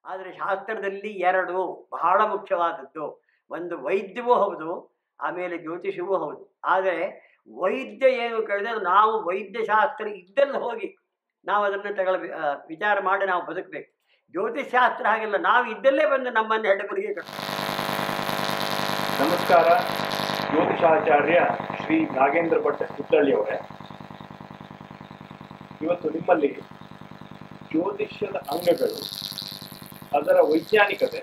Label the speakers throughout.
Speaker 1: ಆದರೆ ಶಾಸ್ತ್ರದಲ್ಲಿ ಎರಡು ಬಹಳ ಮುಖ್ಯವಾದದ್ದು ಒಂದು ವೈದ್ಯವೂ ಹೌದು ಆಮೇಲೆ ಜ್ಯೋತಿಷವೂ ಹೌದು ಆದರೆ ವೈದ್ಯ ಏನು ಕೇಳಿದ್ರೆ ನಾವು ವೈದ್ಯಶಾಸ್ತ್ರ ಇದ್ದಲ್ಲಿ ಹೋಗಿ ನಾವು ಅದನ್ನು ತಗೊಳ್ಬ ಆ, ವಿಚಾರ ಮಾಡಿ ನಾವು ಬದುಕಬೇಕು ಜ್ಯೋತಿಷಾಸ್ತ್ರ ಹಾಗೆಲ್ಲ ನಾವು ಇದ್ದಲ್ಲೇ ಬಂದು ನಮ್ಮನ್ನು ಹೆಡ್ಡಬರಿಗೆ ಕಟ್ಟ
Speaker 2: ನಮಸ್ಕಾರ ಜ್ಯೋತಿಷಾಚಾರ್ಯ ಶ್ರೀ ನಾಗೇಂದ್ರ ಭಟ್ ಹುದ್ದಳ್ಳಿಯವರೇ ಇವತ್ತು ನಿಮ್ಮಲ್ಲಿ ಜ್ಯೋತಿಷ್ಯದ ಅಂಗಗಳು ಅದರ ವೈಜ್ಞಾನಿಕತೆ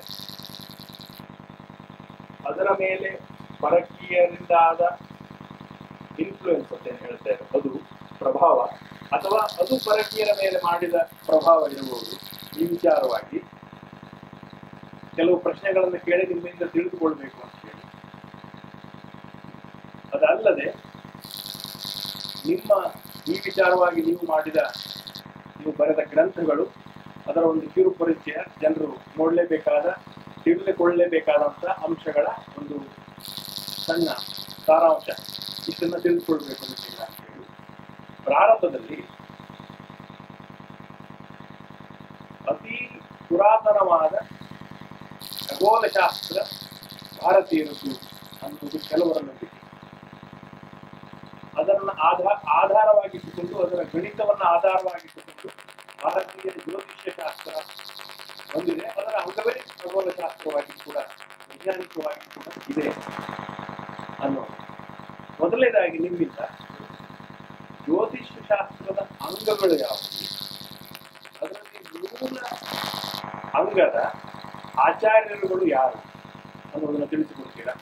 Speaker 2: ಅದರ ಮೇಲೆ ಪರಕೀಯರಿಂದ ಆದ ಇನ್ಫ್ಲೂಯೆನ್ಸ್ ಅಂತ ಏನು ಹೇಳ್ತೇವೆ ಅದು ಪ್ರಭಾವ ಅಥವಾ ಅದು ಪರಕೀಯರ ಮೇಲೆ ಮಾಡಿದ ಪ್ರಭಾವ ಇರಬಹುದು ಈ ವಿಚಾರವಾಗಿ ಕೆಲವು ಪ್ರಶ್ನೆಗಳನ್ನು ಕೇಳಿ ನಿಮ್ಮಿಂದ ತಿಳಿದುಕೊಳ್ಬೇಕು ಅಂತ ಹೇಳಿ ಅದಲ್ಲದೆ ನಿಮ್ಮ ಈ ವಿಚಾರವಾಗಿ ನೀವು ಮಾಡಿದ ನೀವು ಬರೆದ ಗ್ರಂಥಗಳು ಅದರ ಒಂದು ಕಿರು ಪರಿಚಯ ಜನರು ನೋಡಲೇಬೇಕಾದ ತಿಳಿದುಕೊಳ್ಳಲೇಬೇಕಾದಂಥ ಅಂಶಗಳ ಒಂದು ಸಣ್ಣ ಸಾರಾಂಶ ಇಷ್ಟನ್ನು ತಿಳಿದುಕೊಳ್ಬೇಕು ಅಂತಿಲ್ಲ ಅಂತ ಹೇಳಿ ಪ್ರಾರಂಭದಲ್ಲಿ ಅತಿ ಪುರಾತನವಾದ ಖಗೋಳಶಾಸ್ತ್ರ ಭಾರತೀಯರದ್ದು ಅನ್ನುವುದು ಕೆಲವರ ನಂಬಿಕೆ ಅದನ್ನು ಆಧಾರ ಆಧಾರವಾಗಿಟ್ಟುಕೊಂಡು ಅದರ ಗಣಿತವನ್ನು ಆಧಾರವಾಗಿಟ್ಟುಕೊಂಡು ಭಾರತೀಯ ಜ್ಯೋತಿಷ್ಯ ಶಾಸ್ತ್ರ ಹೊಂದಿದೆ ಅದರ ಅಂಗವೇ ಖಗೋಳಶಾಸ್ತ್ರವಾಗಿ ಕೂಡ ವೈಜ್ಞಾನಿಕವಾಗಿ ಕೂಡ ಇದೆ ಅನ್ನೋದು ಮೊದಲನೇದಾಗಿ ನಿಮ್ಮಿಂದ ಜ್ಯೋತಿಷ್ಯ ಶಾಸ್ತ್ರದ ಅಂಗಗಳು ಯಾವುವು ಅದರಲ್ಲಿ ಮೂಲ ಅಂಗದ ಆಚಾರ್ಯರುಗಳು ಯಾರು ಅನ್ನೋದನ್ನು ತಿಳಿಸಿಕೊಡ್ತೀರಾ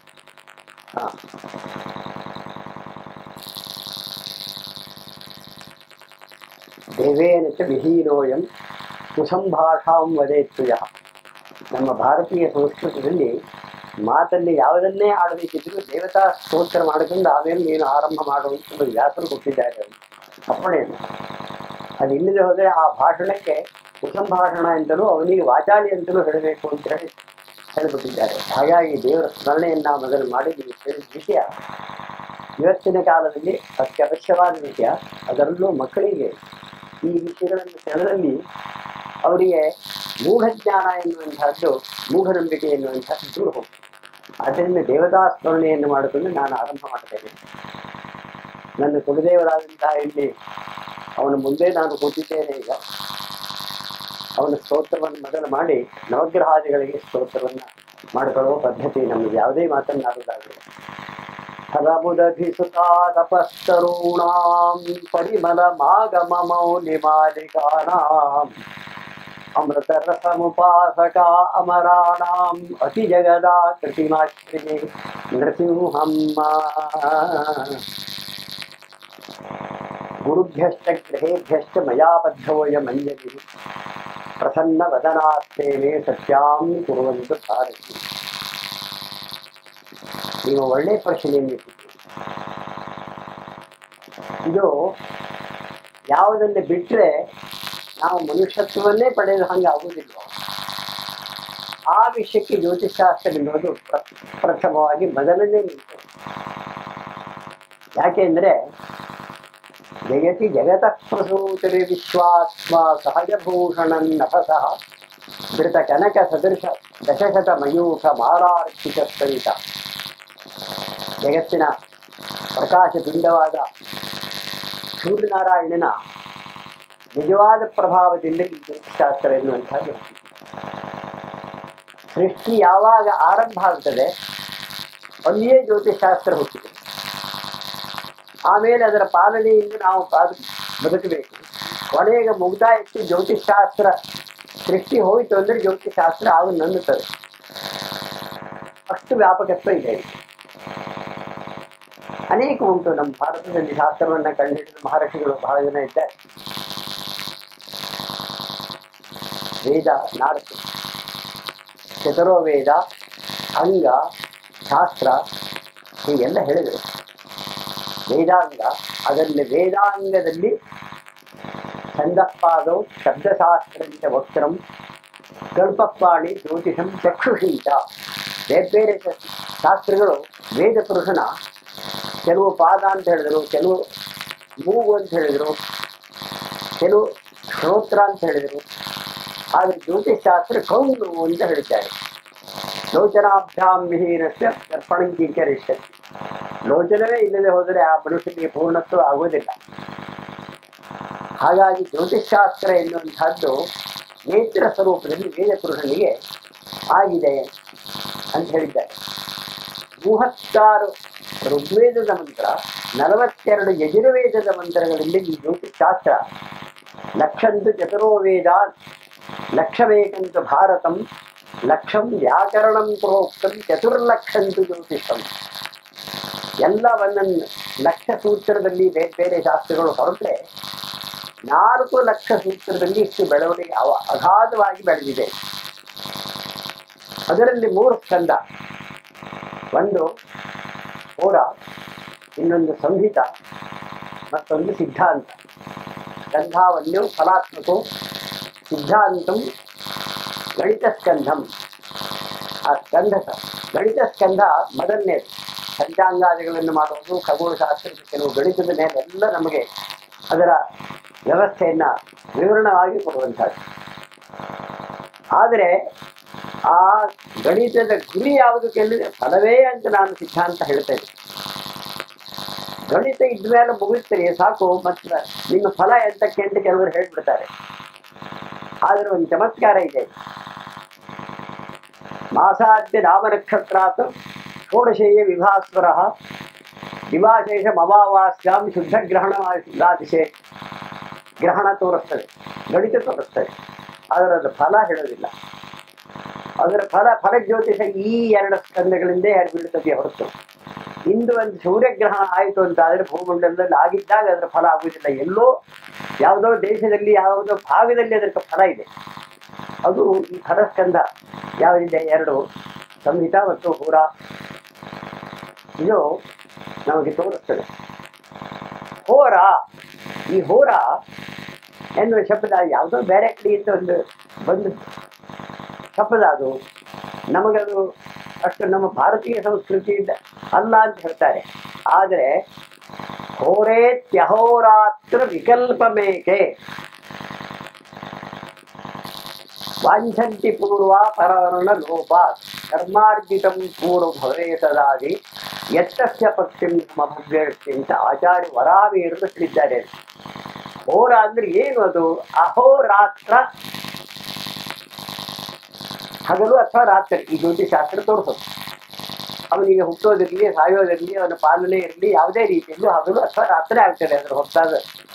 Speaker 1: ದೇವೇನ ಚ ವಿಹೀನೋಯಂ ಸುಸಂಭಾಷಾಂ ವದೇತ್ಸುಯ ನಮ್ಮ ಭಾರತೀಯ ಸಂಸ್ಕೃತದಲ್ಲಿ ಮಾತಲ್ಲಿ ಯಾವುದನ್ನೇ ಆಡಬೇಕಿದ್ರು ದೇವತಾ ಸ್ತೋತ್ರ ಮಾಡಿಕೊಂಡು ಆಮೇಲೆ ನೀನು ಆರಂಭ ಮಾಡುವಂತ ಒಂದು ವ್ಯಾಸರು ಕೊಟ್ಟಿದ್ದಾರೆ ಅವರು ಅಪ್ಪಣೆಯನ್ನು ಅದು ಇಲ್ಲದೆ ಹೋದರೆ ಆ ಭಾಷಣಕ್ಕೆ ಸುಸಂಭಾಷಣ ಅಂತಲೂ ಅವನಿಗೆ ವಾಚಾಲಿ ಅಂತಲೂ ಹೇಳಬೇಕು ಅಂತ ಹೇಳಿ ಹೇಳಿಬಿಟ್ಟಿದ್ದಾರೆ ಹಾಗಾಗಿ ದೇವರ ಸ್ಮರಣೆಯನ್ನ ಮೊದಲು ಮಾಡಿ ನೀವು ಹೇಳಿದ ವಿಷಯ ಇವತ್ತಿನ ಕಾಲದಲ್ಲಿ ಅತ್ಯವಶ್ಯವಾದ ವಿಷಯ ಅದರಲ್ಲೂ ಮಕ್ಕಳಿಗೆ ಈ ವಿಷಯಗಳನ್ನು ತಿಳಿದಲ್ಲಿ ಅವರಿಗೆ ಮೂಢಜ್ಞಾನ ಎನ್ನುವಂತಹದ್ದು ಮೂಢನಂಬಿಕೆ ಎನ್ನುವಂತಹದ್ದು ದೂರ ಹೋಗ್ತದೆ ಆದ್ದರಿಂದ ದೇವತಾ ಸ್ಮರಣೆಯನ್ನು ಮಾಡಿಕೊಂಡು ನಾನು ಆರಂಭ ಮಾಡ್ತೇನೆ ನನ್ನ ಕುಲದೇವರಾದಂತಹ ಇಲ್ಲಿ ಅವನ ಮುಂದೆ ನಾನು ಕೂತಿದ್ದೇನೆ ಈಗ ಅವನ ಸ್ತೋತ್ರವನ್ನು ಮೊದಲು ಮಾಡಿ ನವಗ್ರಹಾದಿಗಳಿಗೆ ಸ್ತೋತ್ರವನ್ನು ಮಾಡಿಕೊಳ್ಳುವ ಪದ್ಧತಿ ನಮಗೆ ಯಾವುದೇ ಮಾತನ್ನಾಡುವುದಾಗಲಿ ಫಲಮುದಭಿಸುತಾ ತಪಸ್ತರುಣಾಂ ಪರಿಮಲ ಮಾಗಮ ಮೌಲಿ ಮಾಲಿಕಾನಾಂ ಅಮೃತ ರಸಮುಪಾಸಕ ಅಮರಾಣಾಂ ಅತಿ ಜಗದಾ ಕೃತಿಮಾಶ್ರಿಯೇ ನೃಸಿಂಹಮ್ಮ ಗುರುಭ್ಯಶ್ಚ ಗೃಹೇಭ್ಯಶ್ಚ ಮಯಾ ಬದ್ಧವೋಯಮಂಜಲಿ ಪ್ರಸನ್ನ ವದನಾಸ್ತೇನೆ ಸತ್ಯಾಂ ಕುರುವಂತು ಸಾರಥಿ ನೀವು ಒಳ್ಳೆ ಪ್ರಶ್ನೆಯನ್ನು ಇಟ್ಟಿದ್ದೀರಿ. ಇದು ಯಾವುದನ್ನು ಬಿಟ್ಟರೆ ನಾವು ಮನುಷ್ಯತ್ವವನ್ನೇ ಪಡೆದ ಹಂಗೆ ಆಗುವುದಿಲ್ಲ ಆ ವಿಷಯಕ್ಕೆ ಜ್ಯೋತಿಷಾಸ್ತ್ರ ಎನ್ನುವುದು ಪ್ರ- ಪ್ರಥಮವಾಗಿ ಮೊದಲನೇ ನಿಂತು ಯಾಕೆಂದ್ರೆ ಜಗತಿ ಜಗತಃ ಪ್ರಸೂತರಿ ವಿಶ್ವಾತ್ಮ ಸಹಜಭೂಷಣಂ ನಭಸಃ ಧೃತ ಕನಕ ಸದೃಶ ದಶಶತ ಮಯೂಖ ಮಾಲಾರ್ಚಿತ ಸಹಿತ ಜಗತ್ತಿನ ಪ್ರಕಾಶ ಪಿಂಡವಾದ ಸೂರ್ಯನಾರಾಯಣನ ನಿಜವಾದ ಪ್ರಭಾವದಿಂದ ಈ ಜ್ಯೋತಿಷಾಸ್ತ್ರ ಎನ್ನುವಂಥದ್ದು ಸೃಷ್ಟಿ ಯಾವಾಗ ಆರಂಭ ಆಗ್ತದೆ ಅಲ್ಲಿಯೇ ಜ್ಯೋತಿಷಾಸ್ತ್ರ ಹುಟ್ಟಿದೆ ಆಮೇಲೆ ಅದರ ಪಾಲನೆಯಿಂದ ನಾವು ಪಾದ ಬದುಕಬೇಕು ಕೊನೆಗೆ ಮುಗ್ದಾಯಕ್ಕೆ ಜ್ಯೋತಿಷಾಸ್ತ್ರ ಸೃಷ್ಟಿ ಹೋಯಿತು ಅಂದ್ರೆ ಜ್ಯೋತಿಷಾಸ್ತ್ರ ಆಗ ನಂದುತ್ತದೆ ಅಷ್ಟು ವ್ಯಾಪಕತ್ವ ಇದೆ ಇದಕ್ಕೆ. ಅನೇಕ ಉಂಟು ನಮ್ಮ ಭಾರತದಲ್ಲಿ ಶಾಸ್ತ್ರವನ್ನ ಕಂಡುಹಿಡಿದ ಮಹರ್ಷಿಗಳು ಬಹಳ ಜನ ಇದ್ದಾರೆ ವೇದ ನಾಲ್ಕು ಚತುರೋ ವೇದ ಅಂಗ ಶಾಸ್ತ್ರ ಹೀಗೆಲ್ಲ ಹೇಳಿದರು ವೇದಾಂಗ ಅದರಲ್ಲಿ ವೇದಾಂಗದಲ್ಲಿ ಛಂದಪಾದೌ ಶಬ್ದಶಾಸ್ತ್ರಂಚ ವಕ್ರಂ ಕಲ್ಪಪ್ಪಾಣಿ ಜ್ಯೋತಿಷಂ ಚಕ್ಷುಷೀತ ಬೇರೆ ಬೇರೆ ಶ- ಶಾಸ್ತ್ರಗಳು ವೇದ ಪುರುಷನ ಕೆಲವು ಪಾದ ಅಂತ ಹೇಳಿದರು ಕೆಲವು ಮೂಗು ಅಂತ ಹೇಳಿದರು ಕೆಲವು ಶ್ರೋತ್ರ ಅಂತ ಹೇಳಿದರು ಆದರೆ ಜ್ಯೋತಿಷಾಸ್ತ್ರ ಕೌನು ಅಂತ ಹೇಳ್ತಾರೆ ಲೋಚನಾಭ್ಯಾಂ ವಿಹೀನಸ್ಯ ದರ್ಪಣಂಕೀಕರಿಷ್ಯತಿ ಲೋಚನವೇ ಇಲ್ಲದೆ ಹೋದರೆ ಆ ಮನುಷ್ಯನಿಗೆ ಪೂರ್ಣತ್ವ ಆಗುವುದಿಲ್ಲ ಹಾಗಾಗಿ ಜ್ಯೋತಿಷಾಸ್ತ್ರ ಎನ್ನುವಂತಹದ್ದು ನೇತ್ರ ಸ್ವರೂಪದಲ್ಲಿ ವೇದ ಪುರುಷನಿಗೆ ಆಗಿದೆ ಅಂತ ಹೇಳಿದ್ದಾರೆ ಮೂವತ್ತಾರು ಋಗ್ವೇದದ ಮಂತ್ರ ನಲವತ್ತೆರಡು ಯಜುರ್ವೇದದ ಮಂತ್ರಗಳಿಂದ ಈ ಜ್ಯೋತಿಷಾಸ್ತ್ರ ಲಕ್ಷಂತು ಚತುರೋ ವೇದ ಲಕ್ಷವೇಕಂತು ಭಾರತಂ ಲಕ್ಷಂ ವ್ಯಾಕರಣಂ ಪ್ರೋಕ್ತಂ ಚತುರ್ಲಕ್ಷಂತು ಜ್ಯೋತಿಷಂ ಎಲ್ಲ ಒಂದೊಂದು ಲಕ್ಷ ಸೂತ್ರದಲ್ಲಿ ಬೇರೆ ಬೇರೆ ಶಾಸ್ತ್ರಗಳು ಹೊರಟ್ರೆ ನಾಲ್ಕು ಲಕ್ಷ ಸೂತ್ರದಲ್ಲಿ ಇಷ್ಟು ಬೆಳವಣಿಗೆ ಅವ ಅಗಾಧವಾಗಿ ಬೆಳೆದಿದೆ ಅದರಲ್ಲಿ ಮೂರು ಸ್ಕಂದ ಒಂದು ಹೋರ ಇನ್ನೊಂದು ಸಂಹಿತ ಮತ್ತೊಂದು ಸಿದ್ಧಾಂತ ಸ್ಕಂಧಾವನ್ಯು ಫಲಾತ್ಮಕೋ ಸಿದ್ಧಾಂತಂ ಗಣಿತ ಸ್ಕಂಧಂ ಆ ಸ್ಕಂಧ ಗಣಿತ ಸ್ಕಂಧ ಮೊದಲನೇದು ಪಂಚಾಂಗಾದಿಗಳನ್ನು ಮಾಡುವುದು ಖಗೋಳಶಾಸ್ತ್ರದ ಕೆಲವು ಗಣಿತದ ಮೇಲೆ ಎಲ್ಲ ನಮಗೆ ಅದರ ವ್ಯವಸ್ಥೆಯನ್ನ ವಿವರಣವಾಗಿ ಕೊಡುವಂಥದ್ದು ಆದರೆ ಆ ಗಣಿತದ ಗುರಿ ಯಾವುದು ಕೇಳಿದ್ರೆ ಫಲವೇ ಅಂತ ನಾನು ಸಿದ್ಧಾಂತ ಹೇಳ್ತೇನೆ ಗಣಿತ ಇದ್ಮೇಲೆ ಮುಗಿಸ್ತೀರಿ ಸಾಕು ಮತ್ತೆ ನಿಮ್ಮ ಫಲ ಎಂತಕ್ಕೆ ಅಂತ ಕೆಲವರು ಹೇಳ್ಬಿಡ್ತಾರೆ ಆದ್ರೆ ಒಂದು ಚಮತ್ಕಾರ ಇದೆ ಮಾಸಾದ್ಯ ನಾಮನಕ್ಷತ್ರಾತ್ ಷೋಡಶೇಯ ವಿಭಾಸ್ವರ ವಿಭಾಶೇಷ ಮವಾವಾಸ್ಯಾಂ ಶುದ್ಧ ಗ್ರಹಣ ದಾದಿಶೆ ಗ್ರಹಣ ತೋರಿಸ್ತದೆ ಗಣಿತ ತೋರಿಸ್ತದೆ ಆದರೆ ಅದು ಫಲ ಹೇಳೋದಿಲ್ಲ ಅದರ ಫಲ ಫಲ ಜ್ಯೋತಿಷ ಈ ಎರಡು ಸ್ಕಂದಗಳಿಂದ ಬೀಳುತ್ತದೆ ಹೊರತು ಇಂದು ಒಂದು ಸೂರ್ಯಗ್ರಹಣ ಆಯಿತು ಅಂತ ಆದರೆ ಭೂಮಂಡಲದಲ್ಲಿ ಆಗಿದ್ದಾಗ ಅದರ ಫಲ ಆಗುವುದಿಲ್ಲ ಎಲ್ಲೋ ಯಾವುದೋ ದೇಶದಲ್ಲಿ ಯಾವುದೋ ಭಾಗದಲ್ಲಿ ಅದಕ್ಕೆ ಫಲ ಇದೆ ಅದು ಈ ಫಲಸ್ಕಂದ ಯಾವುದಿದೆ ಎರಡು ಸಂಹಿತ ಮತ್ತು ಹೋರ ಇದು ನಮಗೆ ತೋರಿಸ್ತದೆ ಹೋರ ಈ ಹೋರ ಎನ್ನುವ ಶಬ್ದ ಯಾವುದೋ ಬೇರೆ ಕಡೆಯಿಂದ ಒಂದು ಬಂದು ಶಬ್ದ ಅದು ನಮಗದು ಅಷ್ಟು ನಮ್ಮ ಭಾರತೀಯ ಸಂಸ್ಕೃತಿಯಿಂದ ಅಲ್ಲ ಅಂತ ಹೇಳ್ತಾರೆ ಆದರೆ ಹೋರೇತ್ಯಹೋರಾತ್ರ ವಿಕಲ್ಪ ಮೇಕೆ ವಾಂಛಂತಿ ಪೂರ್ವ ಪರವರ್ಣ ಲೋಪ ಕರ್ಮಾರ್ಜಿತಂ ಪೂರ್ವ ಭವೇತದಾದಿ ಎತ್ತಸ್ಯ ಪಕ್ಷಿಂ ಭವ್ಯಕ್ಷಿ ಅಂತ ಆಚಾರ್ಯ ವರಾವೀರರು ಹೇಳಿದ್ದಾರೆ ಹೋರ ಅಂದ್ರೆ ಏನು ಅದು ಅಹೋರಾತ್ರ ಹಗಲು ಅಥವಾ ರಾತ್ರಿ ಈ ಜ್ಯೋತಿಷಾಸ್ತ್ರ ತೋರಿಸೋದು ಅವನಿಗೆ ಹುಟ್ಟೋದಿರಲಿ ಸಾಯೋದಿರಲಿ ಅವನ ಪಾಲನೆ ಇರಲಿ ಯಾವುದೇ ರೀತಿಯಲ್ಲೂ ಹಗಲು ಅಥವಾ ರಾತ್ರಿ ಆಗ್ತದೆ ಅದರ ಹೊತ್ತಾದ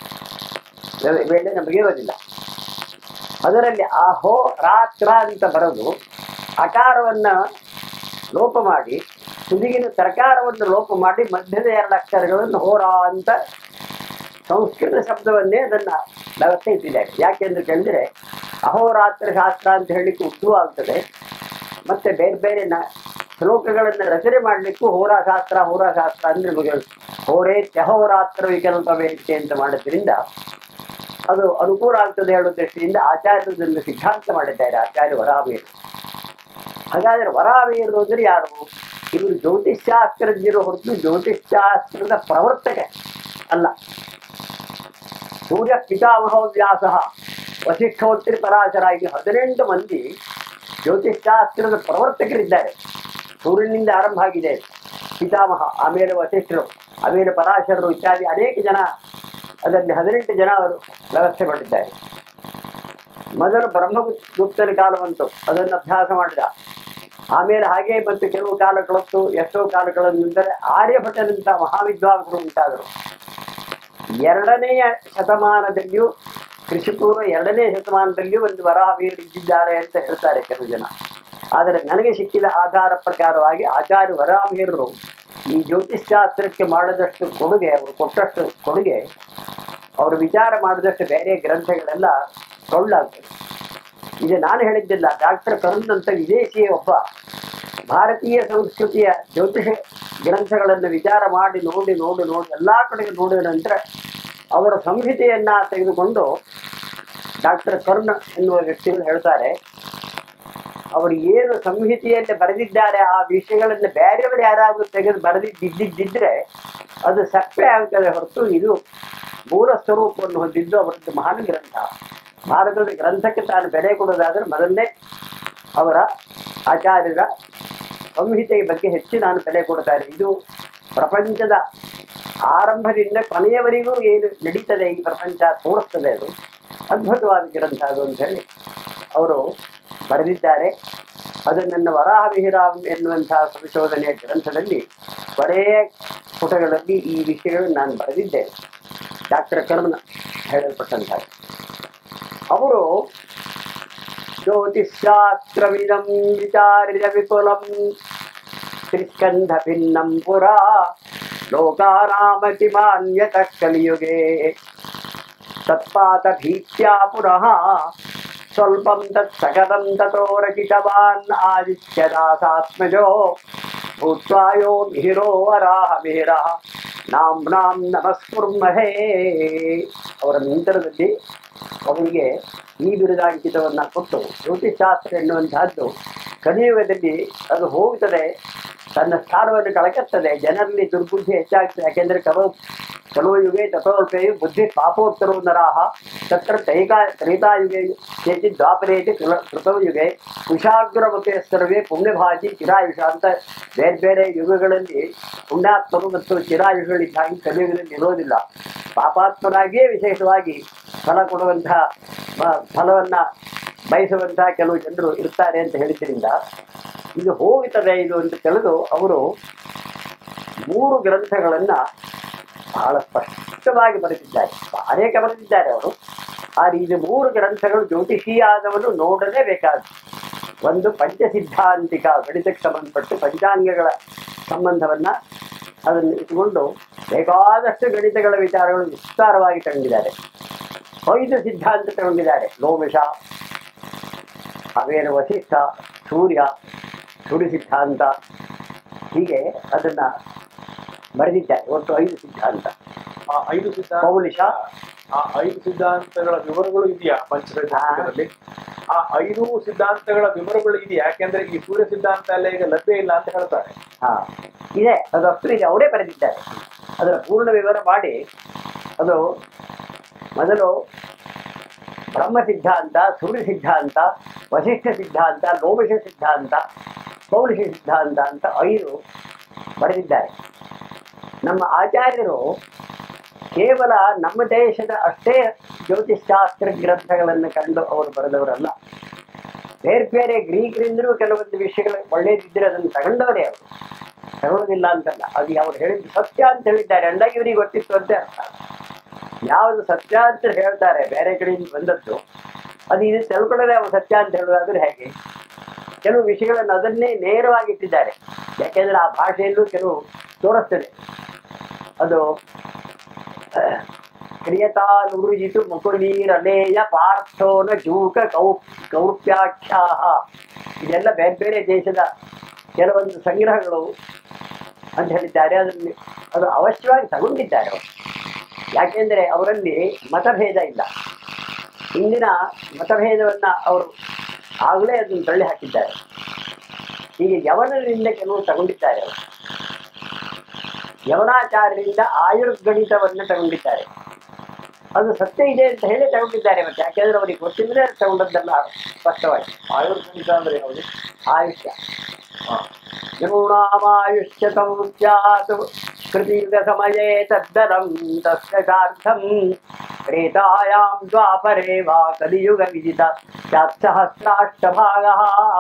Speaker 1: ವೆ- ವೇಳೆ ನಮಗೆ ಇರೋದಿಲ್ಲ ಅದರಲ್ಲಿ ಅಹೋ ರಾತ್ರ ಅಂತ ಬರೋದು ಅಕಾರವನ್ನ ಲೋಪ ಮಾಡಿ ತುದಿಗಿನ ತರಕಾರವನ್ನು ಲೋಪ ಮಾಡಿ ಮಧ್ಯದ ಎರಡು ಅಕ್ಷರಗಳನ್ನು ಹೋರ ಅಂತ ಸಂಸ್ಕೃತ ಶಬ್ದವನ್ನೇ ಅದನ್ನ ವ್ಯವಸ್ಥೆ ಇಟ್ಟಿದ್ದಾರೆ ಯಾಕೆಂದ್ರೆ ಕೇಳಿದ್ರೆ ಅಹೋರಾತ್ರ ಶಾಸ್ತ್ರ ಅಂತ ಹೇಳಲಿಕ್ಕೆ ಉದ್ದೂ ಆಗ್ತದೆ ಮತ್ತೆ ಬೇರೆ ಬೇರೆ ನ ಶ್ಲೋಕಗಳನ್ನು ರಚನೆ ಮಾಡಲಿಕ್ಕೂ ಹೋರಾಶಾಸ್ತ್ರ ಹೋರಾಶಾಸ್ತ್ರ ಅಂದ್ರೆ ನಮಗೆ ಹೋರೇ ತ್ಯಹೋರಾತ್ರ ವಿಕಲ್ಪ ವೇದಿಕೆ ಅಂತ ಮಾಡೋದ್ರಿಂದ ಅದು ಅನುಕೂಲ ಆಗ್ತದೆ ಹೇಳೋ ದೃಷ್ಟಿಯಿಂದ ಆಚಾರ್ಯರನ್ನು ಸಿದ್ಧಾಂತ ಮಾಡಿದ್ದಾರೆ ಆಚಾರ್ಯ ವರಾವೀರು ಹಾಗಾದ್ರೆ ವರಾವೀರು ಅಂದ್ರೆ ಯಾರು ಇವರು ಜ್ಯೋತಿಷ್ಶಾಸ್ತ್ರಜ್ಞರು ಹೊರತು ಜ್ಯೋತಿಷ್ಶಾಸ್ತ್ರದ ಪ್ರವರ್ತಕ ಅಲ್ಲ ಸೂರ್ಯ ಪಿತಾಮಹ ವ್ಯಾಸ ವಸಿಷ್ಠೋತ್ರಿ ಪರಾಶರ ಹೀಗೆ ಹದಿನೆಂಟು ಮಂದಿ ಜ್ಯೋತಿಷ್ಶಾಸ್ತ್ರದ ಪ್ರವರ್ತಕರಿದ್ದಾರೆ ಸೂರ್ಯನಿಂದ ಆರಂಭ ಆಗಿದೆ ಪಿತಾಮಹ ಆಮೇಲೆ ವಸಿಷ್ಠರು ಆಮೇಲೆ ಪರಾಶರರು ಇತ್ಯಾದಿ ಅನೇಕ ಜನ ಅದರಲ್ಲಿ ಹದಿನೆಂಟು ಜನ ಅವರು ವ್ಯವಸ್ಥೆ ಮಾಡಿದ್ದಾರೆ ಮೊದಲು ಬ್ರಹ್ಮಗುಪ್ತನ ಕಾಲ ಬಂತು ಅದನ್ನು ಅಭ್ಯಾಸ ಮಾಡಿದ ಆಮೇಲೆ ಹಾಗೆ ಮತ್ತು ಕೆಲವು ಕಾಲಗಳತ್ತು ಎಷ್ಟೋ ಕಾಲಗಳ ನಂತರ ಆರ್ಯಭಟನಂತ ಮಹಾವಿದ್ವಾಂಸರು ಉಂಟಾದರು ಎರಡನೆಯ ಶತಮಾನದಲ್ಲಿಯೂ ಕೃಷಿಪೂರ್ವ ಎರಡನೇ ಶತಮಾನದಲ್ಲಿಯೂ ಒಂದು ವರಾಹವೀರರು ಇದ್ದಿದ್ದಾರೆ ಅಂತ ಹೇಳ್ತಾರೆ ಕೆಲವು ಜನ ಆದರೆ ನನಗೆ ಸಿಕ್ಕಿದ ಆಧಾರ ಪ್ರಕಾರವಾಗಿ ಆಚಾರ್ಯ ವರಾಹವೀರರು ಈ ಜ್ಯೋತಿಷ್ಶಾಸ್ತ್ರಕ್ಕೆ ಮಾಡಿದಷ್ಟು ಕೊಡುಗೆ ಅವರು ಕೊಟ್ಟಷ್ಟು ಕೊಡುಗೆ ಅವರು ವಿಚಾರ ಮಾಡಿದಷ್ಟು ಬೇರೆ ಗ್ರಂಥಗಳೆಲ್ಲ ಟೊಳ್ಳಾಗ್ತದೆ ಇದು ನಾನು ಹೇಳಿದ್ದಿಲ್ಲ ಡಾಕ್ಟರ್ ಕರುಣ್ ಅಂತ ವಿದೇಶಿಯ ಒಬ್ಬ ಭಾರತೀಯ ಸಂಸ್ಕೃತಿಯ ಜ್ಯೋತಿಷ ಗ್ರಂಥಗಳನ್ನು ವಿಚಾರ ಮಾಡಿ ನೋಡಿ ನೋಡಿ ನೋಡಿ ಎಲ್ಲಾ ಕಡೆಗೆ ನೋಡಿದ ನಂತರ ಅವರ ಸಂಹಿತೆಯನ್ನ ತೆಗೆದುಕೊಂಡು ಡಾಕ್ಟರ್ ಕರುಣ್ ಎನ್ನುವ ವ್ಯಕ್ತಿಗಳು ಹೇಳ್ತಾರೆ ಅವರು ಏನು ಸಂಹಿತೆಯಲ್ಲಿ ಬರೆದಿದ್ದಾರೆ ಆ ವಿಷಯಗಳನ್ನು ಬೇರೆಯವರು ಯಾರಾದರೂ ತೆಗೆದು ಬರೆದಿದ್ದಿದ್ದಿದ್ರೆ ಅದು ಸಪ್ಪೆ ಆಗ್ತದೆ ಹೊರತು ಇದು ಮೂಲ ಸ್ವರೂಪವನ್ನು ಹೊಂದಿದ್ದು ಅವರದ್ದು ಮಹಾನ್ ಗ್ರಂಥ ಭಾರತದ ಗ್ರಂಥಕ್ಕೆ ತಾನು ಬೆಲೆ ಕೊಡೋದಾದ್ರೆ ಮೊದಲನೇ ಅವರ ಆಚಾರ್ಯರ ಸಂಹಿತೆಯ ಬಗ್ಗೆ ಹೆಚ್ಚು ನಾನು ಬೆಲೆ ಕೊಡ್ತಾರೆ ಇದು ಪ್ರಪಂಚದ ಆರಂಭದಿಂದ ಕೊನೆಯವರೆಗೂ ಏನು ನಡೀತದೆ ಈ ಪ್ರಪಂಚ ತೋರಿಸ್ತದೆ ಅದು ಅದ್ಭುತವಾದ ಗ್ರಂಥ ಅದು ಅಂತ ಹೇಳಿ ಅವರು ಬರೆದಿದ್ದಾರೆ ಅದು ನನ್ನ ವರಾಹ ವಿಹಿರಾಮ್ ಎನ್ನುವಂತಹ ಸಂಶೋಧನೆಯ ಗ್ರಂಥದಲ್ಲಿ ಕೊನೆಯ ಪುಟಗಳಲ್ಲಿ ಈ ವಿಷಯಗಳನ್ನು ನಾನು ಬರೆದಿದ್ದೇನೆ ಡಾಕ್ಟರ್ ಕರ್ಮನ ಹೇಳಲ್ಪಟ್ಟಂತಹ ಅವರು ಜ್ಯೋತಿಷ್ಶಾಸ್ತ್ರವಿದಂ ವಿಚಾರ್ಯ ವಿಪುಲಂ ತ್ರಿಸ್ಕಂಧ ಭಿನ್ನಂ ಪುರಾ ಲೋಕಾನಾಮತಿ ಮಾನ್ಯತಃ ಕಲಿಯುಗೆ ತತ್ಪಾತ ಭೀತ್ಯಾ ಪುನಃ ಸ್ವಲ್ಪಂ ತತ್ ಸಕಲಂ ತಥೋ ರಚಿತವಾನ್ ಆದಿತ್ಯದಾಸಾತ್ಮಜೋ ಭೂತ್ವಾ ಯೋ ಮಿಹಿರೋ ವರಾಹ ಮಿಹಿರಃ ನಾಂ ನಮಸ್ಕುರ್ಮಹೇ ಅವರ ನಂತರದಲ್ಲಿ ಅವರಿಗೆ ಈ ಬಿರುದಾಂಕಿತವನ್ನ ಕೊಟ್ಟು ಜ್ಯೋತಿಷಾಸ್ತ್ರ ಎನ್ನುವಂತಹದ್ದು ಕಲಿಯುಗದಲ್ಲಿ ಅದು ಹೋಗುತ್ತದೆ ತನ್ನ ಸ್ಥಾನವನ್ನು ಕಳಕತ್ತದೆ ಜನರಲ್ಲಿ ದುರ್ಬುದ್ಧಿ ಹೆಚ್ಚಾಗ್ತದೆ ಯಾಕೆಂದ್ರೆ ಕೆಲವು ಕೆಲವು ಯುಗೆ ತಥೋಲ್ಪೆಯು ಬುದ್ಧಿ ಪಾಪೋತ್ತರೋ ನರಾಹ ತತ್ರ ತೈಕಾ ತ್ರೇತಾಯುಗೆ ಕೇಚಿ ದ್ವಾಪರೇತಿ ಕೃತವ ಯುಗೆ ಕುಶಾಗ್ರಮತೆ ಸರ್ವೇ ಪುಣ್ಯಭಾಜಿ ಚಿರಾಯುಷ ಅಂತ ಬೇರೆ ಬೇರೆ ಯುಗಗಳಲ್ಲಿ ಪುಣ್ಯಾತ್ಮರು ಮತ್ತು ಚಿರಾಯುಷಗಳಿದ್ದಾಗಿ ಕಲಿಯುಗದಲ್ಲಿ ಇರೋದಿಲ್ಲ ಪಾಪಾತ್ಮರಾಗಿಯೇ ವಿಶೇಷವಾಗಿ ಫಲ ಕೊಡುವಂತಹ ಮ- ಫಲವನ್ನ ಬಯಸುವಂತಹ ಕೆಲವು ಜನರು ಇರ್ತಾರೆ ಅಂತ ಹೇಳಿದ್ರಿಂದ ಇದು ಹೋಗುತ್ತದೆ ಇದು ಅಂತ ತಿಳಿದು ಅವರು ಮೂರು ಗ್ರಂಥಗಳನ್ನ ಬಹಳ ಸ್ಪಷ್ಟವಾಗಿ ಬರೆದಿದ್ದಾರೆ ಅನೇಕ ಬರೆದಿದ್ದಾರೆ ಅವರು ಆದರೆ ಇದು ಮೂರು ಗ್ರಂಥಗಳು ಜ್ಯೋತಿಷೀಯಾದವನ್ನು ನೋಡಲೇಬೇಕಾದ ಒಂದು ಪಂಚಸಿದ್ಧಾಂತಿಕ ಗಣಿತಕ್ಕೆ ಸಂಬಂಧಪಟ್ಟು ಪಂಚಾಂಗಗಳ ಸಂಬಂಧವನ್ನ ಅದನ್ನು ಇಟ್ಟುಕೊಂಡು ಬೇಕಾದಷ್ಟು ಗಣಿತಗಳ ವಿಚಾರಗಳು ವಿಸ್ತಾರವಾಗಿ ತಗೊಂಡಿದ್ದಾರೆ ಐದು ಸಿದ್ಧಾಂತ ತಗೊಂಡಿದ್ದಾರೆ ಲೋಮಿಷ ಅವೇನು ವಸಿಷ್ಠ ಸೂರ್ಯ ಸೂರ್ಯ ಸಿದ್ಧಾಂತ ಹೀಗೆ ಅದನ್ನ ಬರೆದಿದ್ದಾರೆ ಒಟ್ಟು ಐದು ಸಿದ್ಧಾಂತ
Speaker 2: ಆ ಐದು ಸಿದ್ಧಾಂತ
Speaker 1: ಪೌಲಿಶ
Speaker 2: ಆ ಐದು ಸಿದ್ಧಾಂತಗಳ ವಿವರಗಳು ಇದೆಯಾ ಪಂಚವೇದದಲ್ಲಿ ಆ ಐದು ಸಿದ್ಧಾಂತಗಳ ವಿವರಗಳು ಇದೆಯಾ ಯಾಕೆಂದ್ರೆ ಈ ಸೂರ್ಯ ಸಿದ್ಧಾಂತ ಎಲ್ಲ ಈಗ ಲಭ್ಯ ಇಲ್ಲ ಅಂತ ಹೇಳ್ತಾರೆ
Speaker 1: ಹಾ ಇದೆ ಅದು ಅಷ್ಟು ಇದೆ ಅವರೇ ಬರೆದಿದ್ದಾರೆ ಅದರ ಪೂರ್ಣ ವಿವರ ಮಾಡಿ ಅದು ಮೊದಲು ಬ್ರಹ್ಮ ಸಿದ್ಧಾಂತ ಸೂರ್ಯ ಸಿದ್ಧಾಂತ ವಶಿಷ್ಠ ಸಿದ್ಧಾಂತ ಲೋಮಿಷ ಸಿದ್ಧಾಂತ ಪೌಲಿಷ ಸಿದ್ಧಾಂತ ಅಂತ ಐದು ಬರೆದಿದ್ದಾರೆ ನಮ್ಮ ಆಚಾರ್ಯರು ಕೇವಲ ನಮ್ಮ ದೇಶದ ಅಷ್ಟೇ ಜ್ಯೋತಿಷ್ಶಾಸ್ತ್ರ ಗ್ರಂಥಗಳನ್ನು ಕಂಡು ಅವರು ಬರೆದವರಲ್ಲ ಬೇರೆ ಬೇರೆ ಗ್ರೀಕರಿಂದಲೂ ಕೆಲವೊಂದು ವಿಷಯಗಳು ಒಳ್ಳೇದಿದ್ದರೆ ಅದನ್ನು ತಗೊಂಡವರೇ ಅವರು ತಗೊಳ್ಳೋದಿಲ್ಲ ಅಂತಲ್ಲ ಅದು ಅವ್ರು ಹೇಳಿದ್ದು ಸತ್ಯ ಅಂತ ಹೇಳಿದ್ದಾರೆ ಅಂದಾಗಿ ಇವರಿಗೆ ಗೊತ್ತಿತ್ತು ಅಂತ ಅರ್ಥ ಯಾವುದು ಸತ್ಯ ಅಂತ ಹೇಳ್ತಾರೆ ಬೇರೆ ಕಡೆಯಿಂದ ಬಂದದ್ದು ಅದು ಇದು ತಿಳ್ಕೊಳ್ಳದೆ ಅವರು ಸತ್ಯ ಅಂತ ಹೇಳೋದಾದ್ರೆ ಹೇಗೆ ಕೆಲವು ವಿಷಯಗಳನ್ನು ಅದನ್ನೇ ನೇರವಾಗಿ ಇಟ್ಟಿದ್ದಾರೆ ಯಾಕೆಂದ್ರೆ ಆ ಭಾಷೆಯಲ್ಲೂ ಕೆಲವು ತೋರಿಸ್ತದೆ ಅದು ಕ್ರಿಯತಾ ನುರುಜಿತು ಮುಕುಳೀರಲೇಯ ಪಾರ್ಥೋನ ಜೂಕ ಕೌ ಕೌಪ್ಯಾಖ್ಯಾ ಇದೆಲ್ಲ ಬೇರೆ ಬೇರೆ ದೇಶದ ಕೆಲವೊಂದು ಸಂಗ್ರಹಗಳು ಅಂತ ಹೇಳಿದ್ದಾರೆ ಅದನ್ನು ಅದು ಅವಶ್ಯವಾಗಿ ತಗೊಂಡಿದ್ದಾರೆ ಅವರು ಯಾಕೆಂದ್ರೆ ಅವರಲ್ಲಿ ಮತಭೇದ ಇಲ್ಲ ಇಂದಿನ ಮತಭೇದವನ್ನ ಅವರು ಆಗಲೇ ಅದನ್ನು ತಳ್ಳಿ ಹಾಕಿದ್ದಾರೆ ಹೀಗೆ ಯವನರಿಂದ ಕೆಲವು ತಗೊಂಡಿದ್ದಾರೆ ಅವರು ಯವನಾಚಾರ್ಯರಿಂದ ಆಯುರ್ಗಣಿತವನ್ನು ತಗೊಂಡಿದ್ದಾರೆ ಅದು ಸತ್ಯ ಇದೆ ಅಂತ ಹೇಳಿ ತಗೊಂಡಿದ್ದಾರೆ ಮತ್ತೆ ಯಾಕೆಂದ್ರೆ ಅವರಿಗೆ ಗೊತ್ತಿದ್ರೆ ಅದು ತಗೊಂಡದ್ದಲ್ಲ ಸ್ಪಷ್ಟವಾಗಿ
Speaker 2: ಆಯುರ್ಗಣಿತ ಅಂದ್ರೆ ಯಾವುದು
Speaker 1: ಆಯುಷ್ಯ ನ್ಯೂನಾಮಾಯುಷ್ಯ ಸಂಸ್ಯಾತ್ ಕೃತಿಯುಗ ಸಮಯೇ ತದ್ದರಂ ತಸ್ಯ ಸಾರ್ಥಂ ತ್ರೇತಾಯಾಂ ದ್ವಾಪರೇ ವಾ ಕಲಿಯುಗ ವಿದಿತ ಸ್ಯಾತ್ ಸಹಸ್ರಾಷ್ಟಭಾಗಃ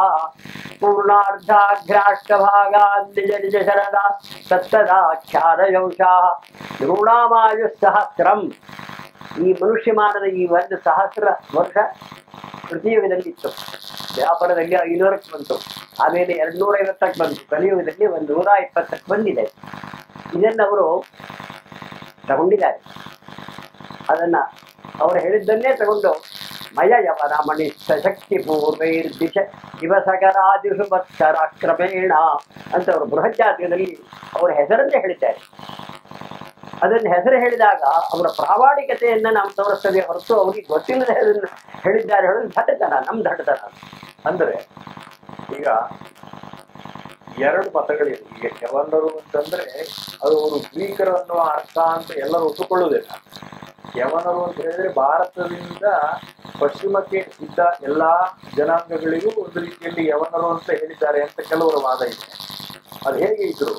Speaker 1: ಪೂರ್ಣಾರ್ಧಾಘ್ರಾಷ್ಟಭಾಗಾನ್ ನಿಜ ನಿಜ ಶರದ ತತ್ತದಾಖ್ಯಾನಯಂಶಾಃ ನ್ಯೂನಾಮಾಯುಃ ಸಹಸ್ರಂ ಈ ಮನುಷ್ಯಮಾನದ ಈ ಒಂದು ಸಹಸ್ರ ವರ್ಷ ಕೃತಿಯುಗದಲ್ಲಿ ಇತ್ತು ವ್ಯಾಪಾರದಲ್ಲಿ ಐನೂರಕ್ಕೆ ಬಂತು ಆಮೇಲೆ ಎರಡು ನೂರ ಐವತ್ತಕ್ಕೆ ಬಂತು ಕಲಿಯುಗದಲ್ಲಿ ಒಂದು ನೂರ ಇಪ್ಪತ್ತಕ್ಕೆ ಬಂದಿದೆ ಇದನ್ನು ಅವರು ತಗೊಂಡಿದ್ದಾರೆ ಅದನ್ನ ಅವರು ಹೇಳಿದ್ದನ್ನೇ ತಗೊಂಡು ಮಯ ಯವನ ಮಣಿ ಸಶಕ್ತಿ ಪೂರ್ವೈರ್ದಿಶ ದಿವಸಕರಾದಿಷು ವತ್ಸರ ಕ್ರಮೇಣ ಅಂತ ಅವರು ಬೃಹಜ್ಜಾತಕದಲ್ಲಿ ಅವರ ಹೆಸರನ್ನೇ ಹೇಳಿದ್ದಾರೆ ಅದನ್ನ ಹೆಸರು ಹೇಳಿದಾಗ ಅವರ ಪ್ರಾಮಾಣಿಕತೆಯನ್ನ ನಾವು ತೋರಿಸ್ತದೆ ಹೊರತು ಅವರಿಗೆ ಗೊತ್ತಿಲ್ಲದೆ ಅದನ್ನು ಹೇಳಿದ್ದಾರೆ ಹೇಳೋದು ದಟ್ಟತನ ನಮ್ ದಟ್ಟತನ
Speaker 2: ಅಂದ್ರೆ ಈಗ ಎರಡು ಮತಗಳಿವೆ ಈಗ ಯವನರು ಅಂತಂದ್ರೆ ಅದು ಅವರು ಗ್ರೀಕರು ಅನ್ನುವ ಅರ್ಥ ಅಂತ ಎಲ್ಲರೂ ಒಪ್ಪಿಕೊಳ್ಳುವುದಿಲ್ಲ ಯವನರು ಅಂತ ಹೇಳಿದ್ರೆ ಭಾರತದಿಂದ ಪಶ್ಚಿಮಕ್ಕೆ ಇದ್ದ ಎಲ್ಲಾ ಜನಾಂಗಗಳಿಗೂ ಒಂದು ರೀತಿಯಲ್ಲಿ ಯವನರು ಅಂತ ಹೇಳಿದ್ದಾರೆ ಅಂತ ಕೆಲವರ ವಾದ ಇದೆ ಅದು ಹೇಗೆ ಇದ್ರು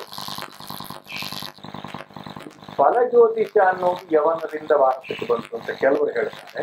Speaker 2: ಫಲಜ್ಯೋತಿಷ ಅನ್ನೋದು ಯವನದಿಂದ ಭಾರತಕ್ಕೆ ಬಂತು ಅಂತ ಕೆಲವರು ಹೇಳ್ತಾರೆ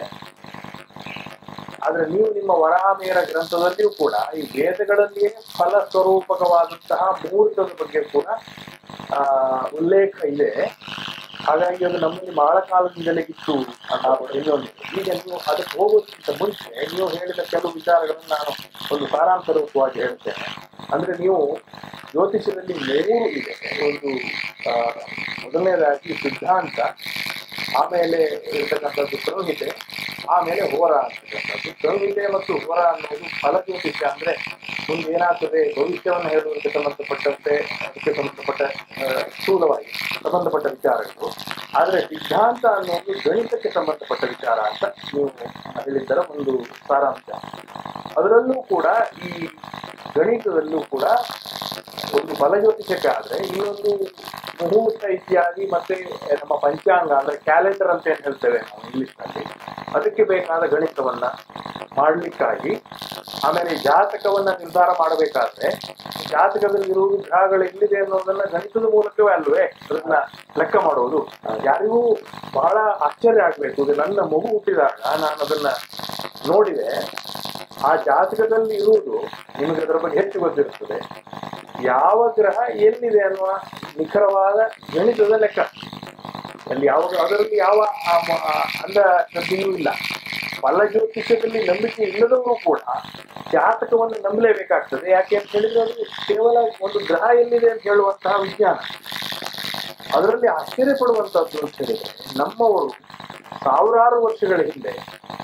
Speaker 2: ಆದ್ರೆ ನೀವು ನಿಮ್ಮ ವರಾಮೇರ ಗ್ರಂಥದಲ್ಲಿಯೂ ಕೂಡ ಈ ವೇದಗಳಲ್ಲಿಯೇ ಫಲ ಸ್ವರೂಪಕವಾದಂತಹ ಮುಹೂರ್ತದ ಬಗ್ಗೆ ಕೂಡ ಆ ಉಲ್ಲೇಖ ಇದೆ ಹಾಗಾಗಿ ಅದು ನಮ್ಮಲ್ಲಿ ಬಹಳ ಕಾಲದಿಂದಲೇ ಇತ್ತು ಅಂತ ಇನ್ನೊಂದು ಈಗ ನೀವು ಅದಕ್ಕೆ ಹೋಗೋದಕ್ಕಿಂತ ಮುಂಚೆ ನೀವು ಹೇಳಿದ ಕೆಲವು ವಿಚಾರಗಳನ್ನು ನಾನು ಒಂದು ಸಾರಾಂಶ ರೂಪವಾಗಿ ಹೇಳ್ತೇನೆ ಅಂದ್ರೆ ನೀವು ಜ್ಯೋತಿಷದಲ್ಲಿ ಮೂರು ಇದೆ ಒಂದು ಆ, ಮೊದಲನೇದಾಗಿ ಸಿದ್ಧಾಂತ ಆಮೇಲೆ ಇರ್ತಕ್ಕಂಥದ್ದು ಸಂಹಿತೆ ಆಮೇಲೆ ಹೋರ ಅಂತಕ್ಕಂಥದ್ದು ಸಂಹಿತೆ ಮತ್ತು ಹೋರ ಅನ್ನೋದು ಫಲ ಜ್ಯೋತಿಷ ಅಂದ್ರೆ ಮುಂದೆ ಏನಾಗ್ತದೆ ಭವಿಷ್ಯವನ್ನು ಹೇಳುವುದಕ್ಕೆ ಸಂಬಂಧಪಟ್ಟಂತೆ ಅದಕ್ಕೆ ಸಂಬಂಧಪಟ್ಟ ಆ, ಸ್ಥೂಲವಾಗಿ ಸಂಬಂಧಪಟ್ಟ ವಿಚಾರಗಳು ಆದ್ರೆ ಸಿದ್ಧಾಂತ ಅನ್ನೋದು ಗಣಿತಕ್ಕೆ ಸಂಬಂಧಪಟ್ಟ ವಿಚಾರ ಅಂತ ನೀವು ಹೇಳಿದ್ದರ ಒಂದು ಸಾರಾಂಶ ಅದರಲ್ಲೂ ಕೂಡ ಈ ಗಣಿತದಲ್ಲೂ ಕೂಡ ಒಂದು ಫಲಜ್ಯೋತಿಷಕ್ಕೆ ಆದ್ರೆ ಇನ್ನೊಂದು ಮುಹೂರ್ತ ಇತ್ಯಾದಿ ಮತ್ತೆ ನಮ್ಮ ಪಂಚಾಂಗ ಅಂದ್ರೆ ಕ್ಯಾಲೆಂಡರ್ ಅಂತ ಏನ್ ಹೇಳ್ತೇವೆ ನಾವು ಇಂಗ್ಲಿಷ್ ನಲ್ಲಿ ಅದಕ್ಕೆ ಬೇಕಾದ ಗಣಿತವನ್ನ ಮಾಡ್ಲಿಕ್ಕಾಗಿ ಆಮೇಲೆ ಜಾತಕವನ್ನ ನಿರ್ಧಾರ ಮಾಡಬೇಕಾದ್ರೆ ಜಾತಕದಲ್ಲಿ ಇರುವುದು ಗ್ರಹಗಳು ಎಲ್ಲಿದೆ ಅನ್ನೋದನ್ನ ಗಣಿತದ ಮೂಲಕವೇ ಅಲ್ವೇ ಅದನ್ನ ಲೆಕ್ಕ ಮಾಡುವುದು ಯಾರಿಗೂ ಬಹಳ ಆಶ್ಚರ್ಯ ಆಗ್ಬೇಕು ಇದು ನನ್ನ ಮಗು ಹುಟ್ಟಿದಾಗ ನಾನು ಅದನ್ನ ನೋಡಿದೆ ಆ ಜಾತಕದಲ್ಲಿ ಇರುವುದು ನಿಮಗೆ ಅದರ ಬಗ್ಗೆ ಹೆಚ್ಚು ಗೊತ್ತಿರುತ್ತದೆ ಯಾವ ಗ್ರಹ ಎಲ್ಲಿದೆ ಅನ್ನುವ ನಿಖರವಾದ ಗಣಿತದ ಲೆಕ್ಕ ಅಲ್ಲಿ ಯಾವ ಅದರಲ್ಲಿ ಯಾವ ಆ ಮ- ಆ ಅಂದ ಶ್ರದ್ಧೆಯೂ ಇಲ್ಲ ಫಲ ಜ್ಯೋತಿಷ್ಯದಲ್ಲಿ ನಂಬಿಕೆ ಇಲ್ಲದವರು ಕೂಡ ಜಾತಕವನ್ನು ನಂಬಲೇಬೇಕಾಗ್ತದೆ ಯಾಕೆ ಅಂತ ಹೇಳಿದ್ರೆ ಅದು ಕೇವಲ ಒಂದು ಗ್ರಹ ಎಲ್ಲಿದೆ ಅಂತ ಹೇಳುವಂತಹ ವಿಜ್ಞಾನ ಅದರಲ್ಲಿ ಆಶ್ಚರ್ಯ ಪಡುವಂತಹದ್ದು ಅಂತ ಹೇಳಿದ್ರೆ ನಮ್ಮವರು ಸಾವಿರಾರು ವರ್ಷಗಳ ಹಿಂದೆ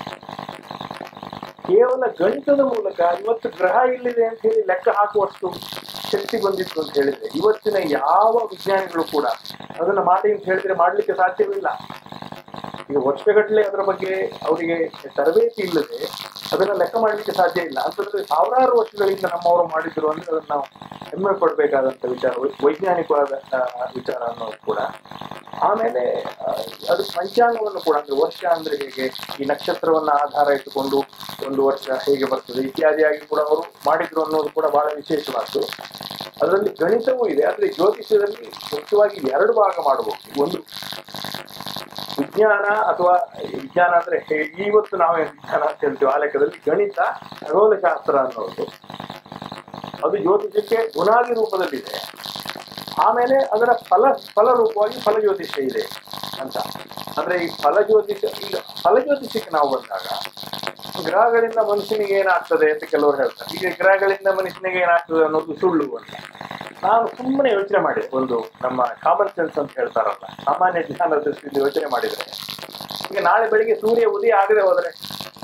Speaker 2: ಕೇವಲ ಗಣಿತದ ಮೂಲಕ ಇವತ್ತು ಗ್ರಹ ಇಲ್ಲಿದೆ ಅಂತ ಹೇಳಿ ಲೆಕ್ಕ ಹಾಕುವಷ್ಟು ಶಕ್ತಿ ಬಂದಿತ್ತು ಅಂತ ಹೇಳಿದ್ರೆ ಇವತ್ತಿನ ಯಾವ ವಿಜ್ಞಾನಿಗಳು ಕೂಡ ಅದನ್ನ ಮಾಡಿ ಅಂತ ಹೇಳಿದ್ರೆ ಮಾಡ್ಲಿಕ್ಕೆ ಸಾಧ್ಯವಿಲ್ಲ ಈಗ ವರ್ಷಗಟ್ಟಲೆ ಅದರ ಬಗ್ಗೆ ಅವರಿಗೆ ತರಬೇತಿ ಇಲ್ಲದೆ ಅದನ್ನ ಲೆಕ್ಕ ಮಾಡಲಿಕ್ಕೆ ಸಾಧ್ಯ ಇಲ್ಲ ಅಂತಂದ್ರೆ ಸಾವಿರಾರು ವರ್ಷಗಳಿಂದ ನಮ್ಮವರು ಮಾಡಿದ್ರು ಅಂದ್ರೆ ಅದನ್ನ ನಾವು ಹೆಮ್ಮೆ ಪಡಬೇಕಾದಂತ ವಿಚಾರ ವೈ- ವೈಜ್ಞಾನಿಕವಾದ ಆ, ವಿಚಾರ ಅನ್ನೋದು ಕೂಡ ಆಮೇಲೆ ಆ, ಅದು ಪಂಚಾಂಗವನ್ನು ಕೂಡ ಅಂದ್ರೆ ವರ್ಷ ಅಂದ್ರೆ ಹೇಗೆ ಈ ನಕ್ಷತ್ರವನ್ನ ಆಧಾರ ಇಟ್ಟುಕೊಂಡು ಒಂದು ವರ್ಷ ಹೇಗೆ ಬರ್ತದೆ ಇತ್ಯಾದಿಯಾಗಿ ಕೂಡ ಅವರು ಮಾಡಿದ್ರು ಅನ್ನೋದು ಕೂಡ ಬಹಳ ವಿಶೇಷವಾದ್ದು ಅದರಲ್ಲಿ ಗಣಿತವೂ ಇದೆ ಆದ್ರೆ ಜ್ಯೋತಿಷ್ಯದಲ್ಲಿ ಮುಖ್ಯವಾಗಿ ಎರಡು ಭಾಗ ಮಾಡಬಹುದು ಒಂದು ವಿಜ್ಞಾನ ಅಥವಾ ವಿಜ್ಞಾನ ಅಂದ್ರೆ ಹೇ- ಇವತ್ತು ನಾವೇ ವಿಜ್ಞಾನ ಅಂತ ಹೇಳ್ತೀವಿ ಆ ಲೆಕ್ಕದಲ್ಲಿ ಗಣಿತ ಖಗೋಳಶಾಸ್ತ್ರ ಅನ್ನೋದು ಅದು ಜ್ಯೋತಿಷಕ್ಕೆ ಗುಣಾದಿ ರೂಪದಲ್ಲಿದೆ ಆಮೇಲೆ ಅದರ ಫಲ ಫಲ ರೂಪವಾಗಿ ಫಲ ಜ್ಯೋತಿಷ್ಯ ಇದೆ ಅಂತ ಅಂದ್ರೆ ಈ ಫಲ ಜ್ಯೋತಿಷ ಈಗ ಫಲ ಜ್ಯೋತಿಷಕ್ಕೆ ನಾವು ಬಂದಾಗ ಗ್ರಹಗಳಿಂದ ಮನುಷ್ಯನಿಗೆ ಏನಾಗ್ತದೆ ಅಂತ ಕೆಲವರು ಹೇಳ್ತಾರೆ ಈಗ ಗ್ರಹಗಳಿಂದ ಮನುಷ್ಯನಿಗೆ ಏನಾಗ್ತದೆ ಅನ್ನೋದು ಸುಳ್ಳು ಅಂತ ನಾನು ಸುಮ್ಮನೆ ಯೋಚನೆ ಮಾಡಿದೆ ಒಂದು ನಮ್ಮ ಕಾಮನ್ ಸೆನ್ಸ್ ಅಂತ ಹೇಳ್ತಾರಲ್ಲ ಸಾಮಾನ್ಯ ಜ್ಞಾನದ ದೃಷ್ಟಿಯಿಂದ ಯೋಚನೆ ಮಾಡಿದ್ರೆ ಈಗ ನಾಳೆ ಬೆಳಿಗ್ಗೆ ಸೂರ್ಯ ಉದಯ ಆಗದೆ ಹೋದ್ರೆ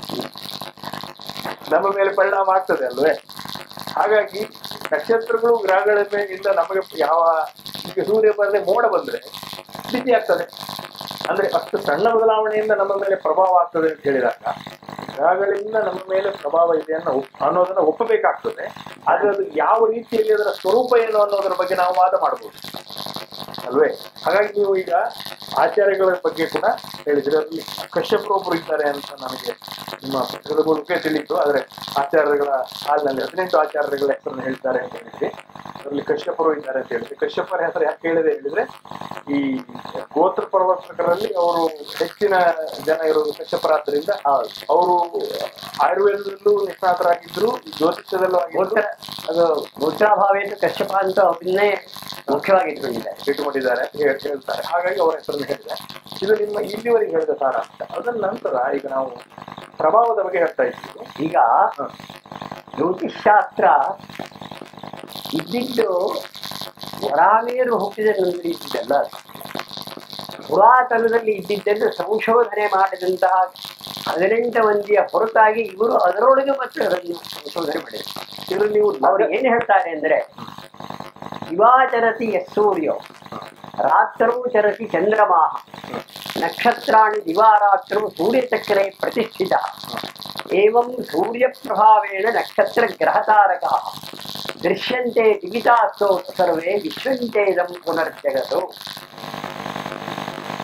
Speaker 2: ನಮ್ಮ ಮೇಲೆ ಪರಿಣಾಮ ಆಗ್ತದೆ ಅಲ್ವೇ ಹಾಗಾಗಿ ನಕ್ಷತ್ರಗಳು ಗ್ರಹಗಳ ಮೇಲಿಂದ ನಮಗೆ ಯಾವ ಈಗ ಸೂರ್ಯ ಬಂದ್ರೆ ಮೋಡ ಬಂದ್ರೆ ಸ್ಥಿತಿ ಆಗ್ತದೆ ಅಂದ್ರೆ ಅಷ್ಟು ಸಣ್ಣ ಬದಲಾವಣೆಯಿಂದ ನಮ್ಮ ಮೇಲೆ ಪ್ರಭಾವ ಆಗ್ತದೆ ಅಂತ ಹೇಳಿದಾಗ ಗ್ರಹಗಳಿಂದ ನಮ್ಮ ಮೇಲೆ ಪ್ರಭಾವ ಇದೆ ಅನ್ನೋ ಒಪ್- ಅನ್ನೋದನ್ನ ಒಪ್ಪಬೇಕಾಗ್ತದೆ ಆದ್ರೆ ಅದು ಯಾವ ರೀತಿಯಲ್ಲಿ ಅದರ ಸ್ವರೂಪ ಏನು ಅನ್ನೋದರ ಬಗ್ಗೆ ನಾವು ವಾದ ಮಾಡಬಹುದು ಅಲ್ವೇ ಹಾಗಾಗಿ ನೀವು ಈಗ ಆಚಾರ್ಯಗಳ ಬಗ್ಗೆ ಕೂಡ ಹೇಳಿದ್ರೆ ಅದರಲ್ಲಿ ಕಶ್ಯಪರೊಬ್ಬರು ಇದ್ದಾರೆ ಅಂತ ನನಗೆ ನಿಮ್ಮ ಪುಸ್ತಕದ ಮೂಲಕ ತಿಳಿಯಿತು ಆದ್ರೆ ಆಚಾರ್ಯಗಳ ಹಾಲಿನಲ್ಲಿ ಹದಿನೆಂಟು ಆಚಾರ್ಯಗಳ ಹೆಸರನ್ನು ಹೇಳ್ತಾರೆ ಅಂತ ಹೇಳಿದ್ರಿ ಅದರಲ್ಲಿ ಕಶ್ಯಪರು ಇದ್ದಾರೆ ಅಂತ ಹೇಳಿದ್ರಿ ಕಶ್ಯಪರ ಹೆಸರು ಯಾಕೆ ಹೇಳಿದೆ ಹೇಳಿದ್ರೆ ಈ ಗೋತ್ರ ಪ್ರವರ್ತಕರಲ್ಲಿ ಅವರು ಹೆಚ್ಚಿನ ಜನ ಇರೋದು ಕಶ್ಯಪರಾದ್ರಿಂದ ಅವರು ಆಯುರ್ವೇದದಲ್ಲೂ ನಿಷ್ಣಾತರಾಗಿದ್ರು ಜ್ಯೋತಿಷ್ಯದಲ್ಲೂ ಆಗಿದ್ರು
Speaker 1: ಗೋತ್ರ ಅದು ಗೋತ್ರಾಭಾವೇಂದ್ರ ಕಶ್ಯಪ ಅಂತ ಅವನ್ನೇ ಮುಖ್ಯವಾಗಿ ಇಟ್ಕೊಂಡಿದ್ದಾರೆ
Speaker 2: ಇಟ್ಟುಕೊಂಡಿದ್ದಾರೆ ಅಂತ ಹೇಳ್- ಹೇಳ್ತಾರೆ ಹಾಗಾಗಿ ಅವರ ಹೆಸರನ್ನು ಹೇಳಿದೆ ಇದು ನಿಮ್ಮ ಇಲ್ಲಿವರೆಗೆ ಹೇಳಿದ ಸಾರಾಂಶ ಅದರ ನಂತರ ಈಗ ನಾವು ಪ್ರಭಾವದ ಬಗ್ಗೆ ಹೇಳ್ತಾ ಇದ್ದೀವಿ
Speaker 1: ಈಗ ಜ್ಯೋತಿಷ್ಶಾಸ್ತ್ರ ಇದ್ದಿದ್ದು ವರಾಮೇರು ಹುಟ್ಟಿದ ನಂತರ ಇದ್ದಿದ್ದಲ್ಲ ಪುರಾತನದಲ್ಲಿ ಇದ್ದಿದ್ದನ್ನು ಸಂಶೋಧನೆ ಮಾಡಿದಂತಹ ಹದಿನೆಂಟು ಮಂದಿಯ ಹೊರತಾಗಿ ಇವರು ಅದರೊಳಗೆ ಮತ್ತೆ ಅದನ್ನು ಸಂಶೋಧನೆ ಮಾಡಿದರು
Speaker 2: ಇದರಲ್ಲಿ ನೀವು
Speaker 1: ಅವರು ಏನು ಹೇಳ್ತಾರೆ ಅಂದ್ರೆ ದಿವಾಚರತಿ ಯಸ್ಸೂರ್ಯೋ ರಾತ್ರೌ ಚರತಿ ಚಂದ್ರಮಾಹ ನಕ್ಷತ್ರಾಣಿ ದಿವಾರಾತ್ರೌ ಸೂರ್ಯಚಕ್ರೆ ಪ್ರತಿಷ್ಠಿತ ಏವಂ ಸೂರ್ಯಪ್ರಭಾವೇಣ ನಕ್ಷತ್ರ ಗ್ರಹತಾರಕಾ ದೃಶ್ಯಂತೆ ದಿವಿತಾಸ್ತೋ ಸರ್ವೇ ವಿಶ್ವಂತೇದಂ ಪುನರ್ಜಗತ್ತು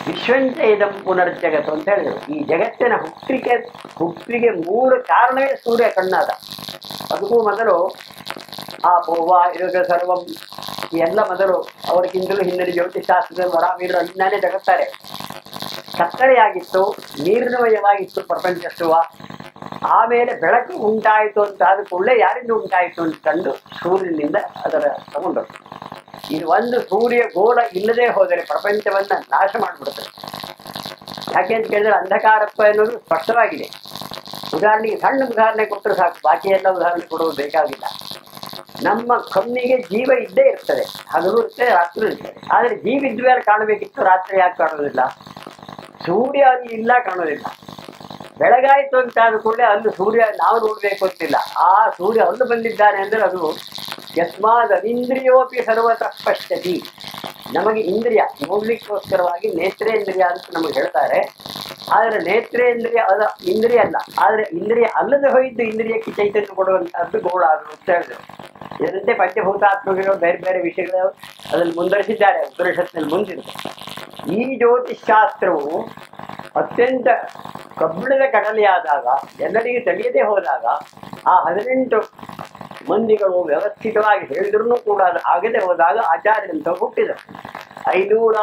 Speaker 1: ವಿಶ್ವಂಚ ಇದಂ ಪುನರ್ಜಗತ್ತು ಅಂತ ಹೇಳಿದ್ರು ಈ ಜಗತ್ತಿನ ಹುಟ್ಟಿಗೆ ಹುಟ್ಟಿಗೆ ಮೂಲ ಕಾರಣವೇ ಸೂರ್ಯ ಕಣ್ಣಾದ ಅದಕ್ಕೂ ಮೊದಲು ಆ ಪೂರ್ವ ಇರುಗ ಸರ್ವಂ ಈ ಎಲ್ಲ ಮೊದಲು ಅವರಿಗಿಂತಲೂ ಹಿಂದಿನ ಜ್ಯೋತಿಷಾಸ್ತ್ರದ ವರಾಮೀರು ಅಲ್ಲಿಂದಾನೇ ಜಗತ್ತಾರೆ ಸಕ್ಕರೆಯಾಗಿತ್ತು ನೀರಿನಮಯವಾಗಿತ್ತು ಪ್ರಪಂಚ ಸುವ ಆಮೇಲೆ ಬೆಳಕು ಉಂಟಾಯಿತು ಅಂತ ಆದ ಕೂಡಲೇ ಯಾರಿಂದ ಉಂಟಾಯಿತು ಅಂತ ಕಂಡು ಸೂರ್ಯನಿಂದ ಅದರ ತಗೊಂಡರು ಇದು ಒಂದು ಸೂರ್ಯ ಗೋಳ ಇಲ್ಲದೆ ಹೋದರೆ ಪ್ರಪಂಚವನ್ನ ನಾಶ ಮಾಡಿಬಿಡುತ್ತದೆ ಯಾಕೆ ಅಂತ ಕೇಳಿದ್ರೆ ಅಂಧಕಾರತ್ವ ಎನ್ನುವುದು ಸ್ಪಷ್ಟವಾಗಿದೆ ಉದಾಹರಣೆಗೆ ಸಣ್ಣ ಉದಾಹರಣೆ ಕೊಟ್ಟರೆ ಸಾಕು ಬಾಕಿ ಎಲ್ಲ ಉದಾಹರಣೆ ಕೊಡುವುದು ಬೇಕಾಗಿಲ್ಲ ನಮ್ಮ ಕಣ್ಣಿಗೆ ಜೀವ ಇದ್ದೇ ಇರ್ತದೆ ಹಗಲು ಇರ್ತದೆ ರಾತ್ರಿ ಇರ್ತದೆ ಆದರೆ ಜೀವ ಇದ್ದ ಮೇಲೆ ಕಾಣಬೇಕಿತ್ತು ರಾತ್ರಿ ಯಾಕೆ ಕಾಣೋದಿಲ್ಲ ಸೂರ್ಯ ಅಲ್ಲಿ ಇಲ್ಲ ಕಾಣೋದಿಲ್ಲ ಬೆಳಗಾಯಿತು ಅಂತ ಆದ ಕೂಡಲೇ ಅಲ್ಲಿ ಸೂರ್ಯ ನಾವು ನೋಡ್ಬೇಕು ಅಂತಿಲ್ಲ ಆ ಸೂರ್ಯ ಅಲ್ಲಿ ಬಂದಿದ್ದಾನೆ ಅಂದ್ರೆ ಅದು ಯಸ್ಮಾದ್ ಅನಿಂದ್ರಿಯೋಪಿ ಸರ್ವತಃ ಪಶ್ಯತಿ ನಮಗೆ ಇಂದ್ರಿಯ ನೋಡ್ಲಿಕ್ಕೋಸ್ಕರವಾಗಿ ನೇತ್ರೇಂದ್ರಿಯ ಅಂತ ನಮಗೆ ಹೇಳ್ತಾರೆ ಆದರೆ ನೇತ್ರೇಂದ್ರಿಯ ಅದ ಇಂದ್ರಿಯ ಅಲ್ಲ ಆದರೆ ಇಂದ್ರಿಯ ಅಲ್ಲದೆ ಹೋಯಿದ್ದು ಇಂದ್ರಿಯಕ್ಕೆ ಚೈತನ್ಯ ಕೊಡುವಂತಹದ್ದು ಗೋಳ ಅದು ಅಂತ ಹೇಳಿದ್ರು ಇದರಂತೆ ಪಂಚಭೂತಾತ್ಮಕಗಳು ಬೇರೆ ಬೇರೆ ವಿಷಯಗಳು ಅದನ್ನು ಮುಂದುವರಿಸಿದ್ದಾರೆ ಉಪನಿಷತ್ನಲ್ಲಿ ಮುಂದಿದೆ ಈ ಜ್ಯೋತಿಷಾಸ್ತ್ರವು ಅತ್ಯಂತ ಕಬ್ಬಿಣದ ಕಡಲೆಯಾದಾಗ ಎಲ್ಲರಿಗೂ ತಿಳಿಯದೆ ಹೋದಾಗ ಆ ಹದಿನೆಂಟು ಮಂದಿಗಳು ವ್ಯವಸ್ಥಿತವಾಗಿ ಹೇಳಿದ್ರು ಕೂಡ ಅದು ಆಗದೆ ಹೋದಾಗ ಆಚಾರ್ಯಂತ ಹುಟ್ಟಿದರು ಐನೂರ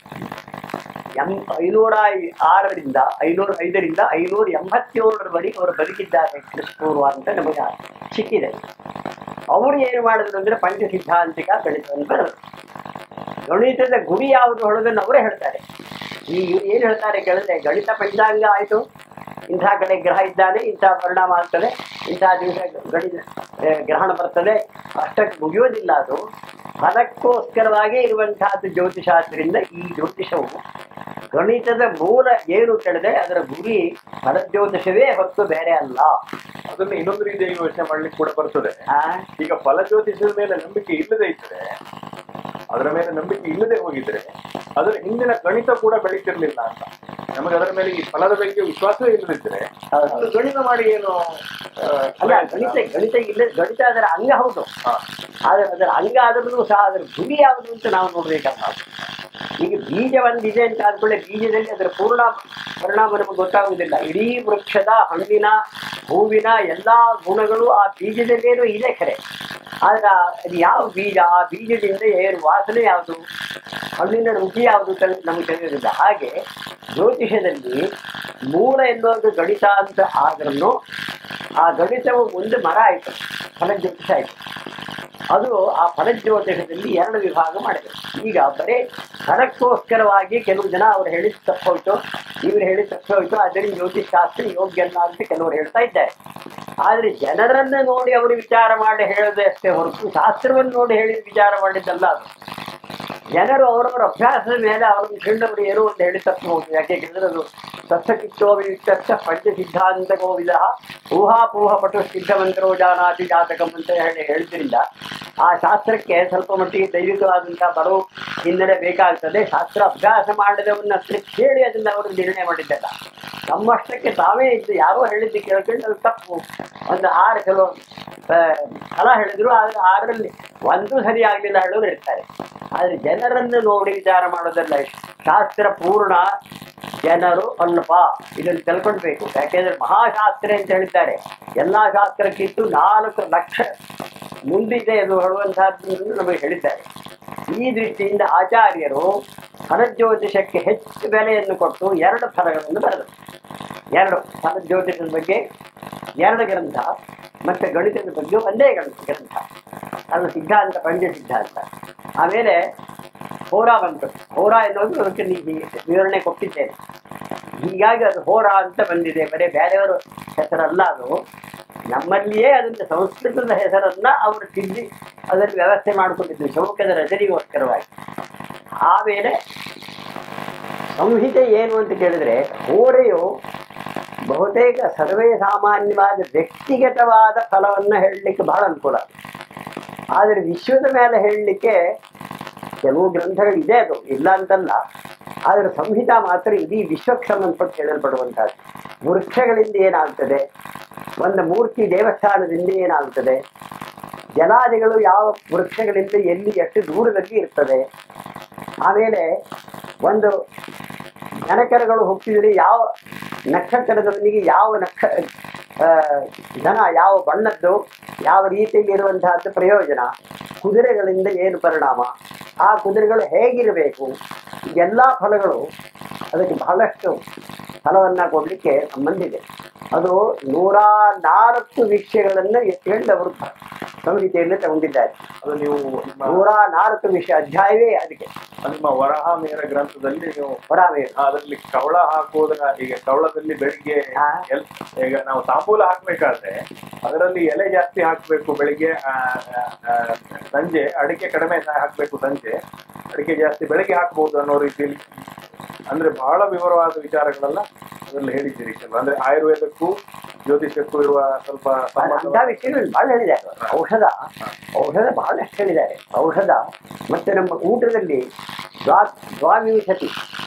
Speaker 1: ಎಂ ಐನೂರ ಐ- ಆರರಿಂದ ಐನೂರ ಐದರಿಂದ ಐನೂರ ಎಂಬತ್ತೇಳರವರೆಗೆ ಅವರು ಬದುಕಿದ್ದಾರೆ ಕ್ರಿಸ್ತಪೂರ್ವ ಅಂತ ನಮಗೆ ಸಿಕ್ಕಿದೆ ಅವರು ಏನು ಮಾಡಿದ್ರು ಅಂದ್ರೆ ಪಂಚಸಿದ್ಧಾಂತಿಕ ಗಣಿತವನ್ನು ಬರೆದರು ಗಣಿತದ ಗುರಿ ಯಾವುದು ಹೇಳೋದನ್ನು ಅವರೇ ಹೇಳ್ತಾರೆ ಈ ಏನು ಹೇಳ್ತಾರೆ ಕೇಳಿದ್ರೆ ಗಣಿತ ಪಂಚಾಂಗ ಆಯಿತು ಇಂಥ ಕಡೆ ಗ್ರಹ ಇದ್ದಾನೆ ಇಂಥ ಪರಿಣಾಮ ಆಗ್ತದೆ ಇಂಥ ದಿವಸ ಗಣಿತ ಆ, ಗ್ರಹಣ ಬರ್ತದೆ ಅಷ್ಟಕ್ಕೆ ಮುಗಿಯೋದಿಲ್ಲ ಅದು ಫಲಕ್ಕೋಸ್ಕರವಾಗೇ ಇರುವಂತಹದ್ದು ಜ್ಯೋತಿಷಾಸ್ತ್ರದಿಂದ ಈ ಜ್ಯೋತಿಷವು ಗಣಿತದ ಮೂಲ ಏನು ಕೇಳಿದ್ರೆ ಅದರ ಗುರಿ ಫಲಜ್ಯೋತಿಷವೇ ಹೊತ್ತು ಬೇರೆ ಅಲ್ಲ
Speaker 2: ಅದನ್ನ ಇನ್ನೊಂದು ರೀತಿಯಾಗಿ ಯೋಚನೆ ಮಾಡ್ಲಿಕ್ಕೆ ಕೂಡ ಬರ್ತದೆ
Speaker 1: ಆ,
Speaker 2: ಈಗ ಫಲಜ್ಯೋತಿಷದ ಮೇಲೆ ನಂಬಿಕೆ ಇಲ್ಲದೆ ಇದ್ರೆ ಅದರ ಮೇಲೆ ನಂಬಿಕೆ ಇಲ್ಲದೆ ಹೋಗಿದ್ರೆ ಅದರ ಹಿಂದಿನ ಗಣಿತ ಕೂಡ ಬೆಳೀತಿರ್ಲಿಲ್ಲ ಅಂತ ನಮಗೆ ಅದರ ಮೇಲೆ ಈ ಫಲದ ಬಗ್ಗೆ ವಿಶ್ವಾಸವೇ ಇಲ್ಲದಿದ್ರೆ
Speaker 1: ಹೌದು,
Speaker 2: ಅದು
Speaker 1: ಹೌದು.
Speaker 2: ಗಣಿತ ಮಾಡಿ ಏನು ಆ,
Speaker 1: ಅಲ್ಲ ಗಣಿತ ಗಣಿತ ಇಲ್ಲ ಗಣಿತ ಅದರ ಅಂಗ ಹೌದು
Speaker 2: ಹಾ.
Speaker 1: ಆದರೆ ಅದರ ಅಂಗ ಆದ್ರೂ ಸಹ ಅದರ ಗುರಿ ಯಾವುದು ಅಂತ ನಾವು ನೋಡ್ಬೇಕಲ್ಲ ಈಗ ಬೀಜ ಒಂದಿದೆ ಅಂತ ಆದ್ಮೇಲೆ ಬೀಜದಲ್ಲಿ ಅದರ ಪೂರ್ಣ ಪರಿಣಾಮ ನಮಗೆ ಗೊತ್ತಾಗುವುದಿಲ್ಲ ಇಡೀ ವೃಕ್ಷದ ಹಣ್ಣಿನ ಹೂವಿನ ಎಲ್ಲಾ ಗುಣಗಳು ಆ ಬೀಜದಲ್ಲೇನೋ ಇದೆ ಖರೆ ಆದ್ರೆ ಆ- ಅದು ಯಾವ ಬೀಜ ಆ ಬೀಜದಿಂದ ಏನು ವಾಸನೆ ಯಾವುದು ಹಣ್ಣಿನ ರುಚಿ ಯಾವುದು ಅಂತ ನಮಗೆ ತಿಳಿಯೋದಿಲ್ಲ ಹಾಗೆ ಜ್ಯೋತಿಷದಲ್ಲಿ ಮೂಲ ಎನ್ನುವುದು ಗಣಿತ ಅಂತ ಆದ್ರೂ ಆ ಗಣಿತವು ಒಂದು ಮರ ಆಯಿತು ಫಲಜ್ಯೋತಿಷ ಆಯಿತು ಅದು ಆ ಫಲಜ್ಯೋತಿಷದಲ್ಲಿ ಎರಡು ವಿಭಾಗ ಮಾಡಿದರು ಈಗ ಬರೀ ಫಲಕ್ಕೋಸ್ಕರವಾಗಿ ಕೆಲವು ಜನ ಅವ್ರು ಹೇಳಿದ ತಪ್ಪೋಯ್ತು ಇವ್ರು ಹೇಳಿದ ತಪ್ಪೋಯ್ತು ಅದರಿಂದ ಜ್ಯೋತಿಷ್ ಶಾಸ್ತ್ರ ಯೋಗ್ಯ ಅಲ್ಲ ಅಂತ ಕೆಲವರು ಹೇಳ್ತಾ ಇದ್ದಾರೆ ಆದರೆ ಜನರನ್ನ ನೋಡಿ ಅವರು ವಿಚಾರ ಮಾಡಿ ಹೇಳೋದೇ ಅಷ್ಟೇ ಹೊರತು ಶಾಸ್ತ್ರವನ್ನು ನೋಡಿ ಹೇಳಿದ ವಿಚಾರ ಮಾಡಿದ್ದಲ್ಲ ಅದು ಜನರು ಅವರವರ ಅಭ್ಯಾಸದ ಮೇಲೆ ಅವರನ್ನು ಕಂಡವರು ಏನೋ ಒಂದು ಹೇಳಿ ತಪ್ಪಬಹುದು ಯಾಕೆ ಕೇಳಿದ್ರೆ ಅದು ಸತ್ಸಕಿತ್ತೋ ವಿಯುಕ್ತ ಪಂಚ ಸಿದ್ಧಾಂತಕೋ ವಿಧ ಊಹಾಪೂಹ ಪಟು ಸಿದ್ಧಮಂತ್ರೋ ಜಾನಾತಿ ಜಾತಕಂ ಅಂತ ಹೇಳಿ ಹೇಳಿದ್ರಿಂದ ಆ ಶಾಸ್ತ್ರಕ್ಕೆ ಸ್ವಲ್ಪ ಮಟ್ಟಿಗೆ ದೈವಿಕವಾದಂತಹ ಬರೋ ಹಿನ್ನೆಲೆ ಬೇಕಾಗ್ತದೆ ಶಾಸ್ತ್ರ ಅಭ್ಯಾಸ ಮಾಡಿದವನ್ನ ಹತ್ರ ಕೇಳಿ ಅದನ್ನ ಅವರು ನಿರ್ಣಯ ಮಾಡಿದ್ದಲ್ಲ ನಮ್ಮಷ್ಟಕ್ಕೆ ತಾವೇ ಇದ್ದು ಯಾರೋ ಹೇಳಿದ್ದು ಕೇಳ್ಕೊಂಡು ಅದು ತಪ್ಪು ಒಂದು ಆರು ಕೆಲವು ಆ, ಫಲ ಹೇಳಿದ್ರು ಆದ್ರೆ ಆರರಲ್ಲಿ ಒಂದು ಸರಿ ಆಗ್ಲಿಲ್ಲ ಹೇಳೋರು ಇರ್ತಾರೆ ಆದ್ರೆ ಜನರನ್ನು ನೋಡಿ ವಿಚಾರ ಮಾಡೋದಲ್ಲ ಶಾಸ್ತ್ರ ಪೂರ್ಣ ಜನರು ಅಲ್ಪ ಇದನ್ನು ತಿಳ್ಕೊಳ್ಬೇಕು ಯಾಕೆಂದ್ರೆ ಮಹಾಶಾಸ್ತ್ರ ಅಂತ ಹೇಳಿದ್ದಾರೆ ಎಲ್ಲಾ ಶಾಸ್ತ್ರಕ್ಕಿಂತ ನಾಲ್ಕು ಲಕ್ಷ ಮುಂದಿದೆ ಎಂದು ಹೇಳುವಂತಹದ್ದು ನಮಗೆ ಹೇಳಿದ್ದಾರೆ ಈ ದೃಷ್ಟಿಯಿಂದ ಆಚಾರ್ಯರು ಫಲಜ್ಯೋತಿಷಕ್ಕೆ ಹೆಚ್ಚು ಬೆಲೆಯನ್ನು ಕೊಟ್ಟು ಎರಡು ಫಲಗಳನ್ನು ಬರೆದರು ಎರಡು ಫಲಜ್ಯೋತಿಷದ ಬಗ್ಗೆ ಎರಡು ಗ್ರಂಥ ಮತ್ತೆ ಗಣಿತದ ಬಗ್ಗೆ ಒಂದೇ ಗ್ರಂಥ ಗ್ರಂಥ ಅದು ಸಿದ್ಧಾಂತ ಪಂಚ ಸಿದ್ಧಾಂತ ಆಮೇಲೆ ಹೋರಾ ಬಂತು ಹೋರಾ ಎನ್ನುವುದು ಅದಕ್ಕೆ ನೀವು ವಿವರಣೆ ಕೊಟ್ಟಿದ್ದೇನೆ ಹೀಗಾಗಿ ಅದು ಹೋರಾ ಅಂತ ಬಂದಿದೆ ಬರೀ ಬೇರೆಯವರು ಹೆಸರಲ್ಲ ಅದು ನಮ್ಮಲ್ಲಿಯೇ ಅದನ್ನು ಸಂಸ್ಕೃತದ ಹೆಸರನ್ನ ಅವರು ತಿದ್ದಿ ಅದನ್ನು ವ್ಯವಸ್ಥೆ ಮಾಡಿಕೊಂಡಿದ್ದು ಶೋಕದ ರಚನೆಗೋಸ್ಕರವಾಗಿ ಆಮೇಲೆ ಸಂಹಿತೆ ಏನು ಅಂತ ಕೇಳಿದ್ರೆ ಹೋರೆಯು ಬಹುತೇಕ ಸರ್ವೇ ಸಾಮಾನ್ಯವಾದ ವ್ಯಕ್ತಿಗತವಾದ ಫಲವನ್ನು ಹೇಳಲಿಕ್ಕೆ ಬಹಳ ಅನುಕೂಲ ಆದರೆ ವಿಶ್ವದ ಮೇಲೆ ಹೇಳಲಿಕ್ಕೆ ಕೆಲವು ಗ್ರಂಥಗಳು ಇದೆ ಅದು ಇಲ್ಲ ಅಂತಲ್ಲ ಆದರೆ ಸಂಹಿತ ಮಾತ್ರ ಇಡೀ ವಿಶ್ವಕ್ಕೆ ಸಂಬಂಧಪಟ್ಟು ಹೇಳಲ್ಪಡುವಂತಹದ್ದು ವೃಕ್ಷಗಳಿಂದ ಏನಾಗ್ತದೆ ಒಂದು ಮೂರ್ತಿ ದೇವಸ್ಥಾನದಿಂದ ಏನಾಗ್ತದೆ ಜಲಾದಿಗಳು ಯಾವ ವೃಕ್ಷಗಳಿಂದ ಎಲ್ಲಿ ಎಷ್ಟು ದೂರದಲ್ಲಿ ಇರ್ತದೆ ಆಮೇಲೆ ಒಂದು ದನಕರುಗಳು ಹುಟ್ಟಿದರೆ ಯಾವ ನಕ್ಷತ್ರದವನಿಗೆ ಯಾವ ನಕ್ಷ ಆ, ದನ ಯಾವ ಬಣ್ಣದ್ದು ಯಾವ ರೀತಿಯಲ್ಲಿ ಇರುವಂತಹದ್ದು ಪ್ರಯೋಜನ ಕುದುರೆಗಳಿಂದ ಏನು ಪರಿಣಾಮ ಆ ಕುದುರೆಗಳು ಹೇಗಿರಬೇಕು ಎಲ್ಲ ಫಲಗಳು ಅದಕ್ಕೆ ಬಹಳಷ್ಟು ಫಲವನ್ನ ಕೊಡಲಿಕ್ಕೆ ಸಂಬಂಧಿದೆ ಅದು ನೂರ ನಾಲ್ಕು ವಿಷಯಗಳನ್ನು ಎತ್ಕೊಂಡು ಅವರು ಸಂಹಿತೆಯಲ್ಲಿ ತಗೊಂಡಿದ್ದಾರೆ
Speaker 2: ಅದು ನೀವು ನಿಮ್ಮ
Speaker 1: ನೂರ ನಾಲ್ಕು ವಿಷಯ ಅಧ್ಯಾಯವೇ ಅದಕ್ಕೆ
Speaker 2: ನಿಮ್ಮ ವರಹ ಮೇರ ಗ್ರಂಥದಲ್ಲಿ ನೀವು
Speaker 1: ಹೊರಾಮೇರು
Speaker 2: ಅದರಲ್ಲಿ ಕವಳ ಹಾಕುವುದರ ಈಗ ಕವಳದಲ್ಲಿ ಬೆಳಿಗ್ಗೆ
Speaker 1: ಹಾ.
Speaker 2: ಎಲ್ ಈಗ ನಾವು ತಾಂಬೂಲ ಹಾಕ್ಬೇಕಾದ್ರೆ ಅದರಲ್ಲಿ ಎಲೆ ಜಾಸ್ತಿ ಹಾಕ್ಬೇಕು ಬೆಳಿಗ್ಗೆ ಆ, ಆ, ಆ, ಸಂಜೆ ಅಡಿಕೆ ಕಡಿಮೆ ಹಾಕ್ಬೇಕು ಸಂಜೆ ಅಡಿಕೆ ಜಾಸ್ತಿ ಬೆಳಿಗ್ಗೆ ಹಾಕ್ಬಹುದು ಅನ್ನೋ ರೀತಿಯಲ್ಲಿ ಅಂದ್ರೆ ಬಹಳ ವಿವರವಾದ ವಿಚಾರಗಳೆಲ್ಲ ಅದರಲ್ಲಿ ಹೇಳಿದ್ದೀರಿ ಕೆಲವು ಅಂದ್ರೆ ಆಯುರ್ವೇದಕ್ಕೂ ಜ್ಯೋತಿಷಕ್ಕೂ ಇರುವ ಸ್ವಲ್ಪ
Speaker 1: ಅಂತ
Speaker 2: ಸಂಬಂಧ
Speaker 1: ವಿಷಯಗಳು ಬಹಳ ಹೇಳಿದ್ದಾರೆ ಔಷಧ ಔಷಧ ಬಹಳಷ್ಟು ಹೇಳಿದ್ದಾರೆ ಔಷಧ ಮತ್ತೆ ನಮ್ಮ ಊಟದಲ್ಲಿ ದ್ವಾ ದ್ವಾವಿಂಶತಿ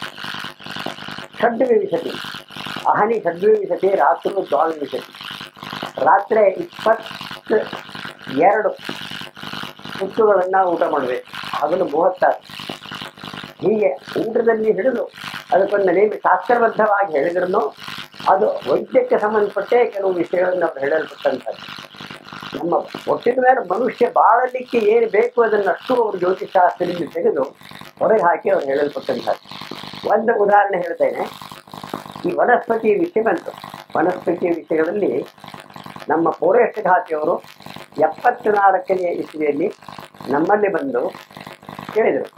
Speaker 1: ಷಡ್ವಿಂಶತಿ ಅಹನಿ ಷಡ್ವಿಂಶತಿ ರಾತ್ರಿ ದ್ವಾವಿಂಶತಿ ರಾತ್ರಿ ಇಪ್ಪತ್ತು ಎರಡು ಹುಟ್ಟುಗಳನ್ನು ಊಟ ಮಾಡಬೇಕು ಅದನ್ನು ಮೂವತ್ತಾರು ಹೀಗೆ ಊಟದಲ್ಲಿ ಹಿಡಿದು ಅದಕ್ಕೊಂದು ನೇಮ ಶಾಸ್ತ್ರಬದ್ಧವಾಗಿ ಹೇಳಿದ್ರು ಅದು ವೈದ್ಯಕ್ಕೆ ಸಂಬಂಧಪಟ್ಟೆ ಕೆಲವು ವಿಷಯಗಳನ್ನು ಅವರು ಹೇಳಲ್ಪಟ್ಟಂಥದ್ದು ನಮ್ಮ ಒಟ್ಟಿನ ಮೇಲೆ ಮನುಷ್ಯ ಬಾಳಲಿಕ್ಕೆ ಏನು ಬೇಕು ಅದನ್ನಷ್ಟು ಅವರು ಜ್ಯೋತಿಷಾಸ್ತ್ರದಿಂದ ತೆಗೆದು ಹೊರಗೆ ಹಾಕಿ ಅವರು ಹೇಳಲ್ಪಟ್ಟಂಥದ್ದು ಒಂದು ಉದಾಹರಣೆ ಹೇಳ್ತೇನೆ ಈ ವನಸ್ಪತಿ ವಿಷಯ ಬಂತು ವನಸ್ಪತಿ ವಿಷಯಗಳಲ್ಲಿ ನಮ್ಮ ಪೌರೇಷ್ಟ ಖಾತೆಯವರು ಎಪ್ಪತ್ನಾಲ್ಕನೇ ಇಸ್ವಿಯಲ್ಲಿ ನಮ್ಮಲ್ಲಿ ಬಂದು ಕೇಳಿದರು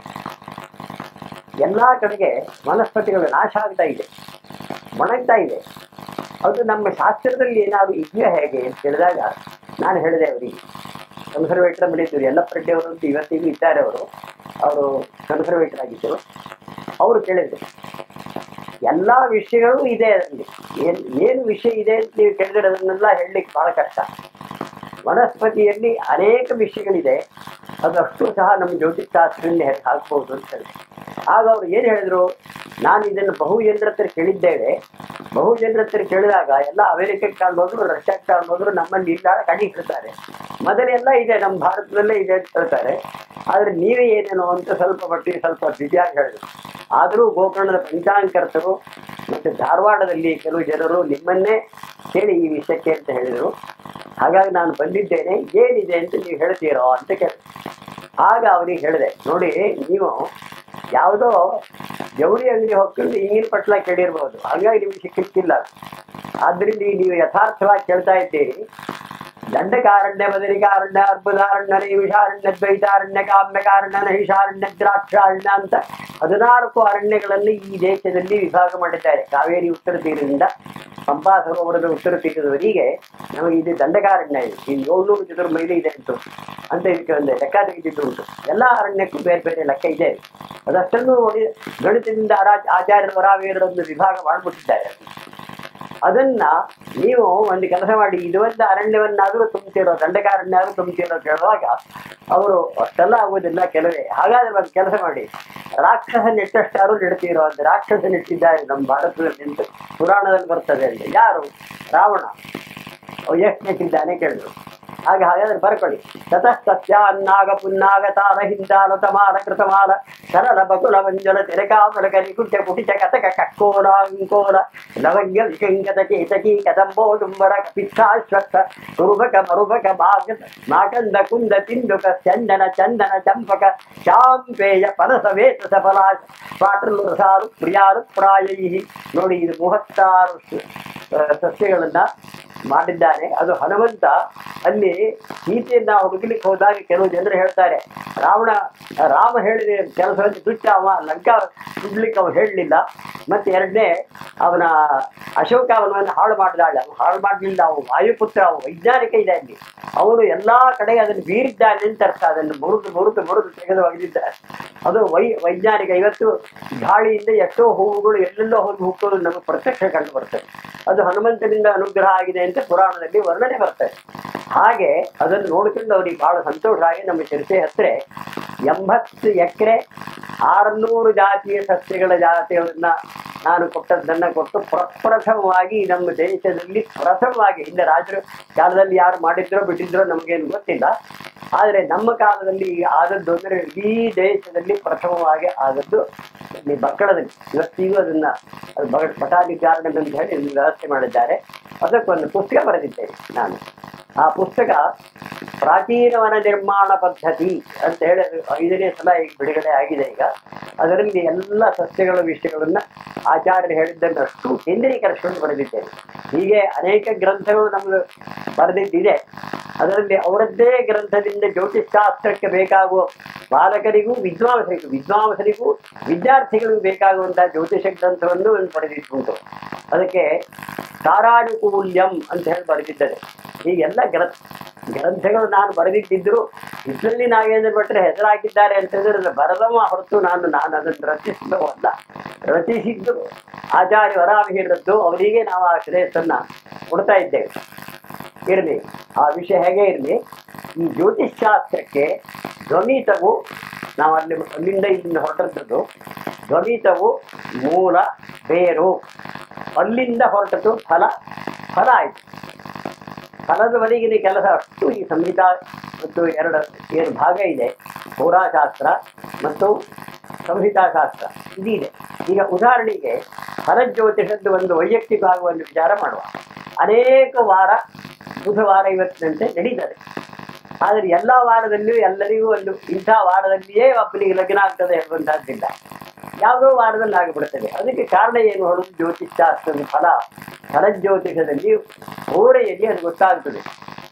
Speaker 1: ಎಲ್ಲ ಕಡೆಗೆ ವನಸ್ಪತಿಗಳು ನಾಶ ಆಗ್ತಾ ಇದೆ ಒಣಗ್ತಾ ಇದೆ ಅದು ನಮ್ಮ ಶಾಸ್ತ್ರದಲ್ಲಿ ಏನಾದ್ರು ಇದೆಯಾ ಹೇಗೆ ಅಂತ ಹೇಳಿದಾಗ ನಾನು ಹೇಳಿದೆ ಅವರಿಗೆ ಕನ್ಸರ್ವೇಟರ್ ಬೆಳೀತಿದ್ರು ಎಲ್ಲ ಅವರು ಅಂತ ಇವತ್ತಿಗೂ ಇದ್ದಾರೆ ಅವರು ಅವರು ಕನ್ಸರ್ವೇಟರ್ ಆಗಿದ್ದರು ಅವರು ಕೇಳಿದ್ರು ಎಲ್ಲ ವಿಷಯಗಳು ಇದೆ ಅದರಲ್ಲಿ ಏನು ಏನು ವಿಷಯ ಇದೆ ಅಂತ ನೀವು ಕೇಳಿದ್ರೆ ಅದನ್ನೆಲ್ಲ ಹೇಳಲಿಕ್ಕೆ ಬಹಳ ಕಷ್ಟ ವನಸ್ಪತಿಯಲ್ಲಿ ಅನೇಕ ವಿಷಯಗಳಿದೆ ಅದಷ್ಟು ಸಹ ನಮ್ಮ ಜ್ಯೋತಿಷಾಸ್ತ್ರದಲ್ಲಿ ಹೆಸರು ಹಾಕ್ಬೋದು ಅಂತ ಹೇಳಿದೆ ಆಗ ಅವ್ರು ಏನು ಹೇಳಿದ್ರು ನಾನು ಇದನ್ನು ಬಹು ಜನರ ಹತ್ರ ಕೇಳಿದ್ದೇವೆ ಬಹು ಜನರ ಹತ್ರ ಕೇಳಿದಾಗ ಎಲ್ಲ ಅಮೆರಿಕಕ್ಕೆ ಕಾಣ್ಬೋದ್ರು ರಷ್ಯಾಕ್ಕೆ ಕಾಣ್ಬೋದ್ರು ನಮ್ಮಲ್ಲಿ ಇಲ್ಲ ಕಡಿಗಿರ್ತಾರೆ ಮೊದಲೆಲ್ಲ ಇದೆ ನಮ್ಮ ಭಾರತದಲ್ಲೇ ಇದೆ ಅಂತ ಹೇಳ್ತಾರೆ ಆದರೆ ನೀವೇ ಏನೇನೋ ಅಂತ ಸ್ವಲ್ಪ ಮಟ್ಟಿಗೆ ಸ್ವಲ್ಪ ಬಿಸಿಯಾಗಿ ಹೇಳಿದ್ರು ಆದರೂ ಗೋಕರ್ಣದ ಪಂಚಾಂಗಕರ್ತರು ಮತ್ತು ಧಾರವಾಡದಲ್ಲಿ ಕೆಲವು ಜನರು ನಿಮ್ಮನ್ನೇ ಕೇಳಿ ಈ ವಿಷಯಕ್ಕೆ ಅಂತ ಹೇಳಿದರು ಹಾಗಾಗಿ ನಾನು ಬಂದಿದ್ದೇನೆ ಏನಿದೆ ಅಂತ ನೀವು ಹೇಳ್ತೀರೋ ಅಂತ ಕೇಳಿದೆ ಆಗ ಅವನಿಗೆ ಹೇಳಿದೆ ನೋಡಿ ನೀವು ಯಾವುದೋ ಜವಳಿ ಅಂಗಡಿ ಹೋಗ್ಕೊಂಡು ಈಗಿನ ಪಟ್ಲ ಕೇಳಿರ್ಬೋದು ಹಾಗಾಗಿ ನಿಮಗೆ ಸಿಕ್ಕಿಲ್ಲ ಆದ್ರಿಂದ ಈಗ ನೀವು ಯಥಾರ್ಥವಾಗಿ ಕೇಳ್ತಾ ಇದ್ದೀರಿ ದಂಡಕಾರಣ್ಯ ಬದರಿಕಾರಣ್ಯ ಅರ್ಬುದಾರಣ್ಯ ನೈವಿಷಾರಣ್ಯ ದ್ವೈತಾರಣ್ಯ ಕಾಮ್ಯಕಾರಣ್ಯ ನೈಷಾರಣ್ಯ ದ್ರಾಕ್ಷಾರಣ್ಯ ಅಂತ ಹದಿನಾಲ್ಕು ಅರಣ್ಯಗಳನ್ನು ಈ ದೇಶದಲ್ಲಿ ವಿಭಾಗ ಮಾಡಿದ್ದಾರೆ ಕಾವೇರಿ ಉತ್ತರ ತೀರದಿಂದ ಪಂಪಾ ಸರೋವರದ ಉತ್ತರ ತೀರದವರೆಗೆ ನಮಗೆ ಇದು ದಂಡಕಾರಣ್ಯ ಇದೆ ಈ ಏಳ್ನೂರು ಚದುರ ಮೈಲಿ ಇದೆ ಉಂಟು ಅಂತ ಇದಕ್ಕೆ ಒಂದು ಲೆಕ್ಕ ತೆಗೆದಿದ್ದು ಉಂಟು ಎಲ್ಲ ಅರಣ್ಯಕ್ಕೂ ಬೇರೆ ಬೇರೆ ಲೆಕ್ಕ ಇದೆ ಅದಷ್ಟನ್ನು ನೋಡಿ ಗಣಿತದಿಂದ ಆರಾ- ಆಚಾರ್ಯರ ವರಾವೇರರೊಂದು ವಿಭಾಗ ಮಾಡಿಬಿಟ್ಟಿದ್ದಾರೆ ಅದನ್ನ ನೀವು ಒಂದು ಕೆಲಸ ಮಾಡಿ ಇದು ಒಂದು ಅರಣ್ಯವನ್ನಾದರೂ ತುಂಬ್ತಿರೋ ದಂಡಕಾರಣ್ಯ ಆದ್ರೂ ತುಂಬ್ತಿರೋ ಅಂತ ಹೇಳುವಾಗ ಅವರು ಅಷ್ಟೆಲ್ಲ ಆಗುವುದಿಲ್ಲ ಕೆಲವೇ ಹಾಗಾದ್ರೆ ಒಂದು ಕೆಲಸ ಮಾಡಿ ರಾಕ್ಷಸ ನೆಟ್ಟಷ್ಟಾರು ನೆಡ್ತಿರೋ ಅಂತ ರಾಕ್ಷಸ ನೆಟ್ಟಿದ್ದಾರೆ ನಮ್ಮ ಭಾರತದಲ್ಲಿ ಅಂತ ಪುರಾಣದಲ್ಲಿ ಬರ್ತದೆ ಅಂತ ಯಾರು ರಾವಣ ಅವ ಎಷ್ಟು ನೆಟ್ಟಿದ್ದಾನೆ ಕೇಳಿದ್ರು ಹಾಗೆ ಹಾಗಾದ್ರೆ ಬರ್ಕೊಳ್ಳಿ ತತಃ ಸಸ್ಯಾನ್ನಾಗ ಪುನ್ನಾಗ ತಾಲ ಹಿಂದಾಲ ತಮಾಲ ಕೃತಮಾಲ ಸರಳ ಬಕುಲ ಮಂಜುಲ ತೆರಕಾಮಲ ಕರಿ ಕುಟ್ಟ ಕುಟಿಚ ಕತಕ ಕಕ್ಕೋಲ ಅಂಕೋಲ ಲವಂಗ ವಿಶಂಕತ ಕೇತಕಿ ಕದಂಬೋ ಡುಂಬರ ಪಿತ್ತಾಶ್ವತ್ಥ ಕುರುಬಕ ಮರುಬಕ ಭಾಗ ಮಾಕಂದ ಕುಂದ ತಿಂದುಕ ಚಂದನ ಚಂದನ ಚಂಪಕ ಶಾಂಪೇಯ ಪನಸ ವೇತ ಸಫಲ ಪಾಟಲು ರಸಾರು ಪ್ರಿಯಾರು ಪ್ರಾಯೈ ನೋಡಿ ಇದು ಮೂವತ್ತಾರು ಸ- ಆ, ಸಸ್ಯಗಳನ್ನ ಮಾಡಿದ್ದಾನೆ ಅದು ಹನುಮಂತ ಅಲ್ಲಿ ಸೀತೆಯನ್ನ ಹುಡುಕಲಿಕ್ಕೆ ಹೋದಾಗ ಕೆಲವು ಜನರು ಹೇಳ್ತಾರೆ ರಾವಣ ರಾಮ ಹೇಳಿದ ಕೆಲಸವನ್ನು ಬಿಟ್ಟ ಅವ ಲಂಕಾ ಬಿಡ್ಲಿಕ್ಕೆ ಅವನು ಹೇಳಲಿಲ್ಲ ಮತ್ತೆ ಎರಡನೇ ಅವನ ಅಶೋಕ ಅವನನ್ನು ಹಾಳು ಮಾಡಿದಾಳೆ ಅವನು ಹಾಳು ಮಾಡಲಿಲ್ಲ ಅವನು ವಾಯುಪುತ್ರ ಅವನು ವೈಜ್ಞಾನಿಕ ಇದೆ ಅಲ್ಲಿ ಅವನು ಎಲ್ಲಾ ಕಡೆ ಅದನ್ನು ಬೀರಿದ್ದಾನೆ ಅಂತ ಅರ್ಥ ಅದನ್ನು ಮುರಿದು ಮುರಿದು ಮುರಿದು ತೆಗೆದು ಒಗೆದಿದ್ದಾರೆ ಅದು ವೈ ವೈಜ್ಞಾನಿಕ ಇವತ್ತು ಗಾಳಿಯಿಂದ ಎಷ್ಟೋ ಹೂವುಗಳು ಎಲ್ಲೆಲ್ಲೋ ಹೋಗಿ ಹುಟ್ಟೋದು ನಮಗೆ ಪ್ರತ್ಯಕ್ಷ ಕಂಡು ಬರ್ತದೆ ಅದು ಹನುಮಂತನಿಂದ ಅನುಗ್ರಹ ಆಗಿದೆ ಅಂತ ಪುರಾಣದಲ್ಲಿ ವರ್ಣನೆ ಬರ್ತದೆ ಹಾಗೆ ಅದನ್ನು ನೋಡ್ಕೊಂಡು ಅವ್ರಿಗೆ ಬಹಳ ಸಂತೋಷ ಆಗಿ ನಮ್ಮ ಚರ್ಚೆ ಹತ್ರ ಎಂಬತ್ತು ಎಕರೆ ಆರುನೂರು ಜಾತಿಯ ಸಸ್ಯಗಳ ಜಾತಿಗಳನ್ನ ನಾನು ಕೊಟ್ಟದ್ದನ್ನ ಕೊಟ್ಟು ಪ್ರಪ್ರಥಮವಾಗಿ ನಮ್ಮ ದೇಶದಲ್ಲಿ ಪ್ರಥಮವಾಗಿ ಹಿಂದೆ ರಾಜರು ಕಾಲದಲ್ಲಿ ಯಾರು ಮಾಡಿದ್ರೋ ಬಿಟ್ಟಿದ್ರೋ ನಮಗೇನು ಗೊತ್ತಿಲ್ಲ ಆದರೆ ನಮ್ಮ ಕಾಲದಲ್ಲಿ ಆದದ್ದು ಅಂದರೆ ಇಡೀ ದೇಶದಲ್ಲಿ ಪ್ರಥಮವಾಗಿ ಆದದ್ದು ಈ ಬಕ್ಕಳದಲ್ಲಿ ಇವತ್ತಿಗೂ ಅದನ್ನ ಅದು ಬ- ಬಟಾಣಿ ಗಾರ್ಡನ್ ಅಂತ ಹೇಳಿ ಒಂದು ವ್ಯವಸ್ಥೆ ಮಾಡಿದ್ದಾರೆ ಅದಕ್ಕೊಂದು ಪುಸ್ತಕ ಬರೆದಿದ್ದೇನೆ ನಾನು ಆ ಪುಸ್ತಕ ಪ್ರಾಚೀನ ವನ ನಿರ್ಮಾಣ ಪದ್ಧತಿ ಅಂತ ಹೇಳಿ ಅದು ಐದನೇ ಸಲ ಈಗ ಬಿಡುಗಡೆ ಆಗಿದೆ ಈಗ ಅದರಲ್ಲಿ ಎಲ್ಲ ಸಸ್ಯಗಳ ವಿಷಯಗಳನ್ನ ಆಚಾರ್ಯರು ಹೇಳಿದ್ದನ್ನು ಅಷ್ಟು ಕೇಂದ್ರೀಕರಿಸಿಕೊಂಡು ಬರೆದಿದ್ದೇನೆ ಹೀಗೆ ಅನೇಕ ಗ್ರಂಥಗಳು ನಮ್ಗೆ ಬರೆದಿದ್ದಿದೆ ಅದರಲ್ಲಿ ಅವರದ್ದೇ ಗ್ರಂಥದಿಂದ ಜ್ಯೋತಿಷ್ಶಾಸ್ತ್ರಕ್ಕೆ ಬೇಕಾಗುವ ಬಾಲಕರಿಗೂ ವಿದ್ವಾಂಸರಿಗೂ ವಿದ್ವಾಂಸರಿಗೂ ವಿದ್ಯಾರ್ಥಿಗಳಿಗೂ ಬೇಕಾಗುವಂತಹ ಜ್ಯೋತಿಷ ಗ್ರಂಥವನ್ನು ಒಂದು ಬರೆದಿಟ್ಟುಂಟು ಅದಕ್ಕೆ ಸಾರಾನುಕೂಲ್ಯಂ ಅಂತ ಹೇಳಿ ಬರೆದಿದ್ದಾರೆ ಹೀಗೆಲ್ಲ ಗ್ರಂಥ ಗ್ರಂಥಗಳು ನಾನು ಬರೆದಿಟ್ಟಿದ್ರು ಇದರಲ್ಲಿ ನಾಗೇಂದ್ರ ಭಟ್ರು ಹೆಸರಾಕಿದ್ದಾರೆ ಅಂತ ಹೇಳಿದ್ರೆ ಅದು ಬರದವ ಹೊರತು ನಾನು ನಾನು ಅದನ್ನು ರಚಿಸಿದವಲ್ಲ ರಚಿಸಿದ್ದು ಆಚಾರ್ಯ ವರಾಮಿಹಿರದ್ದು ಅವರಿಗೆ ನಾವು ಆ ಶ್ರೇಯಸ್ಸನ್ನ ಕೊಡ್ತಾ ಇದ್ದೇವೆ ಇರಲಿ ಆ ವಿಷಯ ಹೇಗೆ ಇರಲಿ ಈ ಜ್ಯೋತಿಷ್ಶಾಸ್ತ್ರಕ್ಕೆ ಧ್ವನಿತವು ನಾವು ಅಲ್ಲಿ ಅಲ್ಲಿಂದ ಇಲ್ಲಿಂದ ಹೊರಟದ್ದು ಧ್ವನಿತವು ಮೂಲ ಬೇರು ಅಲ್ಲಿಂದ ಹೊರಟದ್ದು ಫಲ ಫಲ ಆಯಿತು ಫಲದವರೆಗಿನ ಕೆಲಸ ಅಷ್ಟು ಈ ಸಂಹಿತಾ ಮತ್ತು ಎರಡು ಏನು ಭಾಗ ಇದೆ ಪೌರಾಶಾಸ್ತ್ರ ಮತ್ತು ಸಂಹಿತಾಶಾಸ್ತ್ರ ಇದಿದೆ ಈಗ ಉದಾಹರಣೆಗೆ ಫಲಜ್ಯೋತಿಷದ್ದು ಒಂದು ವೈಯಕ್ತಿಕವಾಗಿ ಒಂದು ವಿಚಾರ ಮಾಡುವ ಅನೇಕ ವಾರ ಬುಧವಾರ ಇವತ್ತಿನಂತೆ ನಡೀತದೆ ಆದರೆ ಎಲ್ಲ ವಾರದಲ್ಲಿಯೂ ಎಲ್ಲರಿಗೂ ಒಂದು ಇಂಥ ವಾರದಲ್ಲಿಯೇ ಒಬ್ಬನಿಗೆ ಲಗ್ನ ಆಗ್ತದೆ ಹೇಳುವಂತಹದ್ದಿಲ್ಲ ಯಾವುದೋ ವಾರದಲ್ಲಿ ಆಗಿಬಿಡ್ತದೆ ಅದಕ್ಕೆ ಕಾರಣ ಏನು ಹೇಳುದು ಜ್ಯೋತಿಷ್ಶಾಸ್ತ್ರದ ಫಲ ಫಲಜ್ಯೋತಿಷದಲ್ಲಿ ಹೋರೆಯಲ್ಲಿ ಅದು ಗೊತ್ತಾಗ್ತದೆ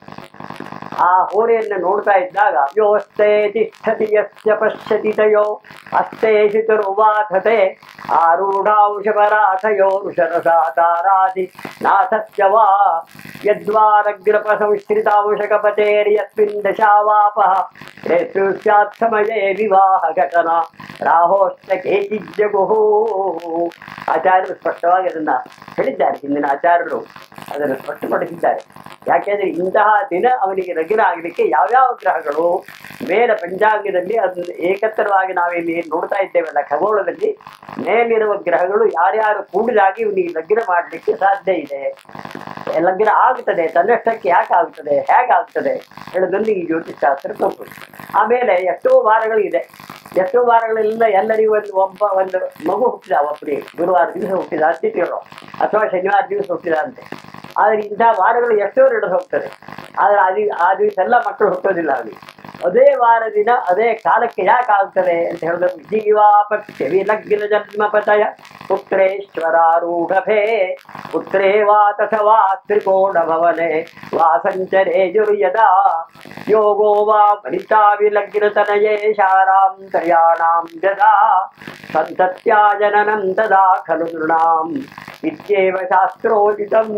Speaker 1: ಆ ಹೋರೆಯನ್ನು ನೋಡ್ತಾ ಇದ್ದಾಗ ಯೋಸ್ತೆ ತಿಷ್ಠತಿ ಯಸ್ಯ ಪಶ್ಯತಿ ತಯೋ ಅಸ್ತೆ ಶಿತುರ್ವಾಥತೆ ಆರೂಢಾಂಶಪರಾಥಯೋ ಋಷರಸಾತಾರಾದಿ ನಾಥಸ್ಯ ವಾ ಯದ್ವಾರಗ್ರಪ ಸಂಶ್ರಿತಾಂಶಕಪತೇರ್ಯಸ್ಮಿನ್ ದಶಾವಾಪಃ ರೇತು ಸ್ಯಾತ್ ಸಮಯೇ ವಿವಾಹ ಘಟನಾ ರಾಹೋಷ್ಟ ಕೇಚಿಜ್ಜಗುಃ ಆಚಾರ್ಯರು ಸ್ಪಷ್ಟವಾಗಿ ಅದನ್ನ ಹೇಳಿದ್ದಾರೆ ಹಿಂದಿನ ಆಚಾರ್ಯರು ಅದನ್ನು ಸ್ಪಷ್ಟಪಡಿಸಿದ್ದಾರೆ ಯಾಕೆಂದ್ರೆ ಇಂತಹ ದಿನ ಅವನಿಗೆ ಲಗ್ನ ಆಗಲಿಕ್ಕೆ ಯಾವ್ಯಾವ ಗ್ರಹಗಳು ಮೇಲೆ ಪಂಚಾಂಗದಲ್ಲಿ ಅದನ್ನು ಏಕತ್ರವಾಗಿ ನಾವಿಲ್ಲಿ ಏನ್ ನೋಡ್ತಾ ಇದ್ದೇವಲ್ಲ ಖಗೋಳದಲ್ಲಿ ಮೇಲಿರುವ ಗ್ರಹಗಳು ಯಾರ್ಯಾರು ಕೂಡಿದಾಗಿ ಇವನಿಗೆ ಲಗ್ನ ಮಾಡಲಿಕ್ಕೆ ಸಾಧ್ಯ ಇದೆ ಲಗ್ನ ಆಗುತ್ತದೆ ತನ್ನಷ್ಟಕ್ಕೆ ಯಾಕೆ ಆಗ್ತದೆ ಹೇಗಾಗ್ತದೆ ಹೇಳೋದನ್ನು ಈ ಜ್ಯೋತಿಷಾಸ್ತ್ರ ತಪ್ಪು ಆಮೇಲೆ ಎಷ್ಟೋ ವಾರಗಳಿದೆ ಎಷ್ಟೋ ವಾರಗಳೆಲ್ಲ ಎಲ್ಲರಿಗೂ ಒಂದು ಒಬ್ಬ ಒಂದು ಮಗು ಹುಟ್ಟಿದ ಒಬ್ಬರಿಗೆ ಗುರುವಾರ ದಿವಸ ಹುಟ್ಟಿದ ಅತಿಥಿಗಳು ಅಥವಾ ಶನಿವಾರ ದಿವಸ ಹುಟ್ಟಿದ ಅಂತೆ ಆದರೆ ಇಂಥ ವಾರಗಳು ಎಷ್ಟೋ ನಡೆದು ಹೋಗ್ತದೆ ಆದರೆ ಅದು ಆ ದಿವಸ ಎಲ್ಲ ಮಕ್ಕಳು ಹುಟ್ಟೋದಿಲ್ಲ ಅವನಿಗೆ ಅದೇ ವಾರ ದಿನ ಅದೇ ಕಾಲಕ್ಕೆ ಯಾಕೆ ಆಗ್ತದೆ ಅಂತ ಹೇಳಿದ್ರೆ ಜೀವಾಪಕ್ಷ ವಿಲಗ್ನ ಜನ್ಮ ಪತಯ ಪುತ್ರೇಶ್ವರಾರೂಢಭೇ ಪುತ್ರೇ ವಾ ತಥವಾ ತ್ರಿಕೋಣ ಭವನೆ ವಾ ಸಂಚರೇ ಯದಾ ಯೋಗೋ ವಾ ಫಲಿತಾ ವಿಲಗ್ನತನಯೇ ಶಾರಾಂ ತ್ರಯಾಣಾಂ ಜದಾ ಸಂತತ್ಯಾ ಜನನಂ ತದಾ ಖಲು ನೃಣಾಂ ಇತ್ಯೇವ ಶಾಸ್ತ್ರೋಚಿತಂ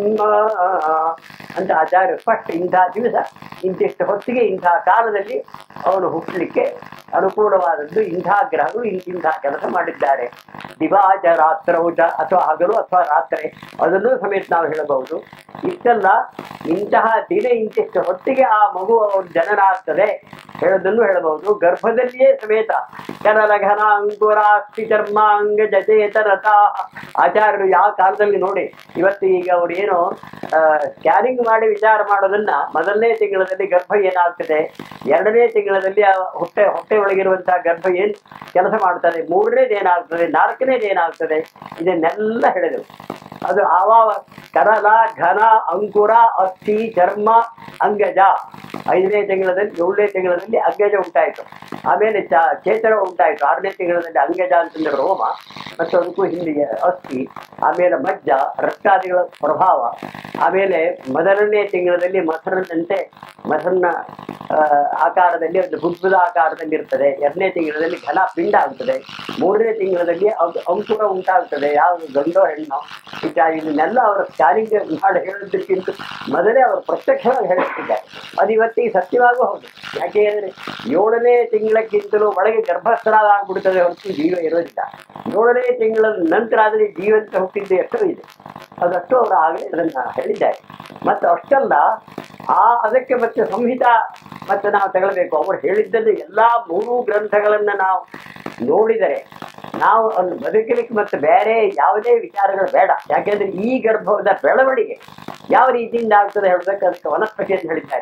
Speaker 1: ಅಂತ ಆಚಾರ್ಯ ಸ್ಪಷ್ಟ ಇಂಥ ದಿವಸ ಇಂತಿಷ್ಟು ಹೊತ್ತಿಗೆ ಇಂಥ ಕಾಲದಲ್ಲಿ ಅವನು ಹುಟ್ಟಲಿಕ್ಕೆ ಅನುಕೂಲವಾದದ್ದು ಇಂಥ ಗ್ರಹಗಳು ಇಂತಿಂಥ ಕೆಲಸ ಮಾಡಿದ್ದಾರೆ ದಿವಾಚ ರಾತ್ರೌಚ ಅಥವಾ ಹಗಲು ಅಥವಾ ರಾತ್ರಿ ಅದನ್ನು ಸಮೇತ ನಾವು ಹೇಳಬಹುದು ಇಷ್ಟೆಲ್ಲ ಇಂತಹ ದಿನ ಇಂತಿಷ್ಟು ಹೊತ್ತಿಗೆ ಆ ಮಗು ಅವ್ರ ಜನನ ಆಗ್ತದೆ ಹೇಳೋದನ್ನು ಹೇಳಬಹುದು ಗರ್ಭದಲ್ಲಿಯೇ ಸಮೇತ ಕನಲ ಘನ ಅಂಕುರಾಸ್ತಿ ಚರ್ಮಾಂಗ ಜಚೇತನತ ಆಚಾರ್ಯರು ಯಾವ ಕಾಲದಲ್ಲಿ ನೋಡಿ ಇವತ್ತು ಈಗ ಅವ್ರು ಏನು ಸ್ಕ್ಯಾನಿಂಗ್ ಮಾಡಿ ವಿಚಾರ ಮಾಡೋದನ್ನ ಮೊದಲನೇ ತಿಂಗಳಲ್ಲಿ ಗರ್ಭ ಏನಾಗ್ತದೆ ಎರಡನೇ ತಿಂಗಳಲ್ಲಿ ಆ ಹೊಟ್ಟೆ ಹೊಟ್ಟೆ ಒಳಗಿರುವಂತಹ ಗರ್ಭ ಏನ್ ಕೆಲಸ ಮಾಡ್ತದೆ ಮೂರನೇದು ಏನಾಗ್ತದೆ ನಾಲ್ಕನೇದು ಏನಾಗ್ತದೆ ಇದನ್ನೆಲ್ಲ ಹೇಳಿದೆವು ಅದು ಆವ ಕರಲ ಘನ ಅಂಕುರ ಅಸ್ಥಿ ಚರ್ಮ ಅಂಗಜ ಐದನೇ ತಿಂಗಳಲ್ಲಿ ಏಳನೇ ತಿಂಗಳಲ್ಲಿ ಅಂಗಜ ಉಂಟಾಯಿತು ಆಮೇಲೆ ಚ ಚೇತನ ಉಂಟಾಯಿತು ಆರನೇ ತಿಂಗಳಲ್ಲಿ ಅಂಗಜ ಅಂತಂದ್ರೆ ರೋಮ ಮತ್ತು ಅದಕ್ಕೂ ಹಿಂದಿಗೆ ಅಸ್ಥಿ ಆಮೇಲೆ ಮಜ್ಜ ರಕ್ತಾದಿಗಳ ಪ್ರಭಾವ ಆಮೇಲೆ ಮೊದಲನೇ ತಿಂಗಳಲ್ಲಿ ಮಸರನಂತೆ ಮಸರನ ಆ, ಆಕಾರದಲ್ಲಿ ಒಂದು ಬುದ್ಧದ ಆಕಾರದಲ್ಲಿ ಇರ್ತದೆ ಎರಡನೇ ತಿಂಗಳಲ್ಲಿ ಘನ ಪಿಂಡ ಆಗ್ತದೆ ಮೂರನೇ ತಿಂಗಳಲ್ಲಿ ಅವ್- ಅಂಕುರ ಉಂಟಾಗ್ತದೆ ಯಾವ ಗಂಡೋ ಹೆಣ್ಣೋ ಇತ್ಯಾದಿ ಇದನ್ನೆಲ್ಲ ಅವರ ಸ್ಕ್ಯಾನಿಂಗ್ ಮಾಡಿ ಹೇಳೋದಕ್ಕಿಂತ ಮೊದಲೇ ಅವರು ಪ್ರತ್ಯಕ್ಷವಾಗಿ ಹೇಳುತ್ತಿದ್ದಾರೆ ಅದು ಇವತ್ತಿಗೆ ಸತ್ಯವಾಗೂ ಹೌದು ಯಾಕೆ ಅಂದರೆ ಏಳನೇ ತಿಂಗಳಕ್ಕಿಂತಲೂ ಒಳಗೆ ಗರ್ಭಸ್ಥರಾಗ್ಬಿಡ್ತದೆ ಹೊರತು ಜೀವ ಇರೋದಿಲ್ಲ ಏಳನೇ ತಿಂಗಳ ನಂತರ ಆದರೆ ಜೀವಂತ ಹುಟ್ಟಿದ್ದು ಎಷ್ಟೋ ಇದೆ ಅದಷ್ಟು ಅವರು ಆಗಲೇ ಅದನ್ನ ಹೇಳಿದ್ದಾರೆ ಮತ್ತು ಅಷ್ಟಲ್ಲ ಆ ಅದಕ್ಕೆ ಮತ್ತೆ ಸಂಹಿತಾ ಮತ್ತೆ ನಾವು ತಗೊಳ್ಬೇಕು ಅವರು ಹೇಳಿದ್ದನ್ನು ಎಲ್ಲಾ ಮೂರೂ ಗ್ರಂಥಗಳನ್ನ ನಾವು ನೋಡಿದರೆ ನಾವು ಒಂದು ಬದುಕಲಿಕ್ಕೆ ಮತ್ತೆ ಬೇರೆ ಯಾವುದೇ ವಿಚಾರಗಳು ಬೇಡ ಯಾಕೆಂದ್ರೆ ಈ ಗರ್ಭದ ಬೆಳವಣಿಗೆ ಯಾವ ರೀತಿಯಿಂದ ಆಗ್ತದೆ ಹೇಳಬೇಕು ಅದಕ್ಕೆ ವನಸ್ಪತಿ ಅಂತ ಹೇಳಿದ್ದಾರೆ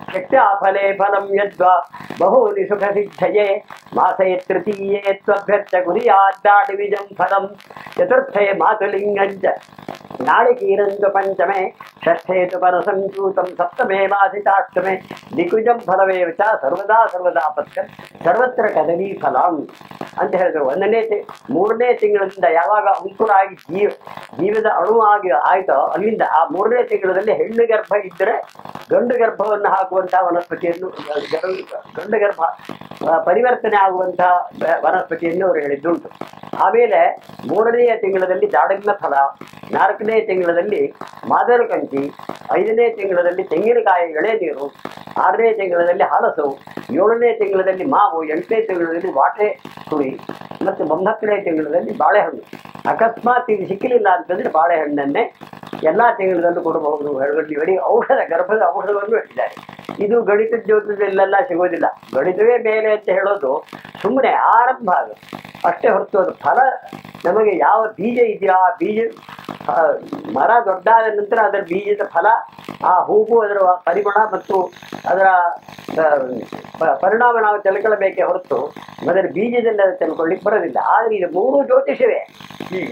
Speaker 1: ಶಕ್ತ್ಯಾ ಫಲೇ ಫಲಂ ಯದ್ವಾ ಬಹೂನಿ ಸುಖ ಸಿದ್ಧಯೇ ಮಾಸೆ ತೃತೀಯೇ ತ್ವಭ್ಯರ್ಥ ಗುರಿಯಾದ್ದಾಡಿ ವಿಜಂ ಫಲಂ ಚತುರ್ಥೇ ಮಾತುಲಿಂಗಂಚ ನಾಳಿಕೀರಂದು ಪಂಚಮೆ ಷಷ್ಠೇ ತು ಪರಸಂಚೂತಂ ಸಪ್ತಮೇ ಮಾಸಿತಾಷ್ಟಮೆ ದಿಗ್ವಿಜಂ ಫಲವೇವ ಚ ಸರ್ವದಾ ಸರ್ವದಾ ಪತ್ಕ ಸರ್ವತ್ರ ಕದಲಿ ಫಲಂ ಅಂತ ಹೇಳಿದ್ರು ಒಂದನೇ ತಿ ಮೂರನೇ ತಿಂಗಳಿಂದ ಯಾವಾಗ ಅಂಕುರ ಆಗಿ ಜೀವ ಜೀವದ ಅಣು ಆಗಿ ಆಯ್ತೋ ಅಲ್ಲಿಂದ ಆ ಮೂರನೇ ತಿಂಗಳಲ್ಲಿ ಹೆಣ್ಣು ಗರ್ಭ ಇದ್ದರೆ ಗಂಡು ಗರ್ಭವನ್ನು ಹಾಕುವಂತಹ ವನಸ್ಪತಿಯನ್ನು ಗರು- ಗಂಡು ಗರ್ಭ ಆ, ಪರಿವರ್ತನೆ ಆಗುವಂತಹ ಬ- ವನಸ್ಪತಿಯನ್ನು ಅವರು ಹೇಳಿದ್ದುಂಟು ಆಮೇಲೆ ಮೂರನೆಯ ತಿಂಗಳಲ್ಲಿ ದಾಳಿಂಬ ಫಲ ನಾಲ್ಕನೇ ತಿಂಗಳಲ್ಲಿ ಮಾದರ ಕಂಚಿ ಐದನೇ ತಿಂಗಳಲ್ಲಿ ತೆಂಗಿನಕಾಯಿ ಎಳೆ ನೀರು ಆರನೇ ತಿಂಗಳಲ್ಲಿ ಹಲಸು ಏಳನೇ ತಿಂಗಳಲ್ಲಿ ಮಾವು ಎಂಟನೇ ತಿಂಗಳಲ್ಲಿ ವಾಟೆ ಹುಳಿ ಮತ್ತು ಒಂಬತ್ತನೇ ತಿಂಗಳಲ್ಲಿ ಬಾಳೆಹಣ್ಣು ಅಕಸ್ಮಾತ್ ಇದು ಸಿಕ್ಕಲಿಲ್ಲ ಅಂತಂದ್ರೆ ಬಾಳೆಹಣ್ಣನ್ನೇ ಎಲ್ಲ ತಿಂಗಳಲ್ಲೂ ಕೊಡಬಹುದು ಹೇಳಿ ಬರೀ ಔಷಧ ಗರ್ಭದ ಔಷಧವನ್ನು ಇಟ್ಟಿದ್ದಾರೆ ಇದು ಗಣಿತ ಜ್ಯೋತಿಷದಲ್ಲೆಲ್ಲ ಸಿಗೋದಿಲ್ಲ ಗಣಿತವೇ ಮೇಲೆ ಅಂತ ಹೇಳೋದು ಸುಮ್ಮನೆ ಆರಂಭ ಅದು ಅಷ್ಟೇ ಹೊರತು ಅದು ಫಲ ನಮಗೆ ಯಾವ ಬೀಜ ಇದೆಯಾ ಆ ಬೀಜ ಆ, ಮರ ದೊಡ್ಡಾದ ನಂತರ ಅದರ ಬೀಜದ ಫಲ ಆ ಹೂವು ಅದರ ಪರಿಮಳ ಮತ್ತು ಅದರ ಆ, ಪ- ಪರಿಣಾಮ ನಾವು ತಿಳ್ಕೊಳ್ಬೇಕೇ ಹೊರತು ಅದರ ಬೀಜದಲ್ಲಿ ಅದು ತಿಳ್ಕೊಳ್ಳಿಕ್ಕೆ ಬರೋದಿಲ್ಲ ಆದರೆ ಇದು ಮೂರು ಜ್ಯೋತಿಷವೇ
Speaker 2: ಈಗ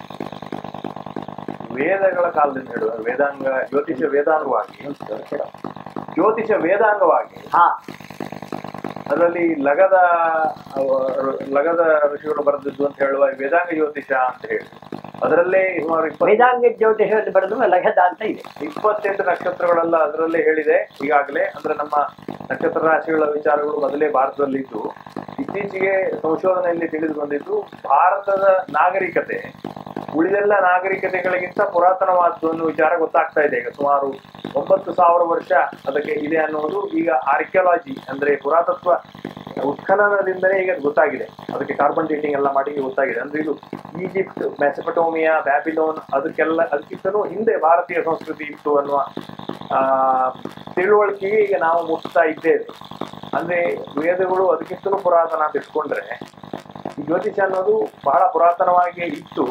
Speaker 2: ವೇದಗಳ ಕಾಲದಿಂದ ಹೇಳುವ ವೇದಾಂಗ ಜ್ಯೋತಿಷ ವೇದಾಂಗವಾಗಿ ಜ್ಯೋತಿಷ ವೇದಾಂಗವಾಗಿ
Speaker 1: ಹಾ
Speaker 2: ಅದರಲ್ಲಿ ಲಗದ ಅವರು- ಲಗದ ಋಷಿಗಳು ಬರೆದದ್ದು ಅಂತ ಹೇಳುವ ವೇದಾಂಗ ಜ್ಯೋತಿಷ ಅಂತ ಹೇಳಿ ಅದರಲ್ಲೇ ಸುಮಾರು ಇಪ್ಪತ್ತು
Speaker 1: ವೇದಾಂಗ ಜ್ಯೋತಿಷದಲ್ಲಿ ಬರೆದು ಲಘದ ಅಂತ ಇದೆ
Speaker 2: ಇಪ್ಪತ್ತೆಂಟು ನಕ್ಷತ್ರಗಳೆಲ್ಲ ಅದರಲ್ಲೇ ಹೇಳಿದೆ ಈಗಾಗಲೇ ಅಂದ್ರೆ ನಮ್ಮ ನಕ್ಷತ್ರ ರಾಶಿಗಳ ವಿಚಾರಗಳು ಮೊದಲೇ ಭಾರತದಲ್ಲಿದ್ದು ಇತ್ತೀಚೆಗೆ ಸಂಶೋಧನೆಯಲ್ಲಿ ತಿಳಿದು ಬಂದಿದ್ದು ಭಾರತದ ನಾಗರಿಕತೆ ಉಳಿದೆಲ್ಲ ನಾಗರಿಕತೆಗಳಿಗಿಂತ ಪುರಾತನವಾದ್ದು ಅನ್ನೋ ವಿಚಾರ ಗೊತ್ತಾಗ್ತಾ ಇದೆ ಈಗ ಸುಮಾರು ಒಂಬತ್ತು ಸಾವಿರ ವರ್ಷ ಅದಕ್ಕೆ ಇದೆ ಅನ್ನೋದು ಈಗ ಆರ್ಕಿಯಾಲಜಿ ಅಂದ್ರೆ ಪುರಾತತ್ವ ಉತ್ಖನನದಿಂದಲೇ ಈಗ ಅದು ಗೊತ್ತಾಗಿದೆ ಅದಕ್ಕೆ ಕಾರ್ಬನ್ ಡೇಟಿಂಗ್ ಎಲ್ಲ ಮಾಡಿ ಗೊತ್ತಾಗಿದೆ ಅಂದ್ರೆ ಇದು ಈಜಿಪ್ಟ್ ಮೆಸಪಟೋಮಿಯಾ ಬ್ಯಾಬಿಲೋನ್ ಅದಕ್ಕೆಲ್ಲ ಅದಕ್ಕಿಂತಲೂ ಹಿಂದೆ ಭಾರತೀಯ ಸಂಸ್ಕೃತಿ ಇತ್ತು ಅನ್ನುವ ಆ, ತಿಳುವಳಿಕೆಗೆ ಈಗ ನಾವು ಮುಟ್ತಾ ಇದ್ದೇವೆ ಅಂದ್ರೆ ವೇದಗಳು ಅದಕ್ಕಿಂತಲೂ ಪುರಾತನ ಅಂತ ಇಟ್ಕೊಂಡ್ರೆ ಈ ಜ್ಯೋತಿಷ ಅನ್ನೋದು ಬಹಳ ಪುರಾತನವಾಗಿ ಇತ್ತು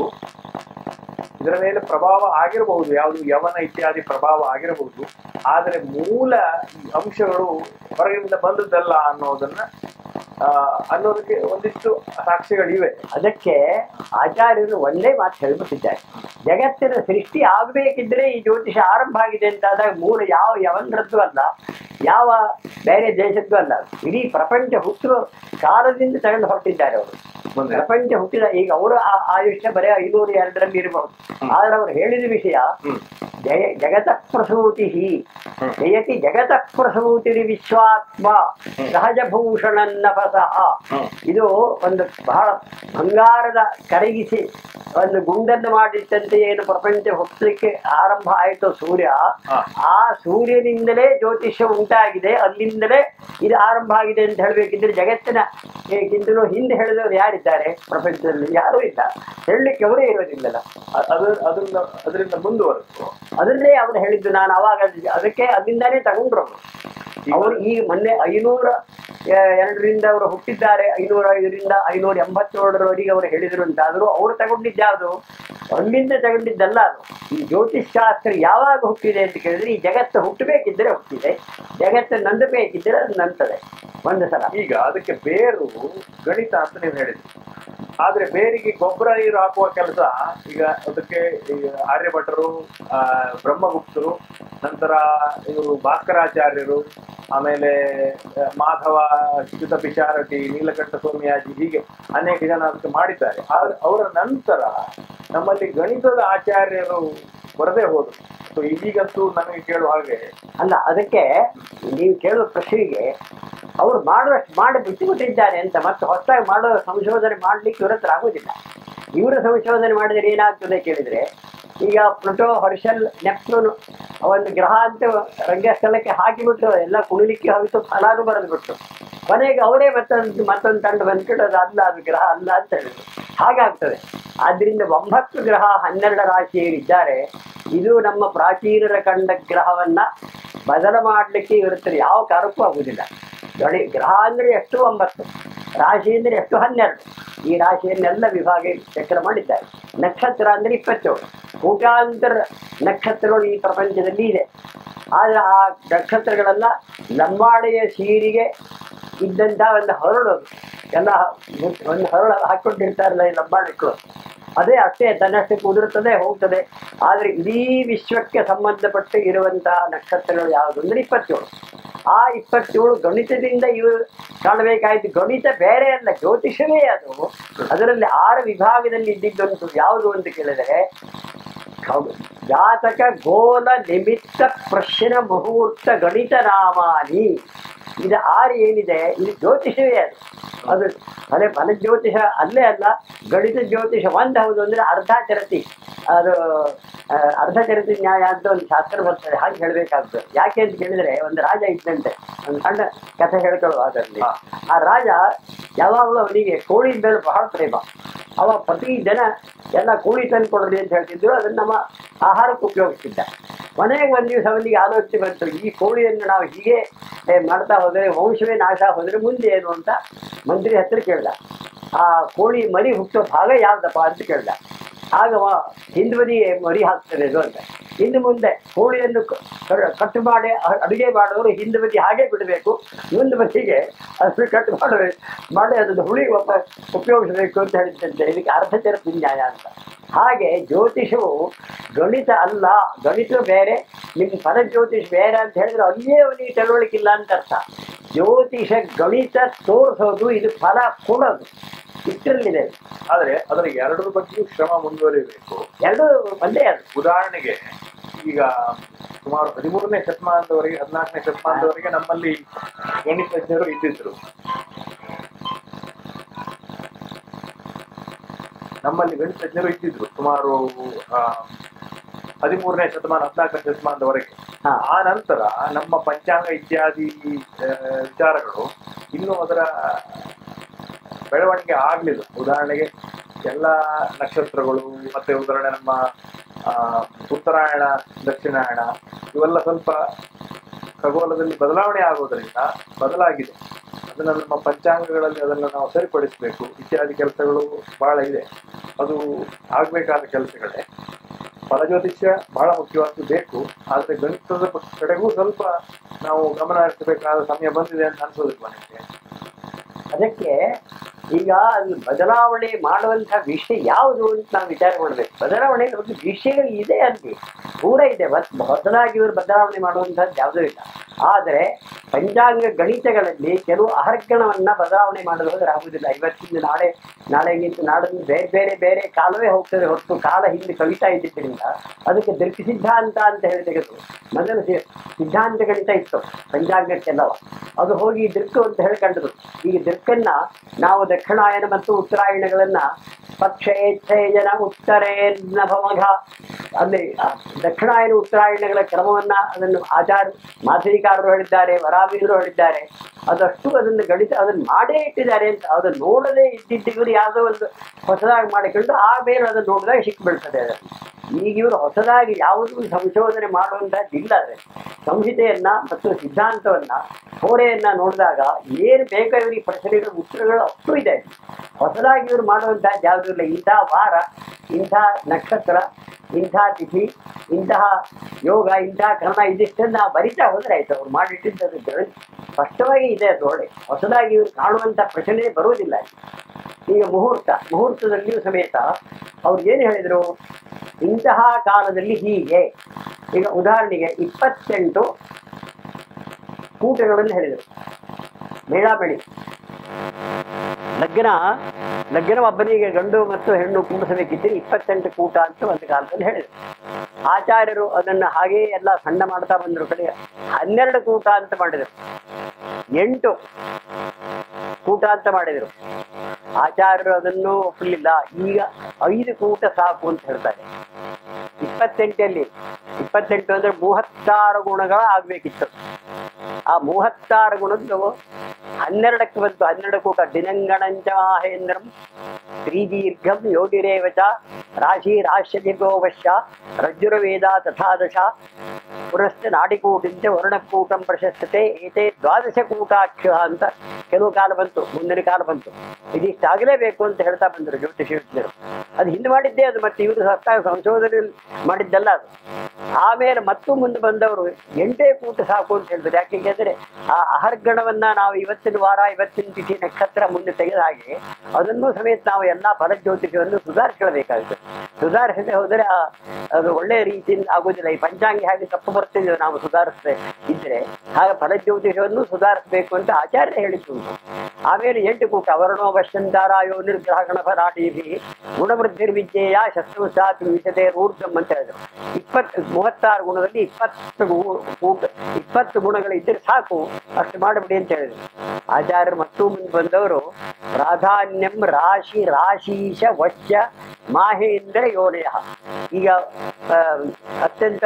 Speaker 2: ಇದರ ಮೇಲೆ ಪ್ರಭಾವ ಆಗಿರಬಹುದು ಯಾವುದು ಯವನ ಇತ್ಯಾದಿ ಪ್ರಭಾವ ಆಗಿರಬಹುದು ಆದರೆ ಮೂಲ ಈ ಅಂಶಗಳು ಹೊರಗಿಂದ ಬಂದದ್ದಲ್ಲ ಅನ್ನೋದನ್ನ ಆ, ಅನ್ನೋದಕ್ಕೆ ಒಂದಿಷ್ಟು ಸಾಕ್ಷ್ಯಗಳಿವೆ
Speaker 1: ಅದಕ್ಕೆ ಆಚಾರ್ಯರು ಒಂದೇ ಮಾತು ಹೇಳ್ಬಿಟ್ಟಿದ್ದಾರೆ ಜಗತ್ತಿನ ಸೃಷ್ಟಿ ಆಗಬೇಕಿದ್ರೆ ಈ ಜ್ಯೋತಿಷ ಆರಂಭ ಆಗಿದೆ ಅಂತಾದಾಗ ಮೂಲ ಯಾವ ಯವನರದ್ದು ಅಲ್ಲ ಯಾವ ಬೇರೆ ದೇಶದ್ದು ಅಲ್ಲ ಇಡೀ ಪ್ರಪಂಚ ಹುಟ್ಟುವ ಕಾಲದಿಂದ ತಗೊಂಡು ಹೊರಟಿದ್ದಾರೆ ಅವರು
Speaker 2: ಮುಂದೆ
Speaker 1: ಪ್ರಪಂಚ ಹುಟ್ಟಿದ ಈಗ ಅವರು ಆಯುಷ್ಯ ಬರೀ ಐನೂರು ಎರಡರಲ್ಲಿ ಇರಬಹುದು ಆದ್ರೆ ಅವ್ರು ಹೇಳಿದ ವಿಷಯ
Speaker 2: ಹ್ಮ್
Speaker 1: ಜಯ ಜಗತಃ ಪ್ರಸೂತಿ
Speaker 2: ಹ್ಮ್.
Speaker 1: ಜಯತಿ ಜಗತಃ ಪ್ರಸೂತಿ ವಿಶ್ವಾತ್ಮ ಸಹಜಭೂಷಣನ್ನಪಸಃ
Speaker 2: ಹ್ಮ್.
Speaker 1: ಇದು ಒಂದು ಬಹಳ ಬಂಗಾರದ ಕರಗಿಸಿ ಒಂದು ಗುಂಡನ್ನು ಮಾಡಿಟ್ಟಂತೆ ಏನು ಪ್ರಪಂಚ ಹುಟ್ಟಲಿಕ್ಕೆ ಆರಂಭ ಆಯಿತು ಸೂರ್ಯ
Speaker 2: ಹಾ.
Speaker 1: ಆ ಸೂರ್ಯನಿಂದಲೇ ಜ್ಯೋತಿಷ್ಯ ಉಂಟಾಗಿದೆ ಅಲ್ಲಿಂದಲೇ ಇದು ಆರಂಭ ಆಗಿದೆ ಅಂತ ಹೇಳಬೇಕಿದ್ರೆ ಜಗತ್ತಿನ ಏಕಿಂತಲೂ ಹಿಂದೆ ಹೇಳಿದವರು ಯಾರಿದ್ದಾರೆ ಪ್ರಪಂಚದಲ್ಲಿ ಯಾರೂ ಇಲ್ಲ ಹೇಳಲಿಕ್ಕೆ ಅವರೇ ಇರೋದಿಲ್ಲಲ್ಲ
Speaker 2: ಅ- ಅದು ಅದರಿಂದ ಅದರಿಂದ ಮುಂದುವರೆದು
Speaker 1: ಅದನ್ನೇ ಅವ್ರು ಹೇಳಿದ್ದು ನಾನು ಅವಾಗ ಅದಕ್ಕೆ ಅಲ್ಲಿಂದಾನೇ ತಗೊಂಡ್ರು ಅವರು ಅವರು ಈ ಮೊನ್ನೆ ಐನೂರ ಆ, ಎರಡರಿಂದ ಅವರು ಹುಟ್ಟಿದ್ದಾರೆ ಐನೂರ ಐದರಿಂದ ಐನೂರ ಎಂಬತ್ತೇಳರವರೆಗೆ ಅವರು ಹೇಳಿದ್ರು ಅಂತ ಆದರೂ ಅವರು ತಗೊಂಡಿದ್ಯಾವುದು ಅಲ್ಲಿಂದ ತಗೊಂಡಿದ್ದಲ್ಲ ಅದು ಈ ಜ್ಯೋತಿಷ್ ಶಾಸ್ತ್ರ ಯಾವಾಗ ಹುಟ್ಟಿದೆ ಅಂತ ಕೇಳಿದ್ರೆ ಈ ಜಗತ್ತು ಹುಟ್ಟಬೇಕಿದ್ರೆ ಹುಟ್ಟಿದೆ ಜಗತ್ತು ನಂದಬೇಕಿದ್ರೆ ಅದು ನಂತದೆ ಒಂದು ಸಲ
Speaker 2: ಈಗ ಅದಕ್ಕೆ ಬೇರು ಗಣಿತ ಅಂತ ನೀವು ಹೇಳಿದ್ರಿ ಆದ್ರೆ ಬೇರಿಗೆ ಗೊಬ್ಬರ ನೀರು ಹಾಕುವ ಕೆಲಸ ಈಗ ಅದಕ್ಕೆ ಈ ಆರ್ಯಭಟರು ಆ, ಬ್ರಹ್ಮಗುಪ್ತರು ನಂತರ ಇವರು ಭಾಸ್ಕರಾಚಾರ್ಯರು ಆಮೇಲೆ ಆ, ಮಾಧವ ಚ್ಯುತ ಪಿಚಾರಟಿ ನೀಲಕಂಠ ಸೋಮಯಾಜಿ ಹೀಗೆ ಅನೇಕ ಜನ ಅದಕ್ಕೆ ಮಾಡಿದ್ದಾರೆ ಆದ್ರೆ ಅವರ ನಂತರ ನಮ್ಮಲ್ಲಿ ಗಣಿತದ ಆಚಾರ್ಯರು ಬರದೇ ಹೋದ್ರು ಸೊ ಈಗಂತೂ ನನಗೆ ಕೇಳುವ ಹಾಗೆ
Speaker 1: ಅಲ್ಲ ಅದಕ್ಕೆ ನೀವು ಕೇಳುವ ಪ್ರಶ್ನೆಗೆ ಅವರು ಮಾಡುವಷ್ಟು ಮಾಡಿ ಬಿಟ್ಟುಬಿಟ್ಟಿದ್ದಾರೆ ಅಂತ ಮತ್ತೆ ಹೊಸದಾಗಿ ಮಾಡೋ ಸಂಶೋಧನೆ ಮಾಡ್ಲಿಕ್ಕೆ ಇವ್ರ ಹತ್ರ ಆಗೋದಿಲ್ಲ ಇವರ ಸಂಶೋಧನೆ ಮಾಡಿದರೆ ಏನಾಗ್ತದೆ ಕೇಳಿದ್ರೆ ಈಗ ಪ್ಲುಟೋ ಹರ್ಷಲ್ ನೆಪ್ಟೂನ್ ಒಂದು ಗ್ರಹ ಅಂತ ರಂಗಸ್ಥಳಕ್ಕೆ ಹಾಕಿಬಿಟ್ಟು ಎಲ್ಲ ಕುಣಿಲಿಕ್ಕೆ ಹೋಗಿತ್ತು ಫಲಾನು ಬರೆದು ಬಿಟ್ಟು ಕೊನೆಗೆ ಅವರೇ ಮತ್ತೊಂದು ಮತ್ತೊಂದು ತಂಡ ಬಂದ್ಬಿಟ್ಟು ಅದು ಅಲ್ಲ ಅದು ಗ್ರಹ ಅಲ್ಲ ಅಂತ ಹೇಳಿದ್ರು ಹಾಗಾಗ್ತದೆ ಆದ್ರಿಂದ ಒಂಬತ್ತು ಗ್ರಹ ಹನ್ನೆರಡು ರಾಶಿಯಲ್ಲಿದ್ದಾರೆ ಇದು ನಮ್ಮ ಪ್ರಾಚೀನರ ಕಂಡ ಗ್ರಹವನ್ನ ಬದಲು ಮಾಡಲಿಕ್ಕೆ ಇರುತ್ತದೆ ಯಾವ ಕಾರಣಕ್ಕೂ ಆಗುವುದಿಲ್ಲ ನೋಡಿ ಗ್ರಹ ಅಂದ್ರೆ ಎಷ್ಟು ಒಂಬತ್ತು ರಾಶಿ ಅಂದ್ರೆ ಎಷ್ಟು ಹನ್ನೆರಡು ಈ ರಾಶಿಯನ್ನೆಲ್ಲ ವಿಭಾಗ ಚಕ್ರ ಮಾಡಿದ್ದಾರೆ ನಕ್ಷತ್ರ ಅಂದ್ರೆ ಇಪ್ಪತ್ತೇಳು ಕೋಟ್ಯಾಂತರ ನಕ್ಷತ್ರಗಳು ಈ ಪ್ರಪಂಚದಲ್ಲಿ ಇದೆ ಆದ್ರೆ ಆ ನಕ್ಷತ್ರಗಳೆಲ್ಲ ಲಂಬಾಣಿಯ ಸೀರಿಗೆ ಇದ್ದಂಥ ಒಂದು ಹರಳು ಅದು. ಎಲ್ಲ ಒಂದು ಹರಳು ಹಾಕೊಂಡಿರ್ತಾರಲ್ಲ ಈ ಲಂಬಾಣಿಗಳು ಅದೇ ಅಷ್ಟೇ ತನ್ನಷ್ಟಕ್ಕೆ ಉದುರುತ್ತದೆ ಹೋಗ್ತದೆ ಆದ್ರೆ ಇಡೀ ವಿಶ್ವಕ್ಕೆ ಸಂಬಂಧಪಟ್ಟು ಇರುವಂತಹ ನಕ್ಷತ್ರಗಳು ಯಾವುದು ಅಂದ್ರೆ ಇಪ್ಪತ್ತೇಳು ಆ ಇಪ್ಪತ್ತೇಳು ಗಣಿತದಿಂದ ಇವರು ಕಾಣಬೇಕಾಯ್ತು ಗಣಿತ ಬೇರೆ ಅಲ್ಲ ಜ್ಯೋತಿಷವೇ ಅದು ಅದರಲ್ಲಿ ಆರು ವಿಭಾಗದಲ್ಲಿ ಇದ್ದಿದ್ದುಂಟು ಯಾವುದು ಅಂತ ಕೇಳಿದರೆ ಹೌದು. ಜಾತಕ ಗೋಲ ನಿಮಿತ್ತ ಪ್ರಶ್ನ ಮುಹೂರ್ತ ಗಣಿತ ನಾಮಾನಿ ಇದು ಆರು ಏನಿದೆ ಇದು ಜ್ಯೋತಿಷವೇ ಅದು ಅದು ಅದೇ ಫಲ ಜ್ಯೋತಿಷ ಅಲ್ಲೇ ಅಲ್ಲ ಗಣಿತ ಜ್ಯೋತಿಷ ಒಂದು ಹೌದು ಅಂದ್ರೆ ಅರ್ಧಾಚರತಿ ಅದು ಆ, ಅರ್ಧಚರತಿ ನ್ಯಾಯ ಅಂತ ಒಂದು ಶಾಸ್ತ್ರ ಬರ್ತದೆ ಹಾಗೆ ಹೇಳ್ಬೇಕಾಗ್ತದೆ ಯಾಕೆ ಅಂತ ಕೇಳಿದ್ರೆ ಒಂದು ರಾಜ ಇದ್ದಂತೆ ಒಂದು ಸಣ್ಣ ಕಥೆ ಹೇಳ್ಕೊಳ್ಳುವ ಅದರಲ್ಲಿ ಆ ರಾಜ ಯಾವಾಗಲೂ ಅವನಿಗೆ ಕೋಳಿ ಮೇಲೆ ಬಹಳ ಪ್ರೇಮ ಅವ ಪ್ರತಿ ಜನ ಎಲ್ಲ ಕೋಳಿ ತಂದು ಕೊಡ್ರಿ ಅಂತ ಹೇಳ್ತಿದ್ರು ಅದನ್ನ ನಮ್ಮ ಆಹಾರಕ್ಕೆ ಉಪಯೋಗಿಸ್ತಿದ್ದ ಕೊನೆಗೆ ಒಂದು ದಿವಸ ಅವನಿಗೆ ಆಲೋಚನೆ ಬಂತು ಈ ಕೋಳಿಯನ್ನು ನಾವು ಹೀಗೆ ಏ, ಮಾಡ್ತಾ ಹೋದರೆ ವಂಶವೇ ನಾಶ ಹೋದರೆ ಮುಂದೆ ಏನು ಅಂತ ಮಂತ್ರಿ ಹತ್ರ ಕೇಳ್ದ ಆ ಕೋಳಿ ಮರಿ ಹುಟ್ಟೋ ಭಾಗ ಯಾವ್ದಪ್ಪ ಅಂತ ಕೇಳ್ದ ಆಗ ಅವ ಹಿಂದ್ವದಿ ಮರಿ ಹಾಕ್ತದೆ ಅದು ಅಂತ ಇನ್ನು ಮುಂದೆ ಕೋಳಿಯನ್ನು ಕ- ಕ- ಕಟ್ ಮಾಡಿ ಅ- ಅಡುಗೆ ಮಾಡೋರು ಹಿಂದ್ ಬದಿ ಹಾಗೆ ಬಿಡಬೇಕು ಮುಂದೆ ಬದಿಗೆ ಅದನ್ನು ಕಟ್ ಮಾಡಬೇಕು ಮಾಡಿ ಅದನ್ನು ಹುಳಿ ವಾಪಸ್ ಉಪಯೋಗಿಸಬೇಕು ಅಂತ ಹೇಳಿದಂತೆ ಇದಕ್ಕೆ ಅರ್ಧಚರ ನ್ಯಾಯ ಅಂತ ಹಾಗೆ ಜ್ಯೋತಿಷವು ಗಣಿತ ಅಲ್ಲ ಗಣಿತ ಬೇರೆ ನಿಮ್ಮ ಫಲ ಜ್ಯೋತಿಷ್ ಬೇರೆ ಅಂತ ಹೇಳಿದ್ರೆ ಅಲ್ಲಿಯೇ ಅವನಿಗೆ ತಿಳುವಳಿಕಿಲ್ಲ ಅಂತ ಅರ್ಥ ಜ್ಯೋತಿಷ ಗಣಿತ ತೋರಿಸೋದು ಇದು ಫಲ ಕೊಡೋದು ಇಷ್ಟರಲ್ಲಿದೆ
Speaker 2: ಆದ್ರೆ ಅದರ ಎರಡರ ಬಗ್ಗೆಯೂ ಶ್ರಮ ಮುಂದುವರಿಬೇಕು
Speaker 1: ಎರಡೂ ಒಂದೇ ಅದು
Speaker 2: ಉದಾಹರಣೆಗೆ ಈಗ ಸುಮಾರು ಹದಿಮೂರನೇ ಶತಮಾನದವರೆಗೆ ಹದಿನಾಲ್ಕನೇ ಶತಮಾನದವರೆಗೆ ನಮ್ಮಲ್ಲಿ ಗಣಿತಜ್ಞರು ಇದ್ದಿದ್ರು ನಮ್ಮಲ್ಲಿ ಗಣಿತಜ್ಞರು ಇದ್ದಿದ್ರು ಸುಮಾರು ಆ, ಹದಿಮೂರನೇ ಶತಮಾನ ಹದಿನಾಲ್ಕನೇ ಶತಮಾನದವರೆಗೆ
Speaker 1: ಹಾ.
Speaker 2: ಆ ನಂತರ ನಮ್ಮ ಪಂಚಾಂಗ ಇತ್ಯಾದಿ ಆ, ವಿಚಾರಗಳು ಇನ್ನೂ ಅದರ ಬೆಳವಣಿಗೆ ಆಗ್ಲಿಲ್ಲ ಉದಾಹರಣೆಗೆ ಎಲ್ಲ ನಕ್ಷತ್ರಗಳು ಮತ್ತೆ ಉದಾಹರಣೆ ನಮ್ಮ ಆ, ಉತ್ತರಾಯಣ ದಕ್ಷಿಣಾಯಣ ಇವೆಲ್ಲ ಸ್ವಲ್ಪ ಖಗೋಳದಲ್ಲಿ ಬದಲಾವಣೆ ಆಗೋದರಿಂದ ಬದಲಾಗಿದೆ ಅದನ್ನ ನಮ್ಮ ಪಂಚಾಂಗಗಳಲ್ಲಿ ಅದನ್ನು ನಾವು ಸರಿಪಡಿಸಬೇಕು ಇತ್ಯಾದಿ ಕೆಲಸಗಳು ಬಹಳ ಇದೆ ಅದು ಆಗ್ಬೇಕಾದ ಕೆಲಸಗಳೇ ಫಲಜ್ಯೋತಿಷ್ಯ ಬಹಳ ಮುಖ್ಯವಾದ್ದು ಬೇಕು ಆದ್ರೆ ಗಣಿತದ ಕಡೆಗೂ ಸ್ವಲ್ಪ ನಾವು ಗಮನ ಹರಿಸಬೇಕಾದ ಸಮಯ ಬಂದಿದೆ ಅಂತ ಅನ್ಸೋದಿಲ್ಲ ನನಗೆ
Speaker 1: ಅದಕ್ಕೆ ಈಗ ಅದು ಬದಲಾವಣೆ ಮಾಡುವಂತಹ ವಿಷಯ ಯಾವುದು ಅಂತ ನಾವು ವಿಚಾರ ಮಾಡಬೇಕು ಬದಲಾವಣೆ ಒಂದು ವಿಷಯಗಳು ಇದೆ ಅಲ್ಲಿ ಕೂಡ ಇದೆ ಬಟ್ ಹೊಸದಾಗಿ ಇವರು ಬದಲಾವಣೆ ಮಾಡುವಂಥದ್ದು ಯಾವುದೂ ಇಲ್ಲ ಆದರೆ ಪಂಚಾಂಗ ಗಣಿತಗಳಲ್ಲಿ ಕೆಲವು ಅಹರ್ಗಣವನ್ನ ಬದಲಾವಣೆ ಮಾಡಲು ಹೋದ್ರೆ ಆಗುದಿಲ್ಲ ಇವತ್ತಿಂದ ನಾಳೆ ನಾಳೆಗಿಂತ ನಾಡನ್ನು ಬೇರೆ ಬೇರೆ ಬೇರೆ ಕಾಲವೇ ಹೋಗ್ತದೆ ಹೊರತು ಕಾಲ ಹಿಂದೆ ಕವಿತಾ ಇದ್ದಿದ್ದರಿಂದ ಅದಕ್ಕೆ ದೃಕ್ ಸಿದ್ಧಾಂತ ಅಂತ ಹೇಳಿ ತೆಗೆದು ಮೊದಲು ಸಿ- ಸಿದ್ಧಾಂತ ಗಣಿತ ಇತ್ತು ಪಂಚಾಂಗಕ್ಕೆಲ್ಲವ ಅದು ಹೋಗಿ ದೃಕ್ ಅಂತ ಹೇಳ್ಕೊಂಡರು ಈಗ ದೃಕ್ಕನ್ನ ನಾವು ದಕ್ಷಿಣಾಯನ ಮತ್ತು ಉತ್ತರಾಯಣಗಳನ್ನ ಪಕ್ಷೇಚ್ಛೇಜನ ಉತ್ತರೇ ನಭಮಘ ಅಲ್ಲಿ ಆ ದಕ್ಷಿಣಾಯನ ಉತ್ತರಾಯಣಗಳ ಕ್ರಮವನ್ನ ಅದನ್ನು ಆಚಾರ ಮಾಧುರಿಕಾರರು ಹೇಳಿದ್ದಾರೆ ವರಾಮೀರು ಹೇಳಿದ್ದಾರೆ ಅದಷ್ಟು ಅದನ್ನು ಗಣಿತ ಅದನ್ನು ಮಾಡೇ ಇಟ್ಟಿದ್ದಾರೆ ಅಂತ ಅದನ್ನು ನೋಡದೇ ಇದ್ದಿದ್ದು ಯಾವುದೋ ಒಂದು ಹೊಸದಾಗಿ ಮಾಡಿಕೊಂಡು ಆಮೇಲೆ ಅದನ್ನು ನೋಡಿದಾಗ ಸಿಕ್ಕಿಬಿಡ್ತದೆ ಅದನ್ನು ಈಗ ಇವರು ಹೊಸದಾಗಿ ಯಾವುದೂ ಸಂಶೋಧನೆ ಮಾಡುವಂತಹದ್ದಿಲ್ಲ ಅದೇ ಸಂಹಿತೆಯನ್ನ ಮತ್ತು ಸಿದ್ಧಾಂತವನ್ನ ಹೋರೆಯನ್ನ ನೋಡಿದಾಗ ಏನು ಬೇಕೋ ಇವರಿಗೆ ಪ್ರಶ್ನೆಗಳ ಉತ್ತರಗಳು ಅಷ್ಟು ಇದೆ ಹೊಸದಾಗಿ ಇವರು ಮಾಡುವಂತಹದ್ದು ಯಾವುದೂ ಇಲ್ಲ ಇಂತಹ ವಾರ ಇಂಥ ನಕ್ಷತ್ರ ಇಂಥ ತಿಥಿ ಇಂತಹ ಯೋಗ ಇಂತಹ ಕರ್ಣ ಇದಿಷ್ಟನ್ನು ನಾವು ಬರಿತಾ ಹೋದ್ರೆ ಆಯ್ತು ಅವ್ರು ಮಾಡಿಟ್ಟಿದ್ದು ಗಣ ಸ್ಪಷ್ಟವಾಗಿ ಇದೆ ಅದು ಒಳ್ಳೆ ಹೊಸದಾಗಿ ಇವರು ಕಾಣುವಂಥ ಪ್ರಶ್ನೆ ಬರುವುದಿಲ್ಲ ಈಗ ಮುಹೂರ್ತ ಮುಹೂರ್ತದಲ್ಲಿಯೂ ಸಮೇತ ಅವ್ರು ಏನು ಹೇಳಿದರು ಇಂತಹ ಕಾಲದಲ್ಲಿ ಹೀಗೆ ಈಗ ಉದಾಹರಣೆಗೆ ಇಪ್ಪತ್ತೆಂಟು ಕೂಟಗಳನ್ನು ಹೇಳಿದರು ಮೇಳಾಬೆಳಿ ಲಗ್ನ ಲಗ್ನ ಒಬ್ಬನಿಗೆ ಗಂಡು ಮತ್ತು ಹೆಣ್ಣು ಕುಂಬಿಸಬೇಕಿದ್ದರೆ ಇಪ್ಪತ್ತೆಂಟು ಕೂಟ ಅಂತ ಒಂದು ಕಾಲದಲ್ಲಿ ಹೇಳಿದರು ಆಚಾರ್ಯರು ಅದನ್ನು ಹಾಗೇ ಎಲ್ಲ ಸಣ್ಣ ಮಾಡ್ತಾ ಬಂದರು ಕಡೆ ಹನ್ನೆರಡು ಕೂಟ ಅಂತ ಮಾಡಿದರು ಎಂಟು ಕೂಟ ಅಂತ ಮಾಡಿದರು ಆಚಾರ್ಯರು ಅದನ್ನು ಒಪ್ಪಲಿಲ್ಲ ಈಗ ಐದು ಕೂಟ ಸಾಕು ಅಂತ ಹೇಳ್ತಾರೆ ಇಪ್ಪತ್ತೆಂಟಲ್ಲಿ ಇಪ್ಪತ್ತೆಂಟು ಅಂದ್ರೆ ಮೂವತ್ತಾರು ಗುಣಗಳ ಆಗ್ಬೇಕಿತ್ತು ಆ ಮೂವತ್ತಾರು ಗುಣದ್ದು ಹನ್ನೆರಡಕ್ಕೆ ಬಂತು ಹನ್ನೆರಡು ಕೂಟ ದಿನಂಗಣಂಚ ಮಾಹೇಂದ್ರಂ ಶ್ರೀದೀರ್ಘಂ ಯೋಗಿರೇವಚ ರಾಶಿ ರಾಶ್ಯದಿಗೋವಶ್ಯ ರಜ್ಜುರವೇದ ತಥಾದಶ ಪುನಶ್ಚ ನಾಡಿಕೂಟಿಂಚ ವರ್ಣಕೂಟಂ ಪ್ರಶಸ್ತತೆ ಏತೆ ದ್ವಾದಶ ಕೂಟಾಕ್ಷ ಅಂತ ಕೆಲವು ಕಾಲ ಬಂತು ಮುಂದಿನ ಕಾಲ ಬಂತು ಇದಿಷ್ಟಾಗಲೇಬೇಕು ಅಂತ ಹೇಳ್ತಾ ಬಂದರು ಜ್ಯೋತಿಷ ವಿಜ್ಞರು ಅದು ಹಿಂದೆ ಮಾಡಿದ್ದೇ ಅದು ಮತ್ತೆ ಇವರು ಸರ್ಕಾರ ಸಂಶೋಧನೆ ಮಾಡಿದ್ದಲ್ಲ ಅದು ಆಮೇಲೆ ಮತ್ತು ಮುಂದೆ ಬಂದವರು ಎಂಟೇ ಕೂಟ ಸಾಕು ಅಂತ ಹೇಳಿದ್ರು ಯಾಕೆಂದ್ರೆ ಆ ಅಹರ್ಗಣವನ್ನ ನಾವು ಇವತ್ತಿನ ವಾರ ಇವತ್ತಿನ ತಿಥಿ ನಕ್ಷತ್ರ ಮುಂದೆ ತೆಗೆದ ಹಾಗೆ ಅದನ್ನು ಸಮೇತ ನಾವು ಎಲ್ಲಾ ಫಲಜ್ಯೋತಿಷವನ್ನು ಸುಧಾರಿಸಬೇಕಾಗುತ್ತೆ ಸುಧಾರಿಸದೆ ಹೋದರೆ ಆ- ಅದು ಒಳ್ಳೆಯ ರೀತಿಯಿಂದ ಆಗುದಿಲ್ಲ ಈ ಪಂಚಾಂಗ ಹಾಗೆ ತಪ್ಪು ಬರ್ತಿದ್ದೇವೆ ನಾವು ಸುಧಾರಿಸದೆ ಇದ್ರೆ ಹಾಗೆ ಫಲಜ್ಯೋತಿಷವನ್ನು ಸುಧಾರಿಸಬೇಕು ಅಂತ ಆಚಾರ್ಯ ಹೇಳಿದ್ದುಂಟು ಆಮೇಲೆ ಎಂಟು ಕೂಟ ಅವರ್ಣೋ ವಶ್ಯಂತಾರಾಯೋ ನಿರ್ಗ್ರಹಗಣ ಫಲಾಟೀಭಿ ಗುಣವೃದ್ಧಿರ್ವಿದ್ಯೆಯ ಶಸ್ತ್ರಸಾತ್ ವಿಷತೆ ಊರ್ಧಂ ಅಂತ ಹೇಳಿದ್ರು ಇಪ್ಪತ್ತು ಮೂವತ್ತಾರು ಗುಣದಲ್ಲಿ ಇಪ್ಪತ್ತು ಗು- ಕೂಟ ಇಪ್ಪತ್ತು ಗುಣಗಳಿದ್ದರೆ ಸಾಕು ಅಷ್ಟು ಮಾಡಿಬಿಡಿ ಅಂತ ಹೇಳಿದ್ರು ಆಚಾರ್ಯರು ಮತ್ತು ಮುಂದೆ ಬಂದವರು ಪ್ರಾಧಾನ್ಯಂ ರಾಶಿ ರಾಶೀಶ ವಶ್ಯ ಮಾಹೇಂದ್ರ ಯೋನಯ ಈಗ ಆ, ಅತ್ಯಂತ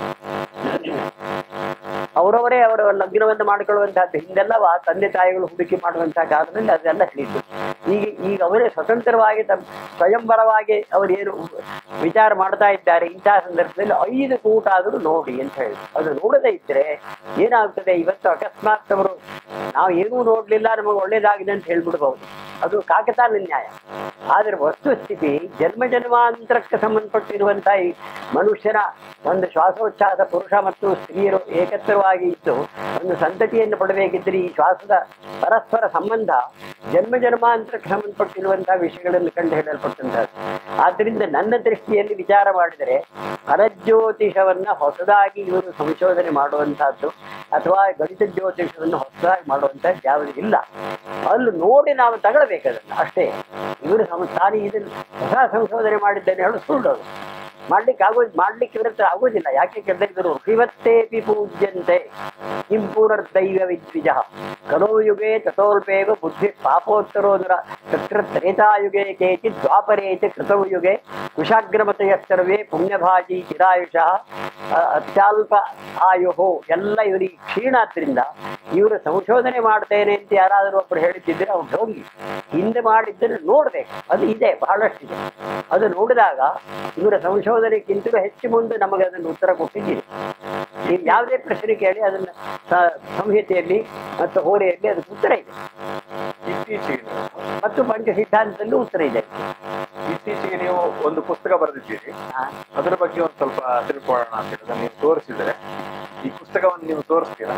Speaker 1: ಅವರವರೇ ಅವರ ಲಗ್ನವನ್ನು ಮಾಡಿಕೊಳ್ಳುವಂತಹದ್ದು ಹಿಂದೆಲ್ಲವ ತಂದೆ ತಾಯಿಗಳು ಹುಡುಕಿ ಮಾಡುವಂತಹ ಕಾಲದಲ್ಲಿ ಅದೆಲ್ಲ ಹೇಳಿದ್ದು ಈಗ ಈಗ ಅವರೇ ಸ್ವತಂತ್ರವಾಗಿ ತಮ್ಮ ಸ್ವಯಂವರವಾಗಿ ಅವರೇನು ವಿಚಾರ ಮಾಡ್ತಾ ಇದ್ದಾರೆ ಇಂತಹ ಸಂದರ್ಭದಲ್ಲಿ ಐದು ಕೂಟ ಆದರೂ ನೋಡಿ ಅಂತ ಹೇಳಿ ಅದು ನೋಡದೇ ಇದ್ರೆ ಏನಾಗ್ತದೆ ಇವತ್ತು ಅಕಸ್ಮಾತ್ ಅವರು ನಾವು ಏನೂ ನೋಡ್ಲಿಲ್ಲ ನಮಗೆ ಒಳ್ಳೇದಾಗಿದೆ ಅಂತ ಹೇಳ್ಬಿಡ್ಬಹುದು ಅದು ಕಾಕತಾನ ನ್ಯಾಯ ಆದ್ರೆ ವಸ್ತುಸ್ಥಿತಿ ಜನ್ಮ ಜನ್ಮಾಂತರಕ್ಕೆ ಸಂಬಂಧಪಟ್ಟಿರುವಂತಹ ಈ ಮನುಷ್ಯನ ಒಂದು ಶ್ವಾಸೋಚ್ಛ್ವಾಸ ಪುರುಷ ಮತ್ತು ಸ್ತ್ರೀಯರು ಏಕತ್ರವಾಗಿ ಇದ್ದು ಒಂದು ಸಂತತಿಯನ್ನು ಪಡಬೇಕಿದ್ರೆ ಈ ಶ್ವಾಸದ ಪರಸ್ಪರ ಸಂಬಂಧ ಜನ್ಮ ಜನ್ಮಾಂತರಕ್ಕೆ ಸಂಬಂಧಪಟ್ಟಿರುವಂತಹ ವಿಷಯಗಳನ್ನು ಕಂಡು ಹೇಳಲ್ಪಟ್ಟಂತಹದ್ದು ಆದ್ದರಿಂದ ನನ್ನ ದೃಷ್ಟಿಯಲ್ಲಿ ವಿಚಾರ ಮಾಡಿದರೆ ಫಲಜ್ಯೋತಿಷವನ್ನ ಹೊಸದಾಗಿ ಇವರು ಸಂಶೋಧನೆ ಮಾಡುವಂತಹದ್ದು ಅಥವಾ ಗಣಿತ ಜ್ಯೋತಿಷವನ್ನು ಹೊಸದಾಗಿ ಮಾಡುವಂತಹದ್ದು ಯಾವುದೂ ಇಲ್ಲ ಅಲ್ಲಿ ನೋಡಿ ನಾವು ತಗೊಳ್ಬೇಕು ಅದನ್ನ ಅಷ್ಟೇ ಇವರು ಸಮ ತಾನು ಇದನ್ನು ಹೊಸ ಸಂಶೋಧನೆ ಮಾಡಿದ್ದೇನೆ ಹೇಳು ಸುಳ್ಳು ಅದು. ಮಾಡ್ಲಿಕ್ಕೆ ಆಗೋ ಮಾಡ್ಲಿಕ್ಕೆ ಇವ್ರ ಹತ್ರ ಆಗೋದಿಲ್ಲ ಯಾಕೆ ಕೇಳಿದ್ರೆ ಇವರು ಶಿವತ್ತೇಪಿ ಪೂಜ್ಯಂತೆ ಕಿಂ ಪುನರ್ದೈವ ವಿದ್ವಿಜ ಕಲೋ ಯುಗೆ ತಥೋಲ್ಪೇವ ಬುದ್ಧಿ ಪಾಪೋತ್ತರೋದರ ತತ್ರ ತ್ರೇತಾಯುಗೆ ಕೇಚಿತ್ ದ್ವಾಪರೇ ಚ ಕೃತೌ ಯುಗೆ ಕುಶಾಗ್ರಮತೆಯ ಸರ್ವೇ ಪುಣ್ಯಭಾಜಿ ಚಿರಾಯುಷಃ ಅ- ಅತ್ಯಲ್ಪ ಆಯುಹೋ ಎಲ್ಲ ಇವರಿಗೆ ಕ್ಷೀಣಾದ್ರಿಂದ ಇವರು ಸಂಶೋಧನೆ ಮಾಡ್ತೇನೆ ಅಂತ ಯಾರಾದರೂ ಒಬ್ರು ಹೇಳ್ತಿದ್ರೆ ಅವ್ರು ಹೋಗಿ ಹಿಂದೆ ಮಾಡಿದ್ದನ್ನು ನೋಡ್ಬೇಕು ಅದು ಇದೆ ಬಹಳಷ್ಟಿದೆ ಅದು ನೋಡಿದಾಗ ಇವರ ಸಂಶೋಧನೆಗಿಂತಲೂ ಹೆಚ್ಚು ಮುಂದೆ ನಮಗೆ ಅದನ್ನು ಉತ್ತರ ಕೊಟ್ಟಿದ್ದೀರಿ ನೀವು ಯಾವುದೇ ಪ್ರಶ್ನೆ ಕೇಳಿ ಅದನ್ನ ಸ- ಸಂಹಿತೆಯಲ್ಲಿ ಮತ್ತು ಹೋರೆಯಲ್ಲಿ ಅದಕ್ಕೆ ಉತ್ತರ ಇದೆ
Speaker 2: ಇತ್ತೀಚೆಗೆ
Speaker 1: ಮತ್ತು ಪಂಚ ಸಿದ್ಧಾಂತದಲ್ಲೂ ಉತ್ತರ ಇದೆ
Speaker 2: ಇತ್ತೀಚೆಗೆ ನೀವು ಒಂದು ಪುಸ್ತಕ ಬರೆದಿದ್ದೀರಿ
Speaker 1: ಹಾ.
Speaker 2: ಅದರ ಬಗ್ಗೆ ಒಂದು ಸ್ವಲ್ಪ ತಿಳ್ಕೊಳ್ಳೋಣ ಅಂತ ಹೇಳಿದ್ರೆ ನೀವು ತೋರಿಸಿದ್ರೆ ಈ ಪುಸ್ತಕವನ್ನು ನೀವು ತೋರಿಸ್ತೀರಾ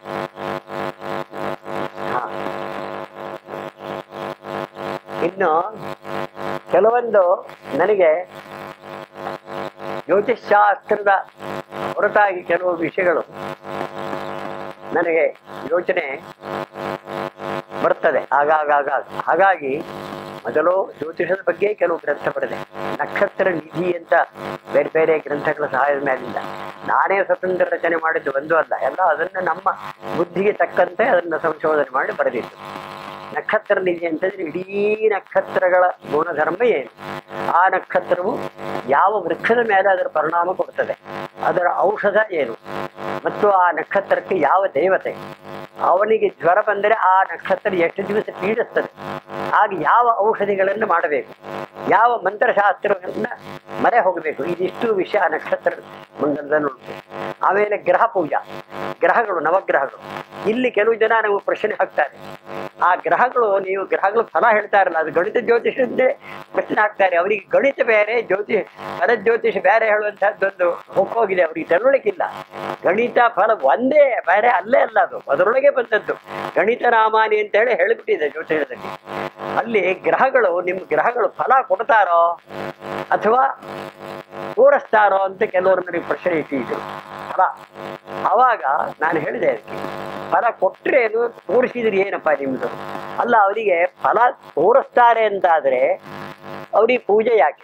Speaker 1: ಹಾ. ಇನ್ನು ಕೆಲವೊಂದು ನನಗೆ ಜ್ಯೋತಿಷ್ಶಾಸ್ತ್ರದ ಹೊರತಾಗಿ ಕೆಲವು ವಿಷಯಗಳು ನನಗೆ ಯೋಚನೆ ಬರ್ತದೆ ಆಗಾಗ ಆಗಾಗ ಹಾಗಾಗಿ ಮೊದಲು ಜ್ಯೋತಿಷದ ಬಗ್ಗೆ ಕೆಲವು ಗ್ರಂಥ ಬರೆದೆ ನಕ್ಷತ್ರ ನಿಧಿ ಅಂತ ಬೇರೆ ಬೇರೆ ಗ್ರಂಥಗಳ ಸಹಾಯದ ಮೇಲಿಂದ ನಾನೇ ಸ್ವತಂತ್ರ ರಚನೆ ಮಾಡಿದ್ದು ಒಂದು ಅಲ್ಲ ಎಲ್ಲ ಅದನ್ನು ನಮ್ಮ ಬುದ್ಧಿಗೆ ತಕ್ಕಂತೆ ಅದನ್ನು ಸಂಶೋಧನೆ ಮಾಡಿ ಬರೆದಿದ್ದು ನಕ್ಷತ್ರ ನಿಧಿ ಅಂತಂದ್ರೆ ಇಡೀ ನಕ್ಷತ್ರಗಳ ಗುಣಧರ್ಮ ಏನು ಆ ನಕ್ಷತ್ರವು ಯಾವ ವೃಕ್ಷದ ಮೇಲೆ ಅದರ ಪರಿಣಾಮ ಕೊಡ್ತದೆ ಅದರ ಔಷಧ ಏನು ಮತ್ತು ಆ ನಕ್ಷತ್ರಕ್ಕೆ ಯಾವ ದೇವತೆ ಅವನಿಗೆ ಜ್ವರ ಬಂದರೆ ಆ ನಕ್ಷತ್ರ ಎಷ್ಟು ದಿವಸ ಪೀಡಿಸ್ತದೆ ಆಗ ಯಾವ ಔಷಧಿಗಳನ್ನು ಮಾಡಬೇಕು ಯಾವ ಮಂತ್ರಶಾಸ್ತ್ರವನ್ನ ಮರೆ ಹೋಗಬೇಕು ಇದಿಷ್ಟು ವಿಷಯ ಆ ನಕ್ಷತ್ರ ಮಂಡಲದಲ್ಲಿ ಉಂಟು ಆಮೇಲೆ ಗ್ರಹ ಪೂಜಾ ಗ್ರಹಗಳು ನವಗ್ರಹಗಳು ಇಲ್ಲಿ ಕೆಲವು ಜನ ನಮಗೆ ಪ್ರಶ್ನೆ ಹಾಕ್ತಾರೆ ಆ ಗ್ರಹಗಳು ನೀವು ಗ್ರಹಗಳು ಫಲ ಹೇಳ್ತಾರಲ್ಲ ಅದು ಗಣಿತ ಜ್ಯೋತಿಷದ್ದೇ ಪ್ರಶ್ನೆ ಹಾಕ್ತಾರೆ ಅವರಿಗೆ ಗಣಿತ ಬೇರೆ ಜ್ಯೋತಿ ಫಲ ಜ್ಯೋತಿಷ ಬೇರೆ ಹೇಳುವಂತಹದ್ದೊಂದು ಹೋಗೋಗಿದೆ ಅವರಿಗೆ ತಿಳುವಳಿಕಿಲ್ಲ ಗಣಿತ ಫಲ ಒಂದೇ ಬೇರೆ ಅಲ್ಲೇ ಅಲ್ಲ ಅದು ಅದರೊಳಗೆ ಬಂದದ್ದು ಗಣಿತ ರಾಮಾನಿ ಅಂತ ಹೇಳಿ ಹೇಳಿಬಿಟ್ಟಿದೆ ಜ್ಯೋತಿಷದಲ್ಲಿ ಅಲ್ಲಿ ಗ್ರಹಗಳು ನಿಮ್ಮ ಗ್ರಹಗಳು ಫಲ ಕೊಡ್ತಾರೋ ಅಥವಾ ತೋರಿಸ್ತಾರೋ ಅಂತ ಕೆಲವರು ನನಗೆ ಪ್ರಶ್ನೆ ಇಟ್ಟಿದ್ರು ಫಲ ಅವಾಗ ನಾನು ಹೇಳಿದೆ ಅದಕ್ಕೆ ಫಲ ಕೊಟ್ರೆ ಅದು ತೋರಿಸಿದ್ರಿ ಏನಪ್ಪ ನಿಮ್ದು ಅಲ್ಲ ಅವರಿಗೆ ಫಲ ತೋರಿಸ್ತಾರೆ ಅಂತಾದ್ರೆ ಅವ್ರಿಗೆ ಪೂಜೆ ಯಾಕೆ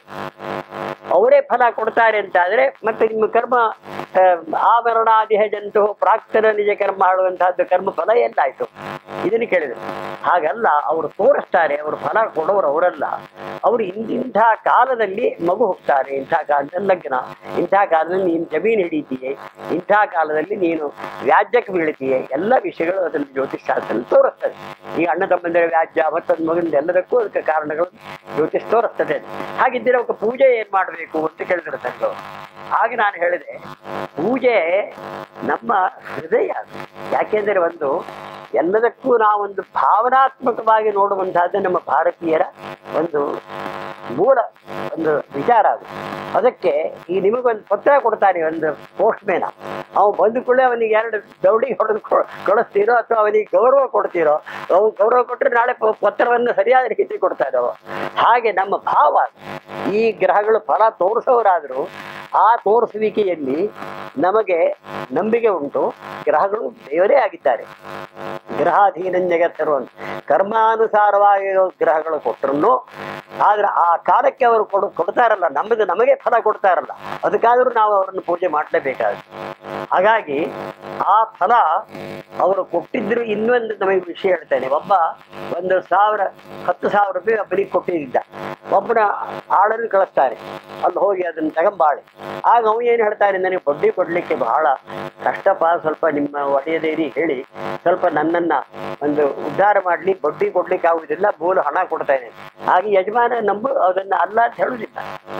Speaker 1: ಅವರೇ ಫಲ ಕೊಡ್ತಾರೆ ಅಂತಾದ್ರೆ ಮತ್ತೆ ನಿಮ್ಮ ಕರ್ಮ ಆ, ಆವರಣಾದಿಹ ಜಂತು ಪ್ರಾಕ್ತನ ನಿಜ ಕರ್ಮ ಮಾಡುವಂತಹದ್ದು ಕರ್ಮ ಫಲ ಎಲ್ಲಾಯ್ತು ಇದನ್ನು ಕೇಳಿದ್ರು ಹಾಗಲ್ಲ ಅವರು ತೋರಿಸ್ತಾರೆ ಅವರು ಫಲ ಕೊಡೋರು ಅವರಲ್ಲ ಅವರು ಇಂಥ ಕಾಲದಲ್ಲಿ ಮಗು ಹೋಗ್ತಾರೆ ಇಂಥ ಕಾಲದಲ್ಲಿ ಲಗ್ನ ಇಂಥ ಕಾಲದಲ್ಲಿ ನೀನು ಜಮೀನು ಹಿಡಿತೀಯೆ ಇಂಥ ಕಾಲದಲ್ಲಿ ನೀನು ವ್ಯಾಜ್ಯಕ್ಕೆ ಬೀಳ್ತೀಯೆ ಎಲ್ಲ ವಿಷಯಗಳು ಅದನ್ನು ಜ್ಯೋತಿಷ್ ಶಾಸ್ತ್ರದಲ್ಲಿ ತೋರಿಸ್ತದೆ ಈಗ ಅಣ್ಣ ತಮ್ಮಂದಿರ ವ್ಯಾಜ್ಯ ಮತ್ತೊಂದು ಮಗನಿಂದ ಎಲ್ಲದಕ್ಕೂ ಅದಕ್ಕೆ ಕಾರಣಗಳು ಜ್ಯೋತಿಷ್ ತೋರಿಸ್ತದೆ ಹಾಗಿದ್ದರೆ ಅವಕ್ಕೆ ಪೂಜೆ ಏನ್ ಮಾಡಬೇಕು ಅಂತ ಕೇಳಿದ್ರು ತಂದು ಆಗ ನಾನು ಹೇಳಿದೆ ಪೂಜೆ ನಮ್ಮ ಹೃದಯ ಅದು. ಯಾಕೆಂದರೆ ಒಂದು ಎಲ್ಲದಕ್ಕೂ ನಾವೊಂದು ಭಾವನಾತ್ಮಕವಾಗಿ ನೋಡುವಂತಹದ್ದು ನಮ್ಮ ಭಾರತೀಯರ ಒಂದು ಮೂಲ ಒಂದು ವಿಚಾರ ಅದು ಅದಕ್ಕೆ ಈ ನಿಮಗೊಂದು ಪತ್ರ ಕೊಡ್ತಾನೆ ಒಂದು ಪೋಸ್ಟ್ ಮ್ಯಾನ ಅವ ಬಂದ ಕೂಡಲೇ ಅವನಿಗೆ ಎರಡು ದೌಡಿ ಹೊಡೆದು ಕೊ- ಕಳಿಸ್ತೀರೋ ಅಥವಾ ಅವನಿಗೆ ಗೌರವ ಕೊಡ್ತೀರೋ ಅವು ಗೌರವ ಕೊಟ್ಟರೆ ನಾಳೆ ಪ- ಪತ್ರವನ್ನು ಸರಿಯಾದ ರೀತಿ ಕೊಡ್ತಾ ಇದ್ದಾವ ಹಾಗೆ ನಮ್ಮ ಭಾವ ಈ ಗ್ರಹಗಳು ಫಲ ತೋರಿಸೋರಾದರೂ ಆ ತೋರಿಸುವಿಕೆಯಲ್ಲಿ ನಮಗೆ ನಂಬಿಕೆ ಉಂಟು ಗ್ರಹಗಳು ದೇವರೇ ಆಗಿದ್ದಾರೆ ಗ್ರಹಾಧೀನ ಜಗತ್ತರು ಅಂತ ಕರ್ಮಾನುಸಾರವಾಗಿ ಗ್ರಹಗಳು ಕೊಟ್ಟರು ಆದ್ರೆ ಆ ಕಾಲಕ್ಕೆ ಅವರು ಕೊಡು ಕೊಡ್ತಾರಲ್ಲ ನಮ್ಮದು ನಮಗೆ ಫಲ ಕೊಡ್ತಾರಲ್ಲ ಅದಕ್ಕಾದ್ರೂ ನಾವು ಅವರನ್ನು ಪೂಜೆ ಮಾಡಲೇಬೇಕಾಗುತ್ತೆ ಹಾಗಾಗಿ ಆ ಫಲ ಅವರು ಕೊಟ್ಟಿದ್ರು ಇನ್ನೊಂದು ನಮಗೆ ವಿಷಯ ಹೇಳ್ತೇನೆ ಒಬ್ಬ ಒಂದು ಸಾವಿರ ಹತ್ತು ಸಾವಿರ ರೂಪಾಯಿ ಒಬ್ಬನಿಗೆ ಕೊಟ್ಟಿದ್ದ ಒಬ್ಬನ ಆಳನ್ನು ಕಳಿಸ್ತಾನೆ ಅಲ್ಲಿ ಹೋಗಿ ಅದನ್ನು ತಗೊಂಬಾಳೆ ಆಗ ಅವನು ಏನು ಹೇಳ್ತಾನೆ ನನಗೆ ಬಡ್ಡಿ ಕೊಡ್ಲಿಕ್ಕೆ ಬಹಳ ಕಷ್ಟಪ ಸ್ವಲ್ಪ ನಿಮ್ಮ ಒಡೆಯದೇರಿ ಹೇಳಿ ಸ್ವಲ್ಪ ನನ್ನನ್ನ ಒಂದು ಉದ್ಧಾರ ಮಾಡ್ಲಿ ಬಡ್ಡಿ ಕೊಡ್ಲಿಕ್ಕೆ ಆಗುದಿಲ್ಲ ಮೂಲ ಹಣ ಕೊಡ್ತಾ ಇದ್ದೇನೆ ಹಾಗೆ ಯಜಮಾನ ನಂಬು ಅದನ್ನ ಅಲ್ಲ ಅಂತ ಹೇಳುದಿಲ್ಲ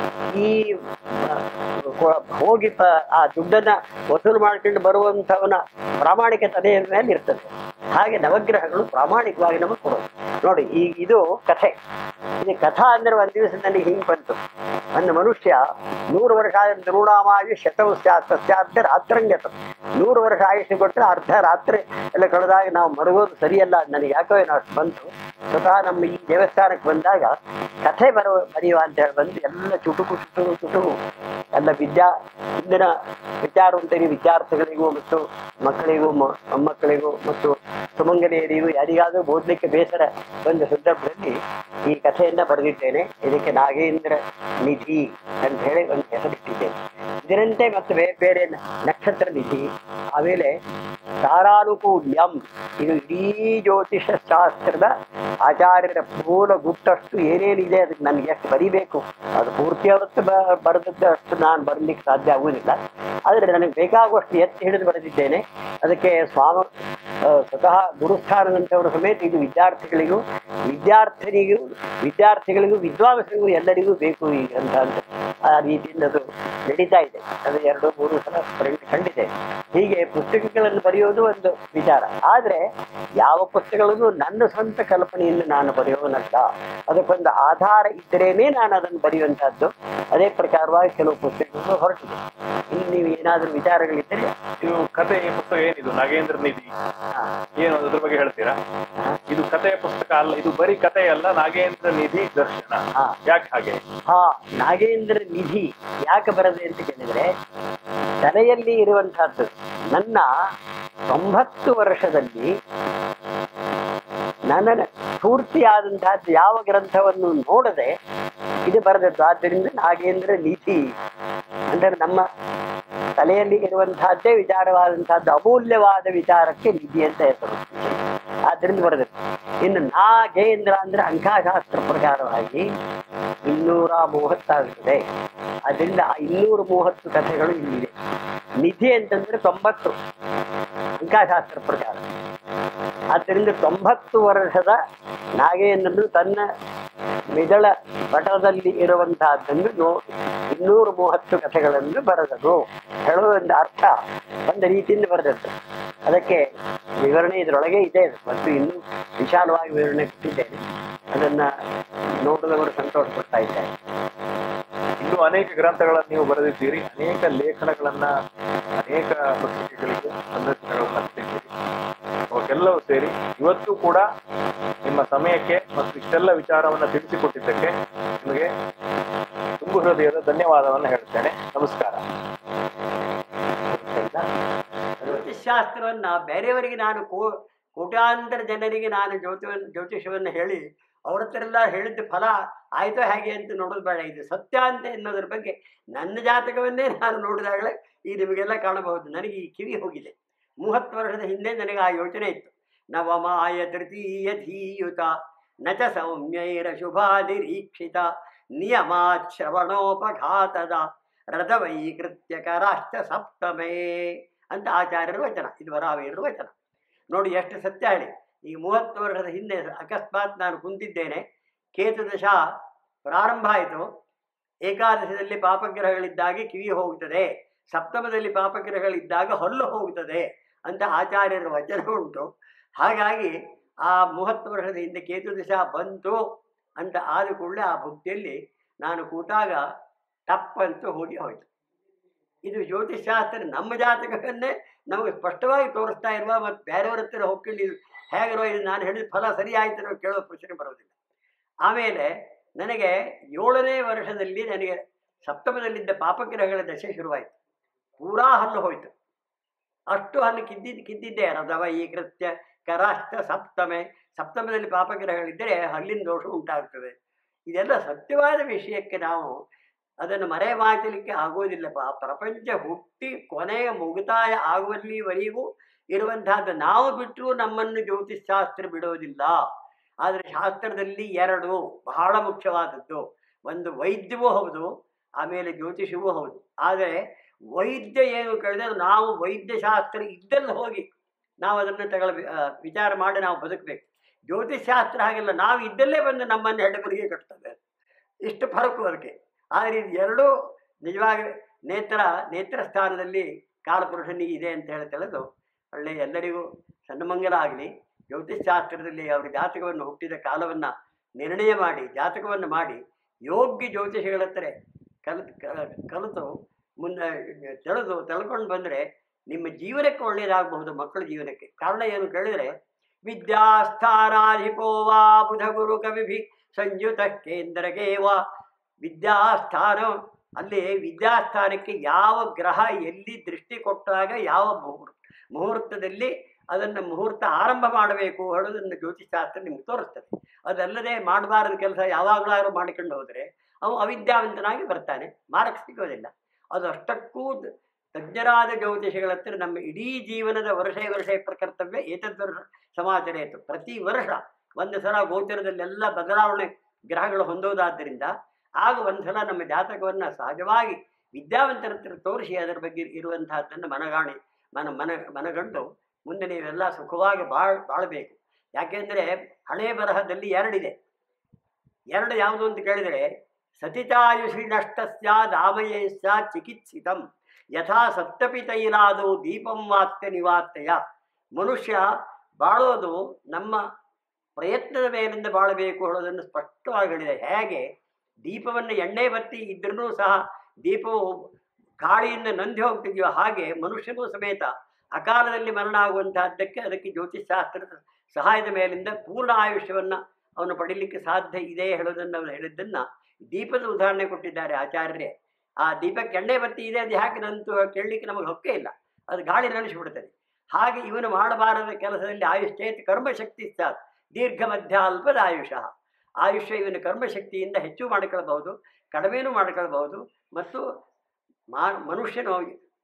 Speaker 1: ಈ ಆ, ಕೊ- ಹೋಗಿ ಪ- ಆ ದುಡ್ಡನ್ನ ವಸೂಲು ಮಾಡ್ಕೊಂಡು ಬರುವಂಥವನ ಪ್ರಾಮಾಣಿಕ ತಲೆಯ ಮೇಲೆ ಇರ್ತದೆ ಹಾಗೆ ನವಗ್ರಹಗಳು ಪ್ರಾಮಾಣಿಕವಾಗಿ ನಮಗೆ ಕೊಡೋದು ನೋಡಿ ಈ ಇದು ಕಥೆ ಇದು ಕಥಾ ಅಂದ್ರೆ ಒಂದ್ ದಿವಸ ನನಗೆ ಹಿಂಗ್ ಬಂತು ಒಂದು ಮನುಷ್ಯ ನೂರು ವರ್ಷ ನೂರಾಮಾಯು ಶತವು ಸ್ಯಾತ್ ಸ್ಯಾತ್ ರಾತ್ರಂಗತ ನೂರು ವರ್ಷ ಆಯುಷ್ಯ ಕೊಟ್ಟರೆ ಅರ್ಧ ರಾತ್ರಿ ಎಲ್ಲ ಕಳೆದಾಗ ನಾವು ಮರುಗೋದು ಸರಿಯಲ್ಲ ನನಗೆ ಯಾಕೋ ಏನೋ ಅಷ್ಟು ಬಂತು ಸ್ವತಃ ನಮ್ಮ ಈ ದೇವಸ್ಥಾನಕ್ಕೆ ಬಂದಾಗ ಕಥೆ ಬರುವ ಬರೆಯುವ ಅಂತ ಹೇಳಿ ಬಂದು ಎಲ್ಲ ಚುಟುಕು ಚುಟುಕು ಚುಟುಕು ಎಲ್ಲ ವಿದ್ಯಾ ಇಂದಿನ ವಿಚಾರವಂತರಿ ವಿದ್ಯಾರ್ಥಿಗಳಿಗೂ ಮತ್ತು ಮಕ್ಕಳಿಗೂ ಮ- ಮೊಮ್ಮಕ್ಕಳಿಗೂ ಮತ್ತು ಸುಮಂಗಲಿಯರಿಗೂ ಯಾರಿಗಾದರೂ ಓದಲಿಕ್ಕೆ ಬೇಸರ ಬಂದ ಸಂದರ್ಭದಲ್ಲಿ ಈ ಕಥೆಯನ್ನ ಬರೆದಿದ್ದೇನೆ ಇದಕ್ಕೆ ನಾಗೇಂದ್ರ ನಿಧಿ ಅಂತ ಹೇಳಿ ಒಂದು ಹೆಸರಿಟ್ಟಿದ್ದೇನೆ ಇದರಂತೆ ಮತ್ತು ಬೇರೆ ಬೇರೆ ನ- ನಕ್ಷತ್ರ ನಿಧಿ ಆಮೇಲೆ ತಾರಾನುಕೂಲ್ಯಂ ಇದು ಇಡೀ ಜ್ಯೋತಿಷ ಶಾಸ್ತ್ರದ ಆಚಾರ್ಯರ ಮೂಲ ಗುಪ್ತಷ್ಟು ಏನೇನಿದೆ ಅದಕ್ಕೆ ನನಗೆ ಎಷ್ಟು ಬರಿಬೇಕು ಅದು ಪೂರ್ತಿ ಅವತ್ತು ಬ- ಬರೆದದ್ದು ಅಷ್ಟು ನಾನು ಬರಲಿಕ್ಕೆ ಸಾಧ್ಯ ಆಗುವುದಿಲ್ಲ ಆದರೆ ನನಗೆ ಬೇಕಾಗುವಷ್ಟು ಎತ್ತಿ ಹಿಡಿದು ಬರೆದಿದ್ದೇನೆ ಅದಕ್ಕೆ ಸ್ವಾಮ ಆ, ಸ್ವತಃ ಗುರುಸ್ಥಾನದಂಥವರು ಸಮೇತ ಇದು ವಿದ್ಯಾರ್ಥಿಗಳಿಗೂ ವಿದ್ಯಾರ್ಥಿನಿಗೂ ವಿದ್ಯಾರ್ಥಿಗಳಿಗೂ ವಿದ್ವಾಂಸರಿಗೂ ಎಲ್ಲರಿಗೂ ಬೇಕು ಈ ಗ್ರಂಥ ಅಂತ ಆ ರೀತಿಯಿಂದ ಅದು ನಡೀತಾ ಇದೆ ಅದು ಎರಡು ಮೂರು ಸಲ ಪ್ರಿಂಟ್ ಕಂಡಿದೆ ಹೀಗೆ ಪುಸ್ತಕಗಳನ್ನು ಬರೆಯೋದು ಒಂದು ವಿಚಾರ ಆದರೆ ಯಾವ ಪುಸ್ತಕಗಳನ್ನು ನನ್ನ ಸ್ವಂತ ಕಲ್ಪನೆಯಿಂದ ನಾನು ಬರೆಯೋನಲ್ಲ ಅದಕ್ಕೊಂದು ಆಧಾರ ಇದ್ದರೇನೆ ನಾನು ಅದನ್ನು ಬರೆಯುವಂತಹದ್ದು ಅದೇ ಪ್ರಕಾರವಾಗಿ ಕೆಲವು ಪುಸ್ತಕಗಳು ಹೊರಟಿದೆ ಇನ್ನು ನೀವು ಏನಾದರೂ ವಿಚಾರಗಳಿದ್ದರೆ
Speaker 2: ಇದು ಕತೆ ಈ ಪುಸ್ತಕ ಏನಿದು ನಾಗೇಂದ್ರ ನಿಧಿ
Speaker 1: ಆ,
Speaker 2: ಏನು ಅದ್ರ ಬಗ್ಗೆ ಹೇಳ್ತೀರಾ
Speaker 1: ಆ,
Speaker 2: ಇದು ಕಥೆಯ ಪುಸ್ತಕ ಅಲ್ಲ ಇದು ಬರೀ ಕಥೆ ಅಲ್ಲ ನಾಗೇಂದ್ರ ನಿಧಿ ದರ್ಶನ
Speaker 1: ಹಾ.
Speaker 2: ಯಾಕೆ ಹಾಗೆ
Speaker 1: ಹಾ ನಾಗೇಂದ್ರ ನಿಧಿ ಯಾಕೆ ಬರದೆ ಅಂತ ಕೇಳಿದ್ರೆ ತಲೆಯಲ್ಲಿ ಇರುವಂತಹದ್ದು ನನ್ನ ತೊಂಬತ್ತು ವರ್ಷದಲ್ಲಿ ನನ್ನ ಸ್ಫೂರ್ತಿಯಾದಂತಹದ್ದು ಯಾವ ಗ್ರಂಥವನ್ನು ನೋಡದೆ ಇದು ಬರೆದದ್ದು ಆದ್ದರಿಂದ ನಾಗೇಂದ್ರ ನಿಧಿ ಅಂದರೆ ನಮ್ಮ ತಲೆಯಲ್ಲಿ ಇರುವಂತಹದ್ದೇ ವಿಚಾರವಾದಂತಹದ್ದು ಅಮೂಲ್ಯವಾದ ವಿಚಾರಕ್ಕೆ ನಿಧಿ ಅಂತ ಹೆಸರು ಆದ್ದರಿಂದ ಬರೆದದ್ದು ಇನ್ನು ನಾಗೇಂದ್ರ ಅಂದ್ರೆ ಅಂಕಶಾಸ್ತ್ರ ಪ್ರಕಾರವಾಗಿ ಇನ್ನೂರ ಮೂವತ್ತಾಗುತ್ತದೆ ಅದರಿಂದ ಆ ಇನ್ನೂರ ಮೂವತ್ತು ಕಥೆಗಳು ಇಲ್ಲಿದೆ ನಿಧಿ ಅಂತಂದ್ರೆ ತೊಂಬತ್ತು ಅಂಕಶಾಸ್ತ್ರ ಪ್ರಕಾರ ಆದ್ದರಿಂದ ತೊಂಬತ್ತು ವರ್ಷದ ನಾಗೇಂದ್ರನು ತನ್ನ ಮಿದಳ ಪಟದಲ್ಲಿ ಇರುವಂತಹದ್ದನ್ನು ನೋ ಇನ್ನೂರ ಮೂವತ್ತು ಕಥೆಗಳನ್ನು ಬರೆದನು ಹೇಳುವ ಒಂದು ಅರ್ಥ ಒಂದು ರೀತಿಯಿಂದ ಬರೆದದ್ದು ಅದಕ್ಕೆ ವಿವರಣೆ ಇದರೊಳಗೆ ಇದೆ ಮತ್ತು ಇನ್ನೂ ವಿಶಾಲವಾಗಿ ವಿವರಣೆ ಕೊಟ್ಟಿದ್ದೇನೆ ಅದನ್ನ ನೋಡಿದವರು ಸಂತೋಷ ಪಡ್ತಾ ಇದ್ದಾರೆ
Speaker 2: ಇನ್ನು ಅನೇಕ ಗ್ರಂಥಗಳನ್ನು ನೀವು ಬರೆದಿದ್ದೀರಿ ಅನೇಕ ಲೇಖನಗಳನ್ನ ಅನೇಕ ಪತ್ರಿಕೆಗಳಿಗೆ ಸಂದರ್ಶನಗಳನ್ನ ಕೊಟ್ಟಿದ್ದೀರಿ ಅವಕ್ಕೆಲ್ಲವೂ ಸೇರಿ ಇವತ್ತು ಕೂಡ ನಿಮ್ಮ ಸಮಯಕ್ಕೆ ಮತ್ತು ಇಷ್ಟೆಲ್ಲ ವಿಚಾರವನ್ನ ತಿಳಿಸಿಕೊಟ್ಟಿದ್ದಕ್ಕೆ ನಿಮಗೆ ತುಂಬು ಹೃದಯದ ಧನ್ಯವಾದವನ್ನು ಹೇಳ್ತೇನೆ ನಮಸ್ಕಾರ
Speaker 1: ಜ್ಯೋತಿಷ್ಶಾಸ್ತ್ರವನ್ನ ಬೇರೆಯವರಿಗೆ ನಾನು ಕೋ ಕೋಟ್ಯಾಂತರ ಜನರಿಗೆ ನಾನು ಜ್ಯೋತಿವನ್ನು ಜ್ಯೋತಿಷವನ್ನು ಹೇಳಿ ಅವ್ರ ಹತ್ರ ಎಲ್ಲ ಹೇಳಿದ್ದ ಫಲ ಆಯ್ತೋ ಹೇಗೆ ಅಂತ ನೋಡೋದು ಬೇಡ ಇದು ಸತ್ಯ ಅಂತ ಎನ್ನೋದ್ರ ಬಗ್ಗೆ ನನ್ನ ಜಾತಕವನ್ನೇ ನಾನು ನೋಡಿದಾಗಲೇ ಈ ನಿಮಗೆಲ್ಲ ಕಾಣಬಹುದು ನನಗೆ ಈ ಕಿವಿ ಹೋಗಿದೆ ಮೂವತ್ತು ವರ್ಷದ ಹಿಂದೆ ನನಗೆ ಆ ಯೋಚನೆ ಇತ್ತು ನವಮಾಯ ತೃತೀಯ ಧೀಯುತ ನ ಚ ಸೌಮ್ಯೈರ ಶುಭಾದಿರೀಕ್ಷಿತ ನಿಯಮಾತ್ ಶ್ರವಣೋಪಘಾತದ ರಥವೈಕೃತ್ಯ ಕರಾಶ್ಚ ಸಪ್ತಮೇ ಅಂತ ಆಚಾರ್ಯರ ವಚನ ಇದು ವರಾವೇರರ ವಚನ ನೋಡಿ ಎಷ್ಟು ಸತ್ಯ ಹೇಳಿ ಈಗ ಮೂವತ್ತು ವರ್ಷದ ಹಿಂದೆ ಅಕಸ್ಮಾತ್ ನಾನು ಕುಂತಿದ್ದೇನೆ ಕೇತು ದಶ ಪ್ರಾರಂಭ ಆಯಿತು ಏಕಾದಶದಲ್ಲಿ ಪಾಪಗ್ರಹಗಳಿದ್ದಾಗೆ ಕಿವಿ ಹೋಗುತ್ತದೆ ಸಪ್ತಮದಲ್ಲಿ ಪಾಪಗ್ರಹಗಳಿದ್ದಾಗ ಹಲ್ಲು ಹೋಗುತ್ತದೆ ಅಂತ ಆಚಾರ್ಯರ ವಚನ ಉಂಟು ಹಾಗಾಗಿ ಆ ಮೂವತ್ತು ವರ್ಷದ ಹಿಂದೆ ಕೇತು ದಶ ಬಂತು ಅಂತ ಆದ ಕೂಡಲೇ ಆ ಭಕ್ತಿಯಲ್ಲಿ ನಾನು ಕೂತಾಗ ಟಪ್ ಅಂತೂ ಹೋಗಿ ಹೋಯ್ತು ಇದು ಜ್ಯೋತಿಷಾಸ್ತ್ರ ನಮ್ಮ ಜಾತಕವನ್ನೇ ನಮಗೆ ಸ್ಪಷ್ಟವಾಗಿ ತೋರಿಸ್ತಾ ಇರುವ ಮತ್ತು ಬೇರೆಯವ್ರ ಹತ್ರ ಹೋಗ್ಕೊಂಡು ಇದು ಹೇಗಿರೋ ಇದು ನಾನು ಹೇಳಿದ ಫಲ ಸರಿ ಆಯ್ತು ಕೇಳೋ ಪ್ರಶ್ನೆ ಬರೋದಿಲ್ಲ ಆಮೇಲೆ ನನಗೆ ಏಳನೇ ವರ್ಷದಲ್ಲಿ ನನಗೆ ಸಪ್ತಮದಲ್ಲಿದ್ದ ಪಾಪಗ್ರಹಗಳ ದಶೆ ಶುರುವಾಯಿತು ಪೂರಾ ಹಲ್ಲು ಹೋಯಿತು ಅಷ್ಟು ಹಲ್ಲು ಕಿದ್ದಿದ್ದು ಕಿದ್ದಿದ್ದೆ ರಥವ ಈ ಕೃತ್ಯ ಕರಾಷ್ಟ ಸಪ್ತಮೆ ಸಪ್ತಮದಲ್ಲಿ ಪಾಪಗ್ರಹಗಳಿದ್ದರೆ ಹಲ್ಲಿನ ದೋಷ ಉಂಟಾಗ್ತದೆ ಇದೆಲ್ಲ ಸತ್ಯವಾದ ವಿಷಯಕ್ಕೆ ನಾವು ಅದನ್ನು ಮರೆಮಾಚಲಿಕ್ಕೆ ಆಗೋದಿಲ್ಲಪ್ಪ ಪ್ರಪಂಚ ಹುಟ್ಟಿ ಕೊನೆಯ ಮುಗಿತಾಯ ಆಗುವಲ್ಲಿವರೆಗೂ ಇರುವಂತಹದ್ದು ನಾವು ಬಿಟ್ಟರೂ ನಮ್ಮನ್ನು ಜ್ಯೋತಿಷಾಸ್ತ್ರ ಬಿಡೋದಿಲ್ಲ ಆದರೆ ಶಾಸ್ತ್ರದಲ್ಲಿ ಎರಡು ಬಹಳ ಮುಖ್ಯವಾದದ್ದು ಒಂದು ವೈದ್ಯವೂ ಹೌದು ಆಮೇಲೆ ಜ್ಯೋತಿಷವೂ ಹೌದು ಆದರೆ ವೈದ್ಯ ಏನು ಕೇಳಿದ್ರೆ ನಾವು ವೈದ್ಯಶಾಸ್ತ್ರ ಇದ್ದಲ್ಲಿ ಹೋಗಿ ನಾವು ಅದನ್ನು ತಗೊಳ್ಬ ಆ, ವಿಚಾರ ಮಾಡಿ ನಾವು ಬದುಕಬೇಕು ಜ್ಯೋತಿಷಾಸ್ತ್ರ ಹಾಗೆಲ್ಲ ನಾವು ಇದ್ದಲ್ಲೇ ಬಂದು ನಮ್ಮನ್ನು ಹೆಡಬರಿಗೆ ಕಟ್ತದೆ ಇಷ್ಟು ಫರಕು ಅದಕ್ಕೆ ಆದರೆ ಇದು ಎರಡೂ ನಿಜವಾಗಿ ನೇತ್ರ ನೇತ್ರ ಸ್ಥಾನದಲ್ಲಿ ಕಾಲಪುರುಷನಿಗೆ ಇದೆ ಅಂತ ಹೇಳಿ ತಿಳಿದು ಒಳ್ಳೆ ಎಲ್ಲರಿಗೂ ಸನ್ಮಂಗಲ ಆಗಲಿ ಜ್ಯೋತಿಷಾಸ್ತ್ರದಲ್ಲಿ ಅವರ ಜಾತಕವನ್ನು ಹುಟ್ಟಿದ ಕಾಲವನ್ನು ನಿರ್ಣಯ ಮಾಡಿ ಜಾತಕವನ್ನು ಮಾಡಿ ಯೋಗ್ಯ ಜ್ಯೋತಿಷಿಗಳ ಹತ್ರ ಕಲಿತು ಕಲಿತು ಮುಂದೆ ತಿಳಿದು ತಿಳ್ಕೊಂಡು ಬಂದರೆ ನಿಮ್ಮ ಜೀವನಕ್ಕೆ ಒಳ್ಳೆಯದಾಗಬಹುದು ಮಕ್ಕಳ ಜೀವನಕ್ಕೆ ಕಾರಣ ಏನು ಕೇಳಿದರೆ ವಿದ್ಯಾಸ್ಥಾನಾಧಿಪೋ ವಾ ಬುಧ ಗುರು ಕವಿಭಿ ಸಂಯುತ ಕೇಂದ್ರಗೇವ ವಿದ್ಯಾಸ್ಥಾನ ಅಲ್ಲಿ ವಿದ್ಯಾಸ್ಥಾನಕ್ಕೆ ಯಾವ ಗ್ರಹ ಎಲ್ಲಿ ದೃಷ್ಟಿ ಕೊಟ್ಟಾಗ ಯಾವ ಮುಹೂರ್ತ ಮುಹೂರ್ತದಲ್ಲಿ ಅದನ್ನು ಮುಹೂರ್ತ ಆರಂಭ ಮಾಡಬೇಕು ಹೇಳೋದನ್ನು ಜ್ಯೋತಿಷಾಸ್ತ್ರ ನಿಮ್ಗೆ ತೋರಿಸ್ತದೆ ಅದಲ್ಲದೆ ಮಾಡಬಾರದ ಕೆಲಸ ಯಾವಾಗಲಾದ್ರೂ ಮಾಡಿಕೊಂಡು ಹೋದರೆ ಅವು ಅವಿದ್ಯಾವಂತನಾಗಿ ಬರ್ತಾನೆ ಮಾರಕ್ಕೆ ಸಿಗೋದಿಲ್ಲ ಅದು ಅಷ್ಟಕ್ಕೂ ದ- ತಜ್ಞರಾದ ಜ್ಯೋತಿಷಿಗಳ ಹತ್ರ ನಮ್ಮ ಇಡೀ ಜೀವನದ ವರ್ಷ ವರ್ಷ ಪ್ರಕರ್ತವ್ಯ ಏತದ್ವರ್ಷ ಸಮಾಚಾರ ಇತ್ತು ಪ್ರತಿ ವರ್ಷ ಒಂದು ಸಲ ಗೋಚರದಲ್ಲೆಲ್ಲ ಬದಲಾವಣೆ ಗ್ರಹಗಳು ಹೊಂದೋದಾದ್ದರಿಂದ ಆಗ ಒಂದು ಸಲ ನಮ್ಮ ಜಾತಕವನ್ನು ಸಹಜವಾಗಿ ವಿದ್ಯಾವಂತರ ಹತ್ರ ತೋರಿಸಿ ಅದರ ಬಗ್ಗೆ ಇರುವಂತಹದ್ದನ್ನು ಮನಗಾಣಿ ಮನ ಮನ ಮನಗಂಡು ಮುಂದೆ ನೀವೆಲ್ಲ ಸುಖವಾಗಿ ಬಾಳ್ ಬಾಳಬೇಕು ಯಾಕೆಂದರೆ ಹಣೆ ಬರಹದಲ್ಲಿ ಎರಡಿದೆ ಎರಡು ಯಾವುದು ಅಂತ ಕೇಳಿದರೆ ಸತಿತಾಯುಷಿ ನಷ್ಟಸ್ಯ ದಾಮಯಸ್ಯ ಚಿಕಿತ್ಸಿತಂ ಯಥಾ ಸಪ್ತಪಿ ತೈಲಾದು ದೀಪಂ ವಾತ್ಯ ನಿವಾತ್ತೆಯ ಮನುಷ್ಯ ಬಾಳೋದು ನಮ್ಮ ಪ್ರಯತ್ನದ ಮೇಲಿಂದ ಬಾಳಬೇಕು ಹೇಳೋದನ್ನು ಸ್ಪಷ್ಟವಾಗಿ ಹೇಳಿದೆ ಹೇಗೆ ದೀಪವನ್ನು ಎಣ್ಣೆ ಬತ್ತಿ ಇದ್ರೂ ಸಹ ದೀಪವು ಗಾಳಿಯಿಂದ ನಂದಿ ಹೋಗ್ತಿದೆಯೋ ಹಾಗೆ ಮನುಷ್ಯನೂ ಸಮೇತ ಅಕಾಲದಲ್ಲಿ ಮರಣ ಆಗುವಂತಹದ್ದಕ್ಕೆ ಅದಕ್ಕೆ ಜ್ಯೋತಿಷಾಸ್ತ್ರದ ಸಹಾಯದ ಮೇಲಿಂದ ಪೂರ್ಣ ಆಯುಷ್ಯವನ್ನು ಅವನು ಪಡೀಲಿಕ್ಕೆ ಸಾಧ್ಯ ಇದೆ ಹೇಳೋದನ್ನು ಅವರು ಹೇಳಿದ್ದನ್ನು ದೀಪದ ಉದಾಹರಣೆ ಕೊಟ್ಟಿದ್ದಾರೆ ಆಚಾರ್ಯರೇ ಆ ದೀಪಕ್ಕೆ ಎಣ್ಣೆ ಬತ್ತಿ ಇದೆ ಅದು ಯಾಕೆ ನಂತು ಕೇಳಲಿಕ್ಕೆ ನಮಗೆ ಹೊಕ್ಕೆ ಇಲ್ಲ ಅದು ಗಾಳಿ ನೆನೆಸಿಬಿಡ್ತದೆ ಹಾಗೆ ಇವನು ಮಾಡಬಾರದ ಕೆಲಸದಲ್ಲಿ ಆಯುಷ್ಯೇತ್ ಕರ್ಮಶಕ್ತಿ ಸ್ಯಾತ್ ದೀರ್ಘ ಮಧ್ಯ ಅಲ್ಪದ ಆಯುಷ ಆಯುಷ್ಯ ಇವನ ಕರ್ಮಶಕ್ತಿಯಿಂದ ಹೆಚ್ಚು ಮಾಡಿಕೊಳ್ಳಬಹುದು ಕಡಿಮೆನೂ ಮಾಡಿಕೊಳ್ಳಬಹುದು ಮತ್ತು ಮಾ ಮನುಷ್ಯನು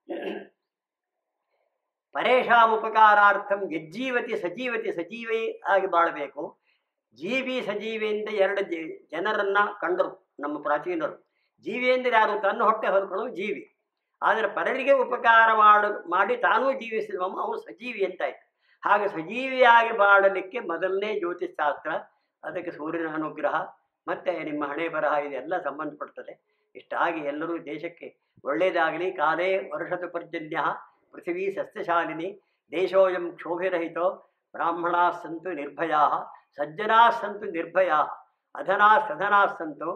Speaker 1: ಪರೇಶಾಂ ಉಪಕಾರಾರ್ಥಂ ಯಜ್ಜೀವತಿ ಸಜೀವತಿ ಸಜೀವೇ ಆಗಿ ಬಾಳಬೇಕು ಜೀವಿ ಸಜೀವಿ ಅಂತ ಎರಡು ಜಿ- ಜನರನ್ನ ಕಂಡರು ನಮ್ಮ ಪ್ರಾಚೀನರು ಜೀವಿ ಅಂದರೆ ಯಾರು ತನ್ನ ಹೊಟ್ಟೆ ಹೊರಕೊಳ್ಳೋ ಜೀವಿ ಆದರೆ ಪರರಿಗೆ ಉಪಕಾರ ಮಾಡು ಮಾಡಿ ತಾನೂ ಜೀವಿಸಿದವಮ್ಮ ಅವನು ಸಜೀವಿ ಅಂತಾಯ್ತು ಹಾಗೆ ಸಜೀವಿಯಾಗಿ ಬಾಳಲಿಕ್ಕೆ ಮೊದಲನೇ ಜ್ಯೋತಿಷಾಸ್ತ್ರ ಅದಕ್ಕೆ ಸೂರ್ಯನ ಅನುಗ್ರಹ ಮತ್ತು ನಿಮ್ಮ ಹಣೆ ಬರಹ ಇದೆಲ್ಲ ಸಂಬಂಧಪಡ್ತದೆ ಇಷ್ಟಾಗಿ ಎಲ್ಲರೂ ದೇಶಕ್ಕೆ ಒಳ್ಳೆಯದಾಗಲಿ ಕಾಲೇ ವರ್ಷದ ಪರ್ಜನ್ಯ ಪೃಥಿವೀ ಸಸ್ಯಶಾಲಿನಿ ದೇಶೋಯಂ ಕ್ಷೋಭಿರಹಿತೋ ಬ್ರಾಹ್ಮಣಾ ಸಂತು ನಿರ್ಭಯಾ ಸಜ್ಜನಾ ಸಂತು ನಿರ್ಭಯಾ ಅಧನಾ ಸಧನಾ ಸಂತು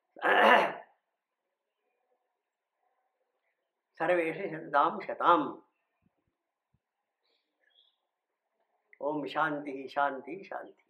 Speaker 1: ಸರ್ವೇಷು ಶತಾಂ ಶತಾಂ ಓಂ ಶಾಂತಿ ಶಾಂತಿ ಶಾಂತಿ